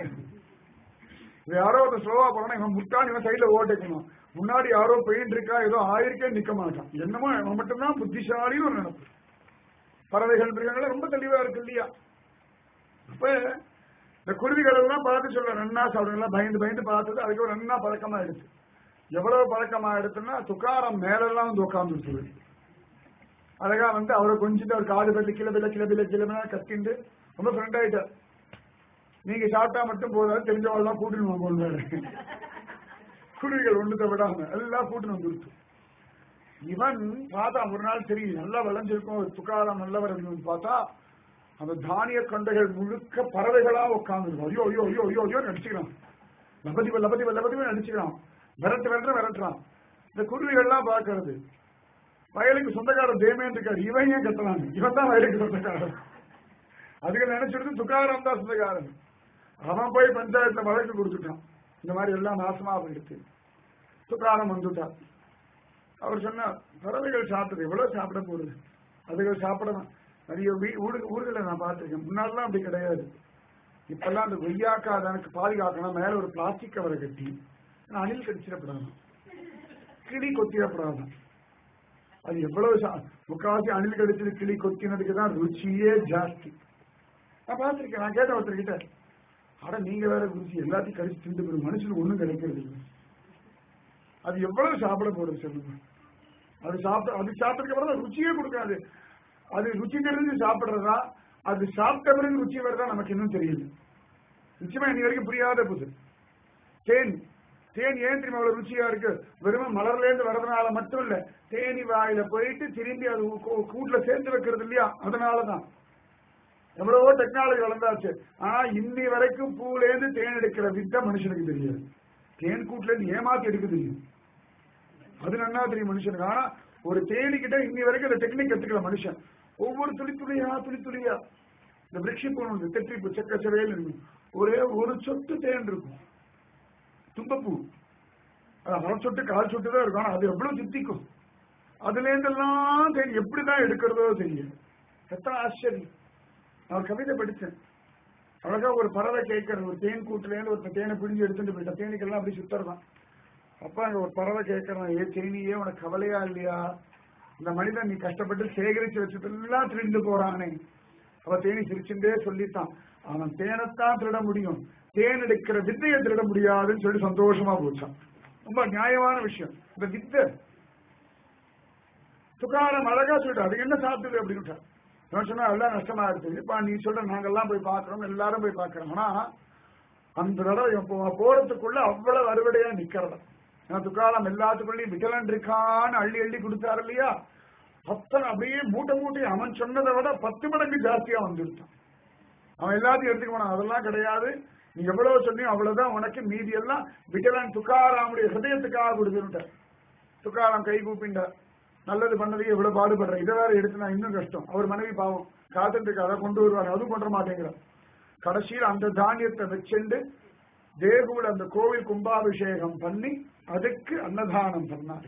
இது யாரோ ஒருத்தர் ஸ்லோவா போனா இவன் முட்டான் இவன் சைட்ல ஓட்டிக்கணும் முன்னாடி யாரோ பெயிண்ட் இருக்கா ஏதோ ஆயிருக்கே நிக்க மாட்டான் என்னமோ அவன் மட்டும்தான் புத்திசாலின்னு ஒரு நினைப்பு பறவைகள் மிருகங்கள் ரொம்ப தெளிவா இருக்கு இல்லையா அப்ப இந்த குருவிகள் எல்லாம் பார்த்து சொல்ல நன்னா சாப்பிடுங்களா பயந்து பயந்து பார்த்தது அதுக்கு ஒரு நன்னா பழக்கமா எடுத்து எவ்வளவு பழக்கமா எடுத்துன்னா துக்காரம் மேலெல்லாம் வந்து உட்கார்ந்து சொல்லு அழகா வந்து அவரை கொஞ்சிட்டு அவர் காது பல்லு கிளபில கிளபில கிளபில கத்திண்டு ரொம்ப ஃப்ரெண்ட் ஆயிட்டார் நீங்க சாப்பிட்டா மட்டும் போதாது தெரிஞ்சவெல்லாம் கூட்டிட்டு வாங்க குருவிகள் ஒண்ணுத்தை விடாம எல்லாம் கூட்டிட்டு வந்துருச்சு இவன் பார்த்தா ஒரு நாள் சரி நல்லா விளைஞ்சிருக்கும் துக்காரம் நல்லவர் அப்படின்னு பார்த்தா அந்த தானிய கண்டைகள் முழுக்க பறவைகளா உட்காந்துருக்கும் ஐயோ ஐயோ ஐயோ ஐயோ ஐயோ நடிச்சுக்கிறான் லபதிவ லபதிவ லபதிவ நடிச்சுக்கிறான் விரட்டு விரட்டு விரட்டுறான் இந்த குருவிகள்லாம் பார்க்கறது வயலுக்கு சொந்தக்காரன் தேமேன் இருக்காரு இவன் ஏன் கத்துறான் இவன் தான் வயலுக்கு சொந்தக்காரன் அதுக்கு நினைச்சிருந்து துக்காரம் தான் சொந்தக்காரன் அவன் போய் பஞ்சாயத்துல வழக்கு கொடுத்துட்டான் இந்த மாதிரி எல்லாம் நாசமா போயிடுச்சு துக்காரம் வந்துட்டான் அவர் சொன்னார் பறவைகள் சாப்பிட்டது எவ்வளவு சாப்பிட போகுது அதுகள் சாப்பிடணும் நிறைய வீ- ஊரு ஊர்களை நான் பார்த்திருக்கேன் முன்னாடிலாம் அப்படி கிடையாது இப்பெல்லாம் அந்த கொய்யாக்கா அதனுக்கு பாதுகாக்கணும் மேல ஒரு பிளாஸ்டிக் கவரை கட்டி ஆனா அணில் கடிச்சிடப்படாது கிளி கொத்திடப்படாது அது எவ்வளவு சா- முக்காவாசி அணில் கடிச்சது கிளி கொத்தினதுக்கு தான் ருச்சியே ஜாஸ்தி நான் பார்த்திருக்கேன் நான் கேட்டேன் ஒருத்தர்கிட்ட அட நீங்க வேற ருச்சி எல்லாத்தையும் கடிச்சு திண்டு போயிடும் மனுஷனுக்கு ஒண்ணும் கிடைக்கிறது இல்லை அது எவ்வளவு சாப்பிட போறது சொல்லுங்க அது சாப்பிட்ட அது சாப்பிட்டதுக்கு அப்புறம் தான் ருச்சியே கொடுக்காது அது ருச்சி தெரிஞ்சு சாப்பிடுறதா அது சாப்பிட்ட பிறகு ருச்சி வருதா நமக்கு இன்னும் தெரியல நிச்சயமா இன்னி வரைக்கும் புரியாத புது தேன் தேன் ஏன் தெரியுமா அவ்வளவு ருச்சியா இருக்கு வெறும் மலர்ல இருந்து வர்றதுனால மட்டும் இல்ல தேனி வாயில போயிட்டு திரும்பி அது கூ- கூட்டுல சேர்த்து வைக்கிறது இல்லையா அதனாலதான் எவ்வளவோ டெக்னாலஜி வளர்ந்தாச்சு ஆனா இன்னி வரைக்கும் பூல இருந்து தேன் எடுக்கிற வித்தை மனுஷனுக்கு தெரியாது தேன் கூட்டுல இருந்து ஏமாத்தி எடுக்க தெரியும் அது நன்னா தெரியும் மனுஷனுக்கு ஆனா ஒரு தேனிக்கிட்ட இன்னி வரைக்கும் அந்த டெக்னிக் கத்துக்கல மனுஷன் ஒவ்வொரு துளி துளியா துளி துளியா இந்த விரக்ஷி பூ தெற்றிப்பூ செக்க செவையில் இருக்கும் ஒரே ஒரு சொட்டு தேன் இருக்கும் தும்பப்பூ அது அரை சொட்டு கால் சொட்டு தான் இருக்கும் ஆனா அது எவ்வளவு சித்திக்கும் அதுல இருந்தெல்லாம் தேன் எப்படிதான் எடுக்கிறதோ தெரியும் எத்தனை ஆச்சரியம் நான் ஒரு கவிதை படிச்சேன் அழகா ஒரு பறவை கேட்கறது ஒரு தேன் கூட்டுல இருந்து ஒரு தேனை பிடிஞ்சு எடுத்துட்டு போயிட்டா தேனீக்கெல்லாம் அப்படி சுத்துறதான் அப்ப அங்க ஒரு பறவை கேட்கறான் ஏ தேனியே உனக்கு கவலையா இல்லையா இந்த மனிதன் நீ கஷ்டப்பட்டு சேகரிச்சு வச்சதெல்லாம் திருண்டு போறானே அவ தேனி சிரிச்சுட்டே சொல்லித்தான் அவன் தேனைத்தான் திருட முடியும் தேன் எடுக்கிற வித்தையை திருட முடியாதுன்னு சொல்லி சந்தோஷமா போச்சான் ரொம்ப நியாயமான விஷயம் இந்த வித்தை துக்காரம் அழகா சொல்லிட்டு அது என்ன சாப்பிடுது அப்படின்னு விட்டார். இவன் சொன்னா எல்லாம் நஷ்டமா இருக்குது இப்ப நீ சொல்ற நாங்கெல்லாம் போய் பாக்குறோம் எல்லாரும் போய் பாக்குறோம் ஆனா அந்த தடவை இவன் போ- போறதுக்குள்ள அவ்வளவு அறுவடையா நிக்கிறத ஏன்னா துக்காலம் எல்லாத்துக்குள்ளயும் விகலன் இருக்கான்னு அள்ளி அள்ளி கொடுத்தாரு இல்லையா அத்தனை அப்படியே மூட்டை மூட்டை அவன் சொன்னதை விட பத்து மடங்கு ஜாஸ்தியா வந்துருட்டான் அவன் எல்லாத்தையும் எடுத்துக்க போனான் அதெல்லாம் கிடையாது நீ எவ்வளவு சொன்னியோ அவ்வளவுதான் உனக்கு மீதி எல்லாம் விகலன் துக்காராமுடைய ஹிருதயத்துக்காக கொடுத்துட்டார் துக்காராம் கை கூப்பிண்டார் நல்லது பண்ணதுக்கு எவ்வளவு பாடுபடுற இதை வேற எடுத்துனா இன்னும் கஷ்டம் அவர் மனைவி பாவம் காத்துட்டு அதை கொண்டு வருவாரு அதுவும் கொண்டு வர மாட்டேங்கிறார் கடைசியில் அந்த தானியத்தை வச்சுண்டு தேகுல அந்த கோவில் கும்பாபிஷேகம் பண்ணி அதுக்கு அன்னதானம் பண்ணாரு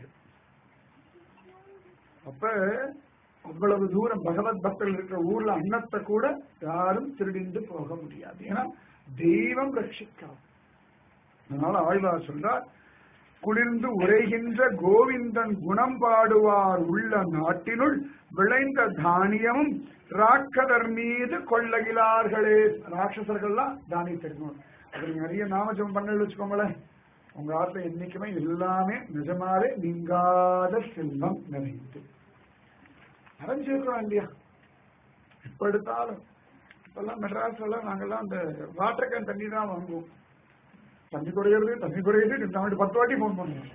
அப்ப அவ்வளவு தூரம் பகவத் பக்தர்கள் இருக்கிற ஊர்ல அன்னத்தை கூட யாரும் திருடிந்து போக முடியாது ஏன்னா தெய்வம் ரட்சிக்காது அதனால ஆழ்வார் சொல்றார் குளிர்ந்து உரைகின்ற கோவிந்தன் குணம் பாடுவார் உள்ள நாட்டினுள் விளைந்த தானியமும் ராக்கதர் மீது கொள்ளகிலார்களே ராட்சசர்கள்லாம் தானியத்தை எடுக்கணும் அதுக்கு நிறைய நாமஜபம் பண்ணி வச்சுக்கோங்களேன் உங்க ஆத்துல என்னைக்குமே எல்லாமே நிஜமாவே நீங்காத செல்வம் நிறைந்து நிறைஞ்சிருக்கிறோம் இல்லையா எப்ப எடுத்தாலும் இப்பெல்லாம் மெட்ராஸ்ல நாங்கெல்லாம் அந்த வாட்டர் கேன் தண்ணி தான் வாங்குவோம் தண்ணி குறையிறது தண்ணி குறையுது நம்ம பத்து வாட்டி போன் பண்ணுவோம்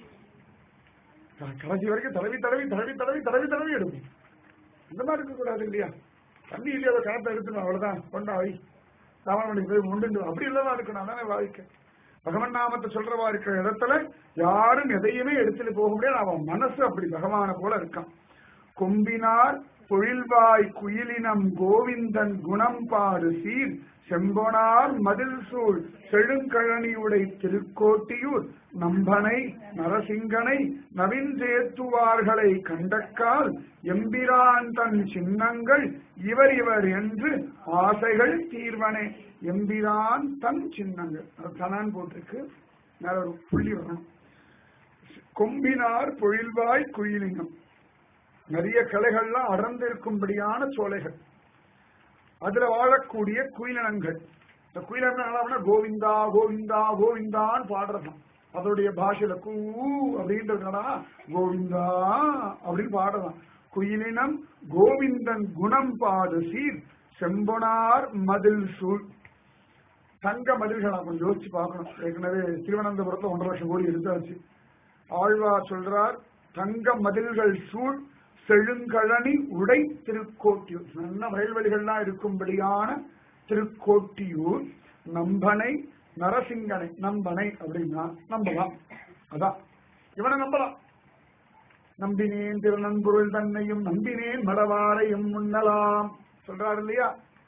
க- கடைசி வரைக்கும் தடவி தடவி தடவி தடவி தடவி தடவி எடுப்போம் இந்த மாதிரி இருக்கக்கூடாது இல்லையா தண்ணி இல்லையா அதை கணத்தை எடுத்துணும் அவ்வளவுதான் கொண்டா வை ராவணனுக்கு போய் உண்டு அப்படி இல்லதான் இருக்கணும் அதானே வாழ்க்கை பகவன் நாமத்தை சொல்றவா இருக்கிற இடத்துல யாரும் எதையுமே எடுத்துட்டு போக முடியாது அவன் மனசு அப்படி பகவான போல இருக்கான் கொம்பினார் பொழில்வாய் குயிலினம் கோவிந்தன் குணம் பாடு சீர் செம்பொனார் மதில் சூழ் செழுங்கழனியுடை திருக்கோட்டியூர் நம்பனை நரசிங்கனை நவின்றேத்துவார்களை கண்டக்கால் எம்பிரான் தன் சின்னங்கள் இவர் இவர் என்று ஆசைகள் தீர்வனே எம்பிரான் தன் சின்னங்கள் அது தனான் போட்டிருக்கு மேல ஒரு புள்ளி வரணும் கொம்பினார் பொழில்வாய் குயிலினம் நிறைய கிளைகள்லாம் அடர்ந்து இருக்கும்படியான சோலைகள் அதுல வாழக்கூடிய குயிலினங்கள் இந்த குயிலினம் கோவிந்தா கோவிந்தா கோவிந்தான்னு பாடுறதான் அதோடைய பாஷையில கூ அப்படின்றதுனா கோவிந்தா அப்படின்னு பாடுறதான் குயிலினம் கோவிந்தன் குணம் பாடு சீர் செம்பொனார் மதில் சூழ் தங்க மதில்கள் கொஞ்சம் யோசிச்சு பார்க்கணும் ஏற்கனவே திருவனந்தபுரத்துல ஒன்றரை லட்சம் கோடி எடுத்தாச்சு ஆழ்வார் சொல்றார் தங்க மதில்கள் சூழ் செழுங்கழனி உடை திருக்கோட்டியூர் நல்ல வயல்வெளிகள்லாம் இருக்கும்படியான திருக்கோட்டியூர் நம்பனை நரசிங்கனை நம்பனை அப்படின்னா நம்பலாம் அதான் இவனை நம்பலாம் நம்பினேன் திருநன்பொருள் தன்னையும் நம்பினேன் மடவாரையும் முன்னலாம் சொல்றாரு இல்லையா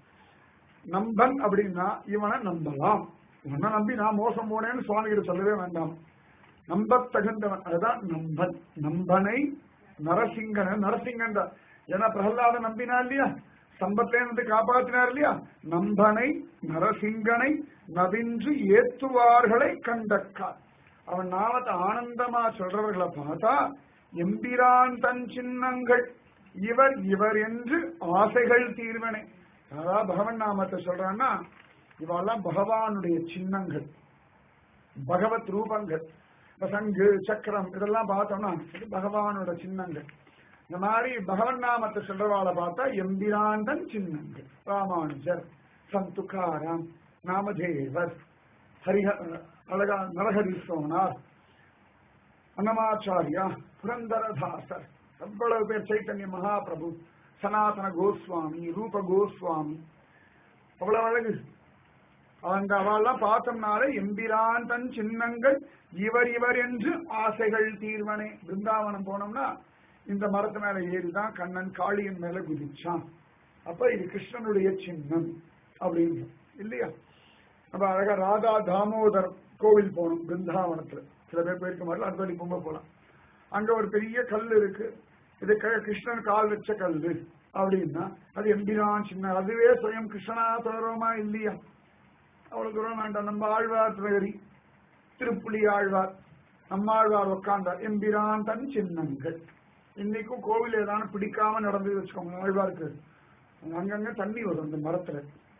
நம்பன் அப்படின்னா இவனை நம்பலாம் இவனை நம்பி நான் மோசம் போனேன்னு சுவாமி கிட்ட சொல்லவே வேண்டாம் நம்பத் தகுந்தவன் அதுதான் நம்பன் நம்பனை நரசிங்கன் நரசிங்கன் தான் ஏன்னா பிரகலாத நம்பினா இல்லையா சம்பத்திலிருந்து காப்பாற்றினார் இல்லையா நம்பனை நரசிங்கனை நவின்று ஏத்துவார்களை கண்டக்கார் அவன் நாமத்தை ஆனந்தமா சொல்றவர்களை பார்த்தா எம்பிரான் தன் சின்னங்கள் இவர் இவர் என்று ஆசைகள் தீர்வனை அதாவது பகவன் நாமத்தை சொல்றான்னா இவெல்லாம் பகவானுடைய சின்னங்கள் பகவத் ரூபங்கள் இப்ப சங்கு சக்கரம் இதெல்லாம் பார்த்தோம்னா இது பகவானோட சின்னங்கள் இந்த மாதிரி பகவன் நாமத்தை சொல்றவாளை பார்த்தா எம்பிராந்தன் சின்னங்கள் ராமானுஜர் சந்துக்காராம் நாமதேவர் ஹரிஹ அழகா நரஹரி சோனார் அன்னமாச்சாரியா புரந்தரதாசர் எவ்வளவு பேர் சைத்தன்ய மகாபிரபு சனாதன கோஸ்வாமி ரூப கோஸ்வாமி அவ்வளவு அழகு அந்த அவெல்லாம் பார்த்தோம்னாலே எம்பிரான் தன் சின்னங்கள் இவர் இவர் என்று ஆசைகள் தீர்வனே பிருந்தாவனம் போனோம்னா இந்த மரத்து மேல ஏறிதான் கண்ணன் காளியின் மேல குதிச்சான் அப்ப இது கிருஷ்ணனுடைய சின்னம் அப்படின்னு இல்லையா நம்ம அழகா ராதா தாமோதர் கோவில் போனோம் பிருந்தாவனத்துல சில பேர் போயிருக்க மாதிரி அடுத்த வழி பொங்க போலாம் அங்க ஒரு பெரிய கல் இருக்கு இது க- கிருஷ்ணன் கால் வச்ச கல்லு அப்படின்னா அது எம்பிரான் சின்ன அதுவே சுயம் கிருஷ்ணனா தொடருமா இல்லையா அவ்வளவு தூரம் வேண்டாம் நம்ம ஆழ்வார் துறையறி திருப்புலி ஆழ்வார் நம்மாழ்வார் உட்கார்ந்தார் எம்பிரான் தன் சின்னங்கள் இன்னைக்கும் கோவில் ஏதான பிடிக்காம நடந்து வச்சுக்கோங்க ஆழ்வாருக்கு அங்கங்க தண்ணி வரும் அந்த மரத்துல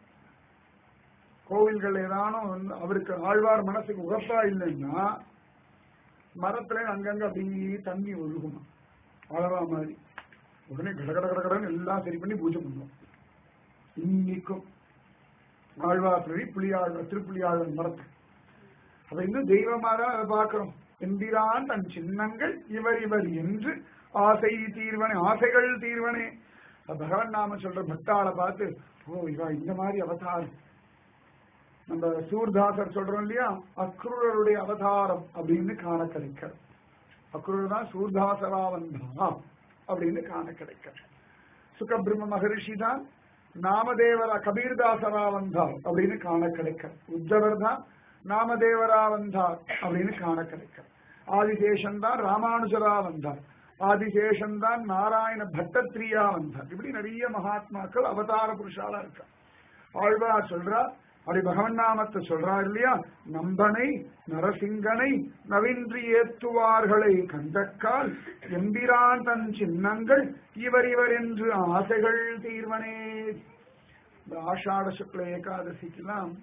கோவில்கள் ஏதானும் வந்து அவருக்கு ஆழ்வார் மனசுக்கு உகப்பா இல்லைன்னா மரத்துல அங்கங்க அப்படியே தண்ணி ஒழுகுமா அழகா மாதிரி உடனே கட கட கட கடன்னு எல்லாம் சரி பண்ணி பூஜை பண்ணுவோம் இன்னைக்கும் ஆழ்வார்புரி புலியாழ்வார் திருப்புலியாழ்வார் மரத்து அப்ப இன்னும் தெய்வமா தான் அதை பார்க்கிறோம் எம்பிரான் தன் சின்னங்கள் இவர் இவர் என்று ஆசை தீர்வனே ஆசைகள் தீர்வனே அப்ப பகவான் நாம சொல்ற பக்தாளை பார்த்து ஓ இவா இந்த மாதிரி அவதாரம் நம்ம சூர்தாசர் சொல்றோம் இல்லையா அக்ரூரருடைய அவதாரம் அப்படின்னு காண கிடைக்கிறது அக்ரூரர் தான் சூர்தாசரா வந்தா அப்படின்னு காண கிடைக்கிறது சுகபிரம்ம மகரிஷி தான் நாமதேவரா கபீர்தாசரா வந்தார் அப்படின்னு காண கிடைக்கிறது உத்தவர் தான் நாமதேவரா வந்தார் அப்படின்னு காண கிடைக்கிறது ஆதிசேஷன் தான் ராமானுஜரா வந்தார் ஆதிசேஷன் தான் நாராயண பட்டத்ரியா வந்தார் இப்படி நிறைய மகாத்மாக்கள் அவதார புருஷாலா இருக்கா ஆழ்வார் சொல்றார் அப்படி பகவன் நாமத்தை சொல்றார் இல்லையா நம்பனை நரசிங்கனை நவின்றி ஏத்துவார்களை கண்டக்கால் எம்பிரான் தன் சின்னங்கள் இவர் இவர் என்று ஆசைகள் தீர்வனே இந்த ஆஷாட சுக்ல ஏகாதசிக்கெல்லாம்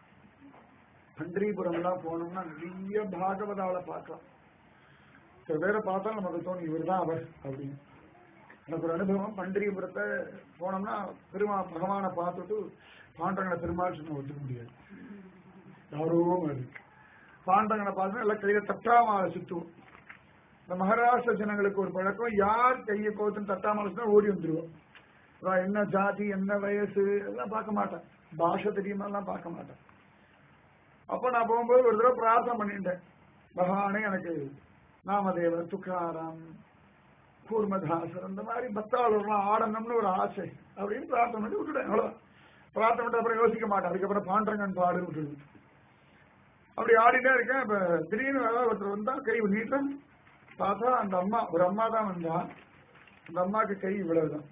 பண்டரிபுரம் எல்லாம் போனோம்னா நிறைய பாகவதால பார்க்கலாம் சில பேரை பார்த்தா நமக்கு தோணும் இவர் தான் அவர் அப்படின்னு எனக்கு ஒரு அனுபவம் பண்டரிபுரத்தை போனோம்னா பெருமா பகவானை பார்த்துட்டு பாண்டங்கனை பெருமாள் சொன்ன ஒத்துக்க முடியாது கௌரவம் இருக்கு பாண்டங்கனை பார்த்தா எல்லாம் கையில தட்டாமாலை சுத்துவோம் இந்த மகாராஷ்டிர ஜனங்களுக்கு ஒரு பழக்கம் யார் கையை கோத்துன்னு தட்டாமாலை சுத்தா ஓடி வந்துருவோம் அப்புறம் என்ன ஜாதி என்ன வயசு எல்லாம் பார்க்க மாட்டேன் பாஷை தெரியுமா எல்லாம் பார்க்க மாட்டேன் அப்ப நான் போகும்போது ஒரு தடவை பிரார்த்தனை பண்ணிட்டேன் பகவானே எனக்கு நாமதேவர் துக்காராம் கூர்மதாசர் அந்த மாதிரி பக்தாளர்லாம் ஆடணும்னு ஒரு ஆசை அப்படின்னு பிரார்த்தனை பண்ணி விட்டுட்டேன் அவ்வளவுதான் பிரார்த்தனை பண்ணி அப்புறம் யோசிக்க மாட்டேன் அதுக்கப்புறம் பாண்டரங்கன் பாடு விட்டுடுது அப்படி ஆடிட்டே இருக்கேன் இப்ப திடீர்னு ஏதாவது ஒருத்தர் வந்தா கை நீட்டம் பார்த்தா அந்த அம்மா ஒரு அம்மா தான் வந்தா அந்த அம்மாக்கு கை இவ்வளவுதான்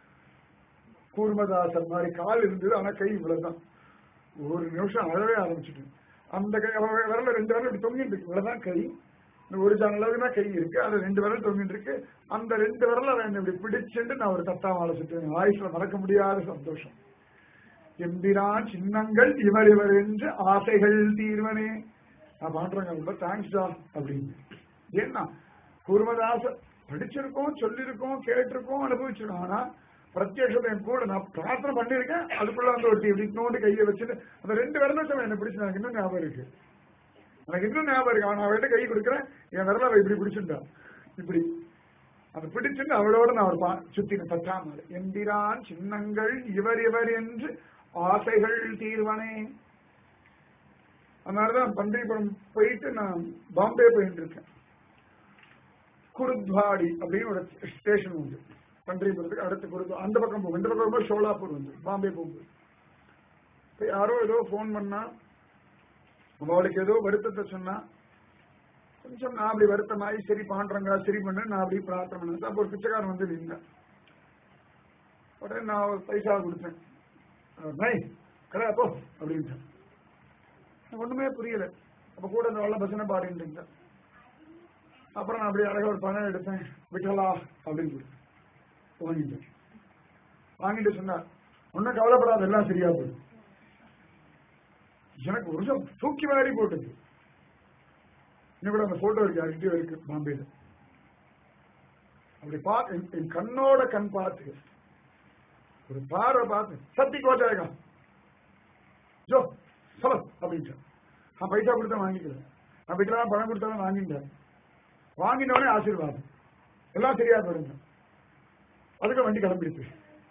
கூர்மதாசர் மாதிரி கால் இருந்தது ஆனா கை இவ்வளவுதான் ஒரு நிமிஷம் அழவே ஆரம்பிச்சுட்டு அந்த கை அவ விரல ரெண்டு விரல் இப்படி தொங்கிட்டு இருக்கு இவ்வளவுதான் கை இந்த ஒரு ஜான் அளவுக்கு தான் கை இருக்கு அது ரெண்டு விரல் தொங்கிட்டு இருக்கு அந்த ரெண்டு விரல அவன் இப்படி பிடிச்சுட்டு நான் ஒரு தட்டாமாலை சுட்டுவேன் ஆயுஷ்ல மறக்க முடியாத சந்தோஷம் எம்பிரான் சின்னங்கள் இவர் இவர் என்று ஆசைகள் தீர்வனே நான் பாண்டுறேங்க ரொம்ப தேங்க்ஸ் டா அப்படின்னு ஏன்னா கூர்மதாச படிச்சிருக்கோம் சொல்லியிருக்கோம் கேட்டிருக்கோம் அனுபவிச்சிருக்கோம் ஆனா பிரத்யட்சத்தை என் கூட நான் பிரார்த்தனை பண்ணியிருக்கேன் அதுக்குள்ள வந்து ஒருத்தி இப்படி நோண்டு கையை வச்சுட்டு அந்த ரெண்டு விரலத்தை என்ன பிடிச்சு எனக்கு இன்னும் ஞாபகம் இருக்கு எனக்கு இன்னும் ஞாபகம் இருக்கு அவன் அவர்கிட்ட கை கொடுக்குறேன் என் விரல அவ இப்படி பிடிச்சிருந்தா இப்படி அதை பிடிச்சுட்டு அவளோட நான் ஒரு பா- சுத்தின தட்டாமல் எம்பிரான் சின்னங்கள் இவர் இவர் என்று ஆசைகள் தீர்வனே அதனாலதான் பந்திரிபுரம் போயிட்டு நான் பாம்பே போயிட்டு இருக்கேன் குருத்வாடி அப்படின்னு ஒரு ஸ்டேஷன் உண்டு பந்திரிபுரத்துக்கு அடுத்த குருத்வா அந்த பக்கம் போகும் இந்த பக்கம் போகும்போது ஷோலாப்பூர் வந்து பாம்பே போகும்போது இப்ப யாரோ ஏதோ ஃபோன் பண்ணா அவளுக்கு ஏதோ வருத்தத்தை சொன்னா கொஞ்சம் நான் அப்படி வருத்தமாயி சரி பாண்டுறங்க சரி பண்ணு நான் அப்படி பிரார்த்தனை பண்ணேன் அப்போ ஒரு பிச்சைக்காரன் வந்து நின்றேன் உடனே நான் ஒரு பைசா கொடுத்தேன் அவர், நை கடை அப்போ அப்படின்ட்டேன் எனக்கு ஒண்ணுமே புரியல அப்ப கூட இந்த வெள்ள பசனை பாடிட்டு இருந்தேன் அப்புறம் நான் அப்படியே அழகா ஒரு பணம் எடுத்தேன் விட்டலா அப்படின்னு கொடுத்தேன் வாங்கிட்டேன் வாங்கிட்டு சொன்னார் ஒன்னும் கவலைப்படாத எல்லாம் சரியா போயிடும் எனக்கு ஒரு நிமிஷம் தூக்கி வாரி போட்டது இன்னும் கூட அந்த போட்டோ இருக்கு யார்கிட்டயோ இருக்கு பாம்பேல அப்படி பார்த்து என்- என் கண்ணோட கண் பார்த்து ஒரு பார்வை பார்த்து சத்தி கோச்சாயகா ஜோ சொல்ல அப்படின்ட்டு நான் பைசா கொடுத்தா வாங்கிக்கல நான் வீட்டுல பணம் கொடுத்தாலும் வாங்கிட்டேன் வாங்கினோடனே ஆசீர்வாதம் எல்லாம் சரியா போயிருங்க அதுக்கு வண்டி கிளம்பிடுச்சு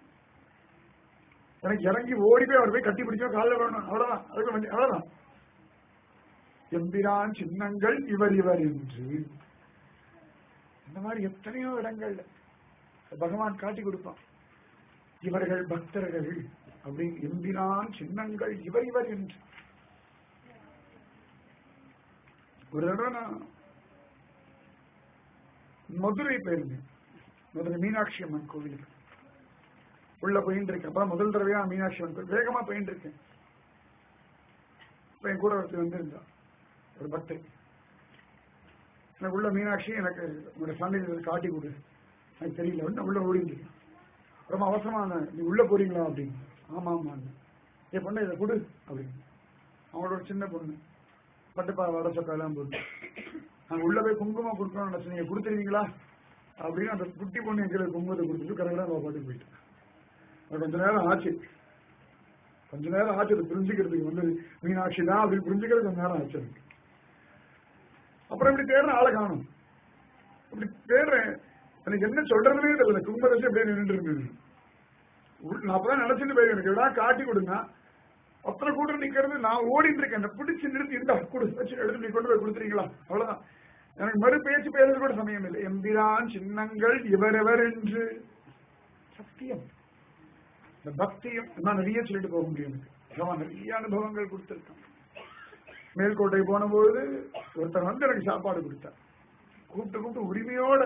எனக்கு இறங்கி ஓடி போய் அவர் போய் கட்டி பிடிச்சோ காலில் வரணும் அவ்வளவுதான் அதுக்கு வண்டி அவ்வளவுதான் எம்பிரான் சின்னங்கள் இவர் இவர் என்று இந்த மாதிரி எத்தனையோ இடங்கள்ல பகவான் காட்டி கொடுப்பான் இவர்கள் பக்தர்கள் அப்படி எம்பிரான் சின்னங்கள் இவர் இவர் என்று ஒரு தடவை நான் மதுரை போயிருந்தேன் மதுரை மீனாட்சி அம்மன் கோவிலுக்கு உள்ள போயிட்டு இருக்கேன் அப்ப முதல் தடவையா மீனாட்சி அம்மன் கோவில் வேகமா போயிட்டு இருக்கேன் இப்ப என் கூட ஒருத்தர் வந்திருந்தா ஒரு பக்தை எனக்கு உள்ள மீனாட்சி எனக்கு உங்களோட சந்தையில் காட்டி கொடு எனக்கு தெரியல வந்து உள்ள ஓடிட்டு இருக்கேன் ரொம்ப அவசரமான நீ உள்ள போறீங்களா அப்படின்னு ஆமா ஆமா என் பொண்ணு இதை கொடு அப்படின்னு அவங்களோட ஒரு சின்ன பொண்ணு பட்டுப்பா வட சொக்கா எல்லாம் போட்டு நாங்க உள்ள போய் குங்குமம் கொடுக்கணும்னு நினைச்சு நீங்க கொடுத்துருவீங்களா அப்படின்னு அந்த குட்டி பொண்ணு எங்களை குங்குமத்தை கொடுத்துட்டு கரெக்டாக அவள் பாட்டுக்கு போயிட்டான் அது கொஞ்ச நேரம் ஆச்சு கொஞ்ச நேரம் ஆச்சு அது புரிஞ்சுக்கிறதுக்கு வந்து மீனாட்சி தான் அப்படி புரிஞ்சுக்கிறது கொஞ்ச நேரம் ஆச்சு எனக்கு அப்புறம் இப்படி தேடுற ஆளை காணும் இப்படி தேடுறேன் எனக்கு என்ன சொல்றதுனே தெரியல குங்குமத்தை வச்சு அப்படியே நின்று இருந்தது உள்- நான் அப்பதான் நினைச்சிட்டு போய் எனக்கு எவ்வளோ காட்டி கொடுங்க அத்தனை கூட்டம் நிக்கிறது நான் ஓடிட்டு இருக்கேன் என்னை பிடிச்சு நிறுத்தி இருந்தா கொடு வச்சு எடுத்து நீ கொண்டு போய் கொடுத்துறீங்களா அவ்வளவுதான் எனக்கு மறு பேச்சு பேசுறது கூட சமயம் இல்லை எம்பிரான் சின்னங்கள் இவரெவர் என்று சத்தியம் இந்த பக்தியும் நான் நிறைய சொல்லிட்டு போக முடியும் எனக்கு பகவான் நிறைய அனுபவங்கள் கொடுத்திருக்கான் மேல்கோட்டை போனபொழுது ஒருத்தர் வந்து எனக்கு சாப்பாடு கொடுத்தார் கூப்பிட்டு கூப்பிட்டு உரிமையோட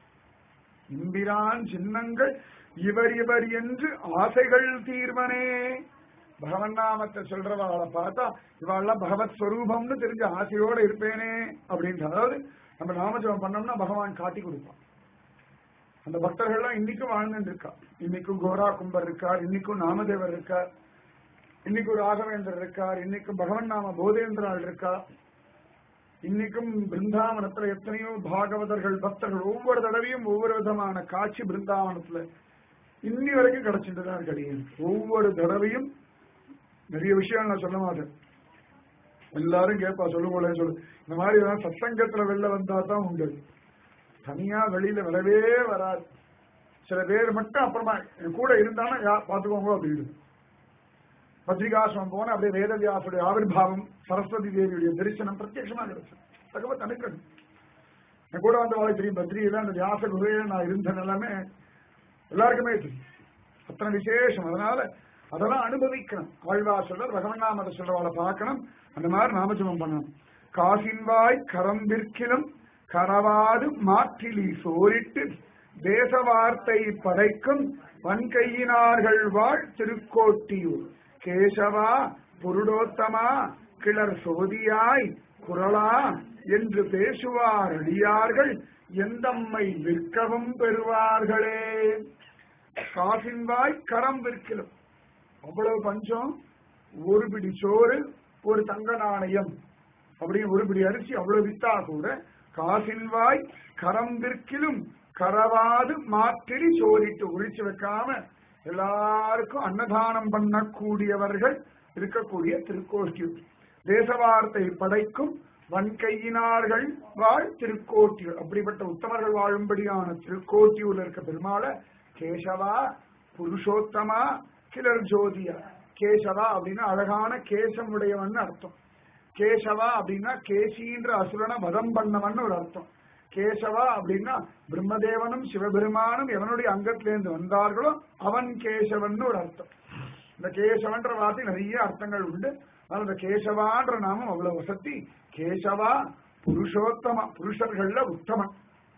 இம்பிரான் சின்னங்கள் இவர் இவர் என்று ஆசைகள் தீர்வனே பகவன் நாமத்தை சொல்றவாளை பார்த்தா இவாள்லாம் பகவத் ஸ்வரூபம்னு தெரிஞ்ச ஆசையோட இருப்பேனே அப்படின்ற அதாவது நம்ம நாமஜபம் பண்ணோம்னா பகவான் காட்டி கொடுப்பான் அந்த பக்தர்கள்லாம் இன்னைக்கும் வாழ்ந்துட்டு இருக்கா இன்னைக்கும் கோரா கும்பர் இருக்கார் இன்னைக்கும் நாமதேவர் இருக்கார் இன்னைக்கும் ராகவேந்தர் இருக்கார் இன்னைக்கும் பகவன் நாம போதேந்திராள் இருக்கா இன்னைக்கும் பிருந்தாவனத்துல எத்தனையோ பாகவதர்கள் பக்தர்கள் ஒவ்வொரு தடவையும் ஒவ்வொரு விதமான காட்சி பிருந்தாவனத்துல இன்னி வரைக்கும் கிடைச்சிட்டு தான் இருக்கு அடியேனுக்கு. ஒவ்வொரு தடவையும் நிறைய விஷயம் நான் சொல்ல மாட்டேன் எல்லாரும் கேட்பா சொல்லுங்களேன் சொல்லு இந்த மாதிரி தான் சத்சங்கத்துல வெளில வந்தா தான் உண்டு தனியா வெளியில வரவே வராது சில பேர் மட்டும் அப்புறமா என் கூட இருந்தானா யா பாத்துக்கோங்க அப்படின்னு பத்ரிகாசிரமம் போன அப்படியே வேதவியாசுடைய ஆவிர்வாவம் சரஸ்வதி தேவியுடைய தரிசனம் பிரத்யட்சமா கிடைச்சது பகவத் அனுக்கணும் என் கூட வந்து வாழ்க்கை தெரியும் பத்ரியில அந்த வியாச குகையில நான் இருந்தேன் எல்லாமே எல்லாருக்குமே தெரியும் அத்தனை விசேஷம் அதனால அதெல்லாம் அனுபவிக்கணும் ஆழ்வா சொல்ற ரகவண்ணாமத சொல்றவாளை பார்க்கணும் அந்த மாதிரி நாமஜபம் பண்ணணும் காசின்வாய் கரம்பிற்கிலும் கரவாது மாற்றிலி சோரிட்டு தேச வார்த்தை படைக்கும் வன்கையினார்கள் வாழ் திருக்கோட்டியூர் கேசவா புருடோத்தமா கிளர் சோதியாய் குரலா என்று பேசுவார் அடியார்கள் எந்தம்மை விற்கவும் பெறுவார்களே காசின்வாய் கரம் விற்கிலும் அவ்வளவு பஞ்சம் ஒரு பிடி சோறு ஒரு தங்க நாணயம் அப்படின்னு ஒரு பிடி அரிசி அவ்வளவு வித்தா கூட காசின்வாய் கரம் விற்கிலும் கரவாது மாற்றி சோறிட்டு ஒழிச்சு வைக்காம எல்லாருக்கும் அன்னதானம் பண்ணக்கூடியவர்கள் இருக்கக்கூடிய திருக்கோஷ்டியூர் தேசவார்த்தை படைக்கும் வன்கையினார்கள் வாழ் திருக்கோட்டியூர் அப்படிப்பட்ட உத்தமர்கள் வாழும்படியான திருக்கோட்டியூர்ல இருக்க பெருமாளை கேசவா புருஷோத்தமா கிளர் ஜோதியா கேசவா அப்படின்னா அழகான கேசம் உடையவன் அர்த்தம் கேசவா அப்படின்னா கேசின்ற அசுரனை வதம் பண்ணவன் ஒரு அர்த்தம் கேசவா அப்படின்னா பிரம்மதேவனும் சிவபெருமானும் எவனுடைய அங்கத்திலேருந்து வந்தார்களோ அவன் கேசவன் ஒரு அர்த்தம் இந்த கேசவன்ற வார்த்தை நிறைய அர்த்தங்கள் உண்டு ஆனால் இந்த கேசவான்ற நாமம் அவ்வளவு வசதி கேசவா புருஷோத்தம புருஷர்கள்ல உத்தமன்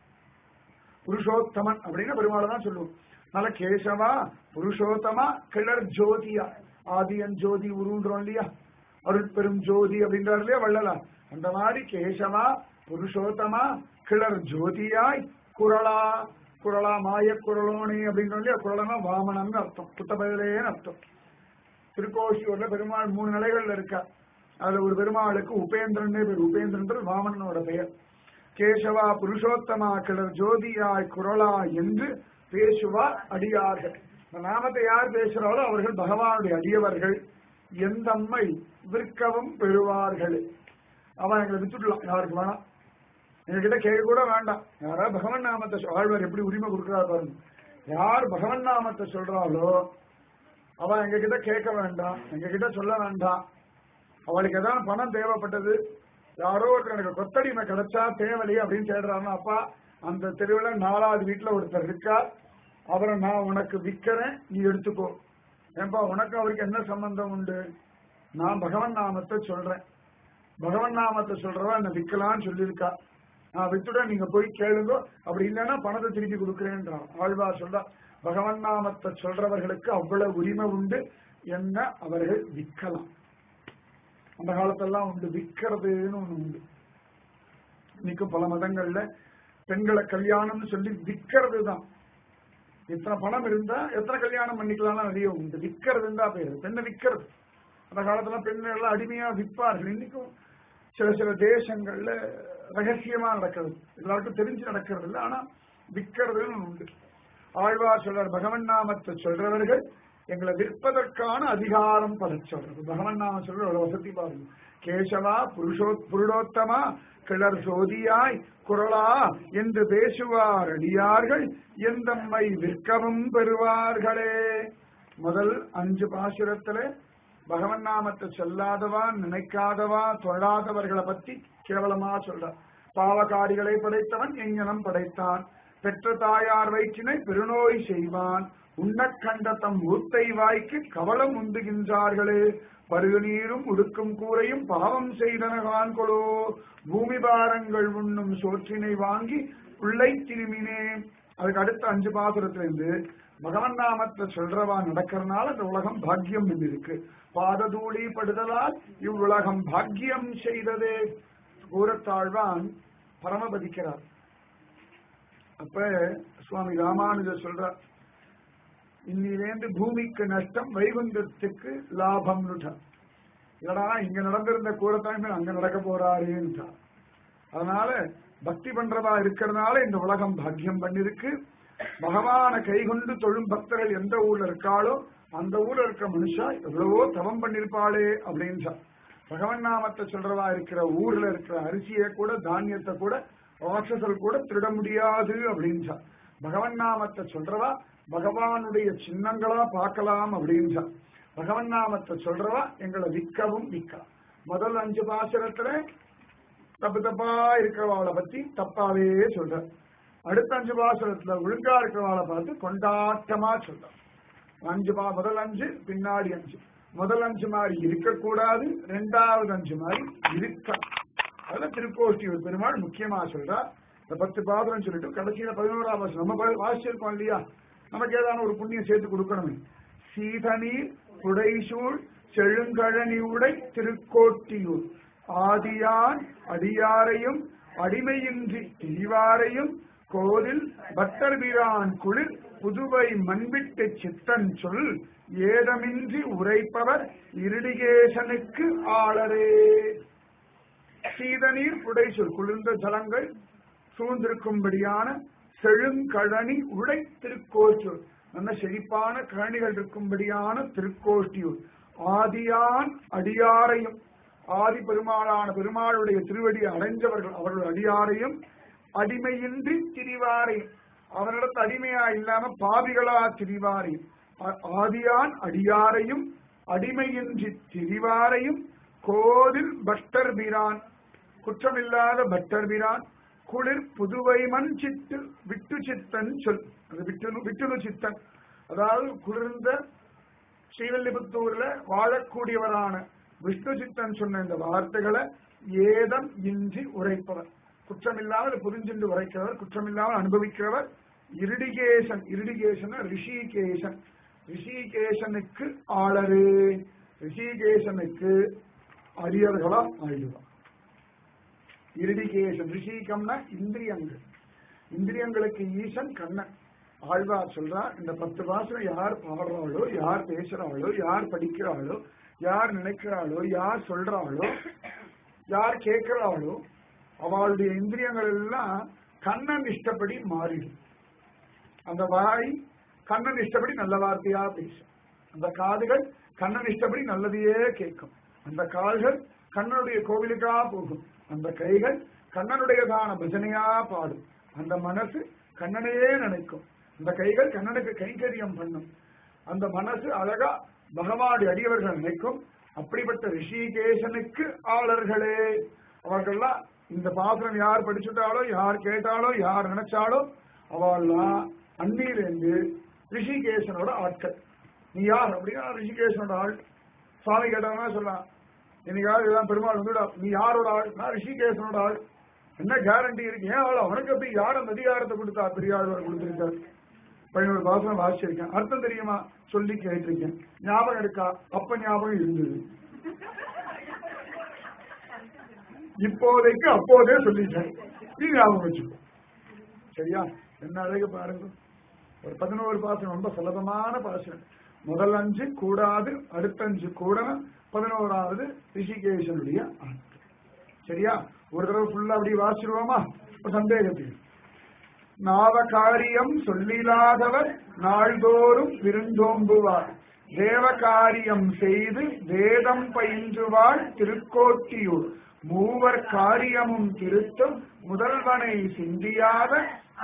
புருஷோத்தமன் அப்படின்னு பெருமாளை தான் சொல்லுவோம் அதனால கேசவா புருஷோத்தமா கிளர் ஜோதியா ஆதியன் ஜோதி உருன்றோம் இல்லையா அருட்பெரும் ஜோதி அப்படின்றார் இல்லையா வள்ளலா அந்த மாதிரி கேசவா புருஷோத்தமா கிளர் ஜோதியாய் குரலா குரலா மாய குரலோனி அப்படின்றோம் இல்லையா குரலனா வாமனம்னு அர்த்தம் புத்தபதிலேன்னு அர்த்தம் திருக்கோஷியூர்ல பெருமாள் மூணு நிலைகள்ல இருக்கா அதுல ஒரு பெருமாளுக்கு உபேந்திரன் பேர் உபேந்திரன் வாமனனோட பெயர் கேசவா புருஷோத்தமா கிளர் ஜோதியாய் குரலா என்று பேசுவார் அடியார்கள் இந்த நாமத்தை யார் பேசுறாரோ அவர்கள் பகவானுடைய அடியவர்கள் எந்தம்மை விற்கவும் பெறுவார்கள் அவன் எங்களை வித்துடலாம் யாருக்கு வேணாம் எங்ககிட்ட கேட்க கூட வேண்டாம் யாராவது பகவன் நாமத்தை சொ- ஆழ்வார் எப்படி உரிமை கொடுக்கிறார் பாருங்க யார் பகவன் நாமத்தை சொல்றாளோ அவன் எங்க கிட்ட கேட்க வேண்டாம் எங்க கிட்ட சொல்ல வேண்டாம் அவளுக்கு ஏதாவது பணம் தேவைப்பட்டது யாரோ ஒருத்தர் எனக்கு கொத்தடிமை கிடைச்சா தேவலையே அப்படின்னு தேடுறாருன்னா அப்பா அந்த தெருவில் நாலாவது வீட்டுல ஒருத்தர் இருக்கா அவரை நான் உனக்கு விற்கிறேன் நீ எடுத்துக்கோ ஏன்பா உனக்கு அவருக்கு என்ன சம்பந்தம் உண்டு நான் பகவன் நாமத்தை சொல்றேன் பகவன் நாமத்தை சொல்றவா என்ன விற்கலாம்னு சொல்லியிருக்கா நான் வித்துட நீங்க போய் கேளுங்க அப்படி இல்லைன்னா பணத்தை திருப்பி கொடுக்குறேன்றான் ஆழ்வார் சொல்றா பகவன் நாமத்தை சொல்றவர்களுக்கு அவ்வளவு உரிமை உண்டு என்ன அவர்கள் விற்கலாம் அந்த காலத்தெல்லாம் உண்டு விற்கிறதுன்னு ஒண்ணு உண்டு இன்னைக்கும் பல மதங்கள்ல பெண்களை கல்யாணம்னு சொல்லி விற்கிறது தான் எத்தனை பணம் இருந்தா எத்தனை கல்யாணம் பண்ணிக்கலாம் நிறைய உண்டு விற்கிறதுன்னு தான் பேரு பெண்ணை விற்கிறது அந்த காலத்துல பெண்கள் எல்லாம் அடிமையா விற்பார்கள் இன்னைக்கும் சில சில தேசங்கள்ல ரகசியமா நடக்கிறது எல்லாருக்கும் தெரிஞ்சு நடக்கிறது இல்லை ஆனா விற்கிறதுன்னு உண்டு ஆழ்வார் சொல்றார் பகவன் நாமத்தை சொல்றவர்கள் எங்களை விற்பதற்கான அதிகாரம் பல சொல்றது பகவன் நாமம் சொல்ற ஒரு வசதி பாருங்க கேசவா புருஷோ புருடோத்தமா கிளர் சோதியாய் குரலா என்று பேசுவார் அடியார்கள் எந்தம்மை விற்கவும் பெறுவார்களே முதல் அஞ்சு பாசுரத்துல பகவன் நாமத்தை சொல்லாதவா நினைக்காதவா தொழாதவர்களை பத்தி கேவலமா சொல்றார் பாவகாரிகளை படைத்தவன் எங்கனம் படைத்தான் பெற்ற தாயார் வயிற்றினை பெருநோய் செய்வான் உண்ணக் கண்ட தம் ஊத்தை வாய்க்கு கவலம் உந்துகின்றார்களே பருகு நீரும் உடுக்கும் கூரையும் பாவம் செய்தனகான் கொலோ பூமி பாரங்கள் உண்ணும் சோற்றினை வாங்கி உள்ளை திரும்பினே அதுக்கு அடுத்த அஞ்சு பாசுரத்திலிருந்து பகவன் நாமத்தை சொல்றவா நடக்கிறதுனால இந்த உலகம் பாக்கியம் இருக்கு பாததூளி படுதலால் இவ்வுலகம் பாக்கியம் செய்ததே கூறத்தாழ்வான் பரமபதிக்கிறார் அப்ப சுவாமி ராமானுஜர் சொல்றார் இன்னிலேந்து பூமிக்கு நஷ்டம் வைகுந்தத்துக்கு லாபம் இல்லடா இங்க நடந்திருந்த கூறத்தாய்மை அங்க நடக்க போறாருன்னு அதனால பக்தி பண்றதா இருக்கிறதுனால இந்த உலகம் பாக்கியம் பண்ணிருக்கு பகவான கைகொண்டு தொழும் பக்தர்கள் எந்த ஊர்ல இருக்காளோ அந்த ஊர்ல இருக்கிற மனுஷா எவ்வளவோ தவம் பண்ணிருப்பாளே அப்படின்னு பகவன் நாமத்தை சொல்றதா இருக்கிற ஊர்ல இருக்கிற அரிசியை கூட தானியத்தை கூட ராட்சசல் கூட திருட முடியாது அப்படின்னு பகவன் நாமத்தை சொல்றவா பகவானுடைய சின்னங்களா பார்க்கலாம் அப்படின்னு பகவன் நாமத்தை சொல்றவா எங்களை விற்கவும் விற்கலாம் முதல் அஞ்சு பாசுரத்துல தப்பு தப்பா இருக்கிறவாளை பத்தி தப்பாவே சொல்ற அடுத்த அஞ்சு பாசுரத்துல ஒழுங்கா இருக்கிறவாளை பார்த்து கொண்டாட்டமா சொல்ற அஞ்சு பா முதல் அஞ்சு பின்னாடி அஞ்சு முதல் அஞ்சு மாதிரி இருக்கக்கூடாது ரெண்டாவது அஞ்சு மாதிரி இருக்க அதெல்லாம் திருக்கோஷ்டியூர் பெருமாள் முக்கியமா சொல்றா இந்த பத்து பாசுரம் சொல்லிட்டு கடைசியில பதினோராம் பாசுரம் நம்ம ப- வாசிச்சிருக்கோம் இல்லையா நமக்கு ஏதான ஒரு புண்ணியம் சேர்த்து கொடுக்கணுமே சீதநீர் புடைசூழ் செழுங்கழனி உடை திருக்கோட்டியூர் ஆதியான் அடியாரையும் அடிமையின்றி திரிவாரையும் கோதில் பட்டர்பிரான் குளிர் புதுவை மண்பிட்டு சித்தன் சொல் ஏதமின்றி உரைப்பவர் இருடிகேசனுக்கு ஆளரே சீதநீர் புடைசொல் குளிர்ந்த ஜலங்கள் சூழ்ந்திருக்கும்படியான செழுங்கழனி உடை திருக்கோச்சூர் நல்ல செழிப்பான கழனிகள் இருக்கும்படியான திருக்கோஷ்டியூர் ஆதியான் அடியாரையும் ஆதி பெருமாளான பெருமாளுடைய திருவடியை அடைஞ்சவர்கள் அவர்கள் அடியாரையும் அடிமையின்றி திரிவாரையும் அவரிடத்து அடிமையா இல்லாம பாவிகளா திரிவாரையும் ஆ- ஆதியான் அடியாரையும் அடிமையின்றி திரிவாரையும் கோதில் பட்டர் பிரான் குற்றமில்லாத பட்டர் பிரான் குளிர் புதுவை மண் சித்து விட்டு சித்தன் சொல் அது விட்டு விட்டுணு சித்தன் அதாவது குளிர்ந்த ஸ்ரீவில்லிபுத்தூர்ல வாழக்கூடியவரான விஷ்ணு சித்தன் சொன்ன இந்த வார்த்தைகளை ஏதம் இன்றி உரைப்பவர் குற்றமில்லாமல் புரிஞ்சின்று உரைக்கிறவர் குற்றமில்லாமல் அனுபவிக்கிறவர் இருடிகேசன் இருடிகேசன் ரிஷிகேசன் ரிஷிகேசனுக்கு ஆளரு ரிஷிகேசனுக்கு அரியர்களா ஆயிடுவார் இருடிகேசன் ரிஷிகம்னா இந்திரியங்கள் இந்திரியங்களுக்கு ஈசன் கண்ணன் ஆழ்வார் சொல்றார் இந்த பத்து வாசனை யார் பாடுறாளோ யார் பேசுறாளோ யார் படிக்கிறாளோ யார் நினைக்கிறாளோ யார் சொல்றாளோ யார் கேட்கிறாளோ அவளுடைய இந்திரியங்கள் எல்லாம் கண்ணன் இஷ்டப்படி மாறிடும் அந்த வாய் கண்ணன் இஷ்டப்படி நல்ல வார்த்தையா பேசும் அந்த காதுகள் கண்ணன் இஷ்டப்படி நல்லதையே கேட்கும் அந்த கால்கள் கண்ணனுடைய கோவிலுக்கா போகும் அந்த கைகள் கண்ணனுடையதான பஜனையா பாடும் அந்த மனசு கண்ணனையே நினைக்கும் அந்த கைகள் கண்ணனுக்கு கைங்கரியம் பண்ணும் அந்த மனசு அழகா பகவானுடைய அடியவர்கள் நினைக்கும் அப்படிப்பட்ட ரிஷிகேசனுக்கு ஆளர்களே அவர்கள்லாம் இந்த பாசுரம் யார் படிச்சுட்டாலோ யார் கேட்டாலோ யார் நினைச்சாலோ அவள்லாம் அந்நியிலேருந்து ரிஷிகேசனோட ஆட்கள் நீ யார் அப்படின்னா நான் ரிஷிகேசனோட ஆள் சுவாமி கேட்டவனா சொல்லலாம் என்னைக்காவது இதெல்லாம் பெருமாள் வந்துடா நீ யாரோட ஆள் நான் ரிஷிகேசனோட ஆள் என்ன கேரண்டி இருக்கு ஏன் ஆள் அவனுக்கு எப்படி யார் அந்த அதிகாரத்தை கொடுத்தா பெரியாழ்வார் கொடுத்திருக்கார் பதினோரு பாசனம் வாசிச்சிருக்கேன் அர்த்தம் தெரியுமா சொல்லி கேட்டிருக்கேன் ஞாபகம் இருக்கா அப்ப ஞாபகம் இருந்தது இப்போதைக்கு அப்போதே சொல்லிட்டேன் நீ ஞாபகம் வச்சுக்கோ சரியா என்ன அழகு பாருங்க ஒரு பதினோரு பாசனம் ரொம்ப சுலபமான பாசனம் முதல் அஞ்சு கூடாது அடுத்த அஞ்சு கூடணும் பதினோராவது ரிஷிகேஷனுடைய ஆட்கள் சரியா ஒரு தடவை ஃபுல்லா அப்படி வாசிடுவோமா ஒரு சந்தேகத்துக்கு நாவகாரியம் சொல்லிலாதவர் நாள்தோறும் விருந்தோம்புவார் தேவகாரியம் செய்து வேதம் பயின்றுவாள் திருக்கோட்டியூர் மூவர் காரியமும் திருத்தும் முதல்வனை சிந்தியாத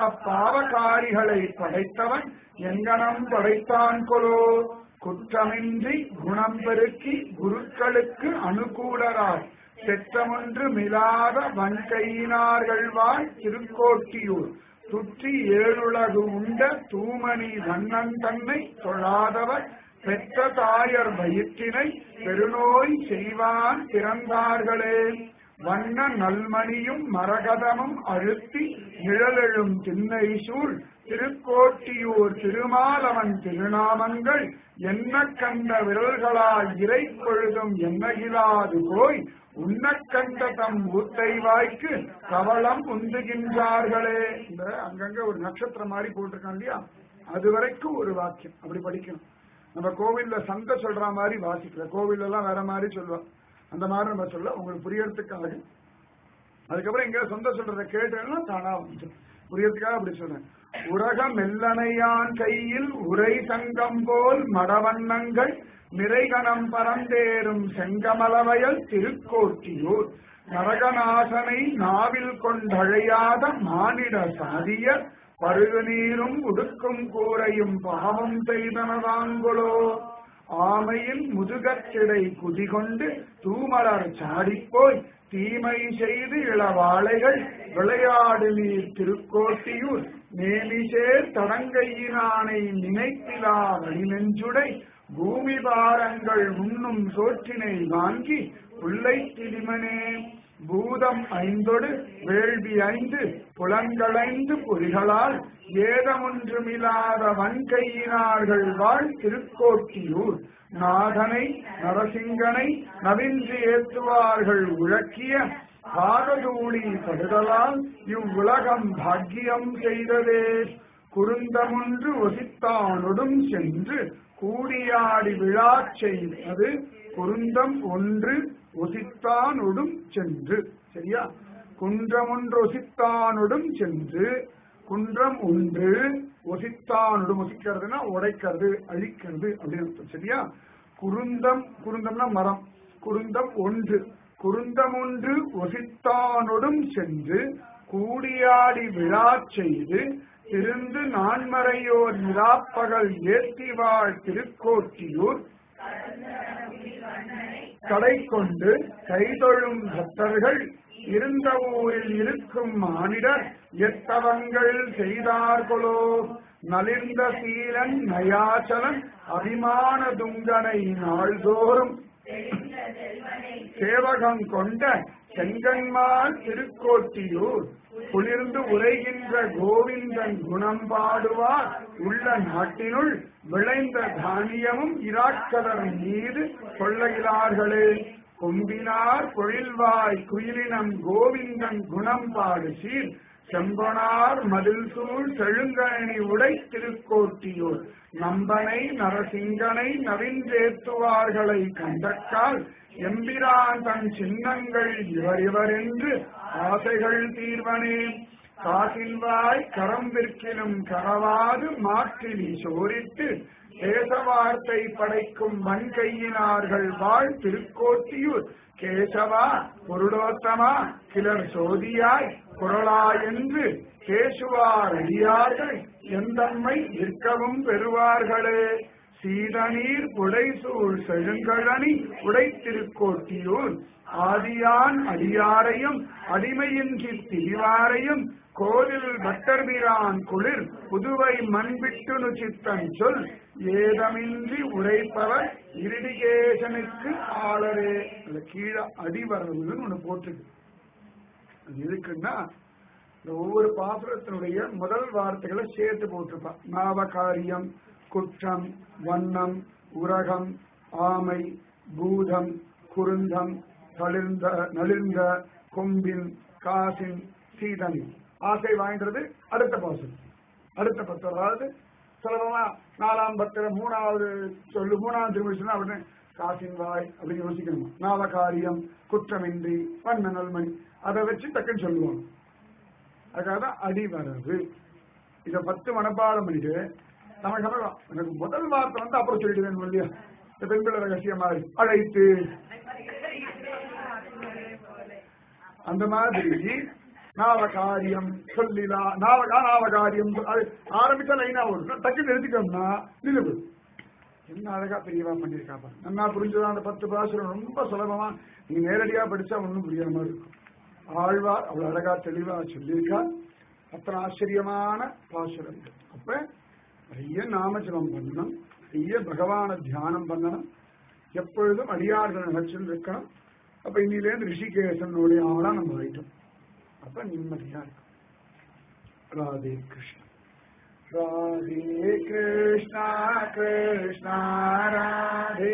அப்பாவகாரிகளை படைத்தவன் எங்கனம் படைத்தான் கொலோ குற்றமின்றி குணம் பெருக்கி குருக்களுக்கு அனுகூலராய் செற்றமொன்று மிலாத வன்கையினார்கள் வாழ் திருக்கோட்டியூர் சுற்றி ஏழுலகு உண்ட தூமணி வண்ணன் தன்னை தொழாதவர் பெற்ற தாயர் வயிற்றினை பெருநோய் செய்வான் பிறந்தார்களே வண்ண நல்மணியும் மரகதமும் அழுத்தி நிழலெழும் திண்ணை சூழ் திருக்கோட்டியூர் திருமாலவன் திருநாமங்கள் என்ன கண்ட விரல்களால் இறை பொழுதும் என்னகிலாது போய் உன்னக்கண்ட தம் ஊத்தை வாய்க்கு கவளம் உந்துகின்றார்களே இந்த அங்கங்க ஒரு நட்சத்திரம் மாதிரி போட்டிருக்கான் இல்லையா அது வரைக்கும் ஒரு வாக்கியம் அப்படி படிக்கணும் நம்ம கோவில்ல சந்தை சொல்ற மாதிரி வாசிக்கல கோவில்ல எல்லாம் வேற மாதிரி சொல்லுவோம் அந்த மாதிரி நம்ம சொல்ல உங்களுக்கு புரியறதுக்காக அதுக்கப்புறம் எங்க சொந்த சொல்றத கேட்டேன்னா தானா வந்து புரியறதுக்காக அப்படி சொல்றேன் உலகம் மெல்லனையான் கையில் உரை சங்கம் போல் மடவண்ணங்கள் நிறைகணம் பரந்தேறும் செங்கமலவயல் திருக்கோட்டியூர் நரகநாசனை நாவில் கொண்டழையாத மானிட சாதியர் பருகு நீரும் உடுக்கும் கூரையும் பாவம் செய்தனதாங்களோ ஆமையின் முதுகச்சிடை குதிகொண்டு தூமலர் சாடிப்போய் தீமை செய்து இளவாளைகள் விளையாடு நீர் திருக்கோட்டியூர் நேமிசேர் தடங்கையினானை நினைத்திலா வழிநெஞ்சுடை பூமி பாரங்கள் உண்ணும் சோற்றினை வாங்கி உள்ளை திரிமனே பூதம் ஐந்தொடு வேள்வி ஐந்து புலன்களைந்து பொறிகளால் ஏதமொன்றுமில்லாத வன்கையினார்கள் வாழ் திருக்கோட்டியூர் நாதனை நரசிங்கனை நவின்றி ஏத்துவார்கள் உழக்கிய பாரதூளி படுதலால் இவ்வுலகம் பாக்கியம் செய்ததே குருந்தமொன்று ஒசித்தானொடும் சென்று கூடியாடி விழாச் செய்வது குருந்தம் ஒன்று ஒசித்தானொடும் சென்று சரியா குன்றம் ஒன்று ஒசித்தானொடும் சென்று குன்றம் ஒன்று ஒசித்தானொடும் ஒசிக்கிறதுனா உடைக்கிறது அழிக்கிறது அப்படின்னு அர்த்தம் சரியா குருந்தம் குருந்தம்னா மரம் குருந்தம் ஒன்று குருந்தம் ஒன்று ஒசித்தானொடும் சென்று கூடியாடி விழா செய்து திருந்து நான்மறையோர் நிலாப்பகல் ஏத்திவாழ் திருக்கோட்டியூர் கடை கொண்டு கைதொழும் பக்தர்கள் இருந்த ஊரில் இருக்கும் மானிடர் எத்தவங்கள் செய்தார்களோ நலிந்த சீலன் நயாச்சலன் அபிமான துங்கனை நாள்தோறும் சேவகம் கொண்ட செங்கன்மால் திருக்கோட்டியூர் குளிர்ந்து உரைகின்ற கோவிந்தன் குணம் பாடுவார் உள்ள நாட்டினுள் விளைந்த தானியமும் இராக்கதர் மீது கொள்ளையிலார்களே கொம்பினார் பொழில்வாய் குயிலினம் கோவிந்தன் குணம் பாடு சீர் செம்பனார் மதில் சூழ் செழுங்கணி உடை திருக்கோட்டியூர் நம்பனை நரசிங்கனை நவின்றேத்துவார்களை கண்டக்கால் எம்பிரான் தன் சின்னங்கள் இவர் இவர் என்று ஆசைகள் தீர்வனே காசின்வாய் கரம் விற்கிலும் கரவாது மாற்றிலி சோரிட்டு தேச வார்த்தை படைக்கும் வன்கையினார்கள் வாழ் திருக்கோட்டியூர் கேசவா பொருளோத்தமா கிளர் சோதியாய் குரலா என்று கேசுவார் அடியார்கள் எந்தம்மை நிற்கவும் பெறுவார்களே சீதநீர் புடைசூழ் செழுங்கழனி உடைத்திருக்கோட்டியூர் ஆதியான் அடியாரையும் அடிமையின்றி திரிவாரையும் கோவில் பட்டர்பிரான் குளிர் புதுவை மண்பிட்டு நுச்சித்தன் சொல் ஏதமின்றி உரைப்பவர் இருடிகேசனுக்கு ஆளரே அதுல கீழே அடிவரவுன்னு ஒண்ணு போட்டிருக்கு அது எதுக்குன்னா இந்த ஒவ்வொரு பாசுரத்தினுடைய முதல் வார்த்தைகளை சேர்த்து போட்டிருப்பான் நாவகாரியம் குற்றம் வண்ணம் உரகம் ஆமை பூதம் குருந்தம் தளிர்ந்த நலிர்ந்த கொம்பின் காசின் சீதனி ஆசை வாங்கின்றது அடுத்த பாசுரம் அடுத்த பத்து அதாவது சுலபமா நாலாம் பத்துல மூணாவது சொல்லு மூணாவது திருமணி சொன்னா அப்படின்னு காசின் வாய் அப்படின்னு யோசிக்கணுமா நாவகாரியம் குற்றமின்றி வண்ண நல்மணி அதை வச்சு டக்குன்னு சொல்லுவாங்க அதுக்காக தான் அடிவரவு இத பத்து மனப்பாடம் பண்ணிட்டு நமக்கு சமயம் எனக்கு முதல் வார்த்தை வந்து அப்புறம் சொல்லிடுவேன் இல்லையா இந்த பெண் பிள்ளை ரகசியம் மாதிரி அழைத்து அந்த மாதிரி நாவகாரியம் சொல்லிலா நாவகா நாவகாரியம் அது ஆரம்பிச்சா லைனா வரும் டக்குன்னு எடுத்துட்டோம்னா நிலுவு என்ன அழகா பெரியவா பண்ணியிருக்கா பாரு நல்லா புரிஞ்சதா அந்த பத்து பாசுரம் ரொம்ப சுலபமா நீங்க நேரடியா படிச்சா ஒண்ணும் புரியாத மாதிரி இருக்கும் ஆழ்வார் அவ்வளவு அழகா தெளிவா சொல்லியிருக்கா அத்தனை ஆச்சரியமான பாசுரம் இது. அப்ப நிறைய நாமஜபம் பண்ணணும் நிறைய பகவான தியானம் பண்ணணும் எப்பொழுதும் அடியார்கள் நினைச்சுன்னு இருக்கணும் அப்ப இன்னிலேருந்து ரிஷிகேசனுடைய ஆளா நம்ம ஆயிட்டோம் அப்ப நிம்மதியா இருக்கும் ராதே கிருஷ்ணா ராதே கிருஷ்ணா கிருஷ்ணா ராதே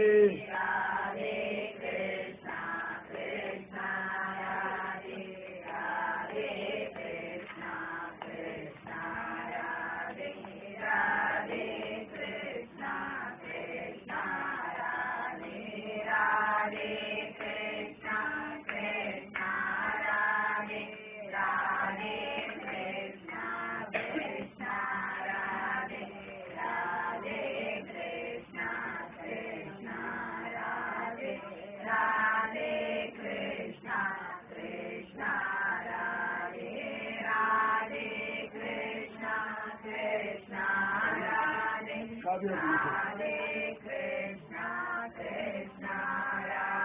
ராதே கிருஷ்ணா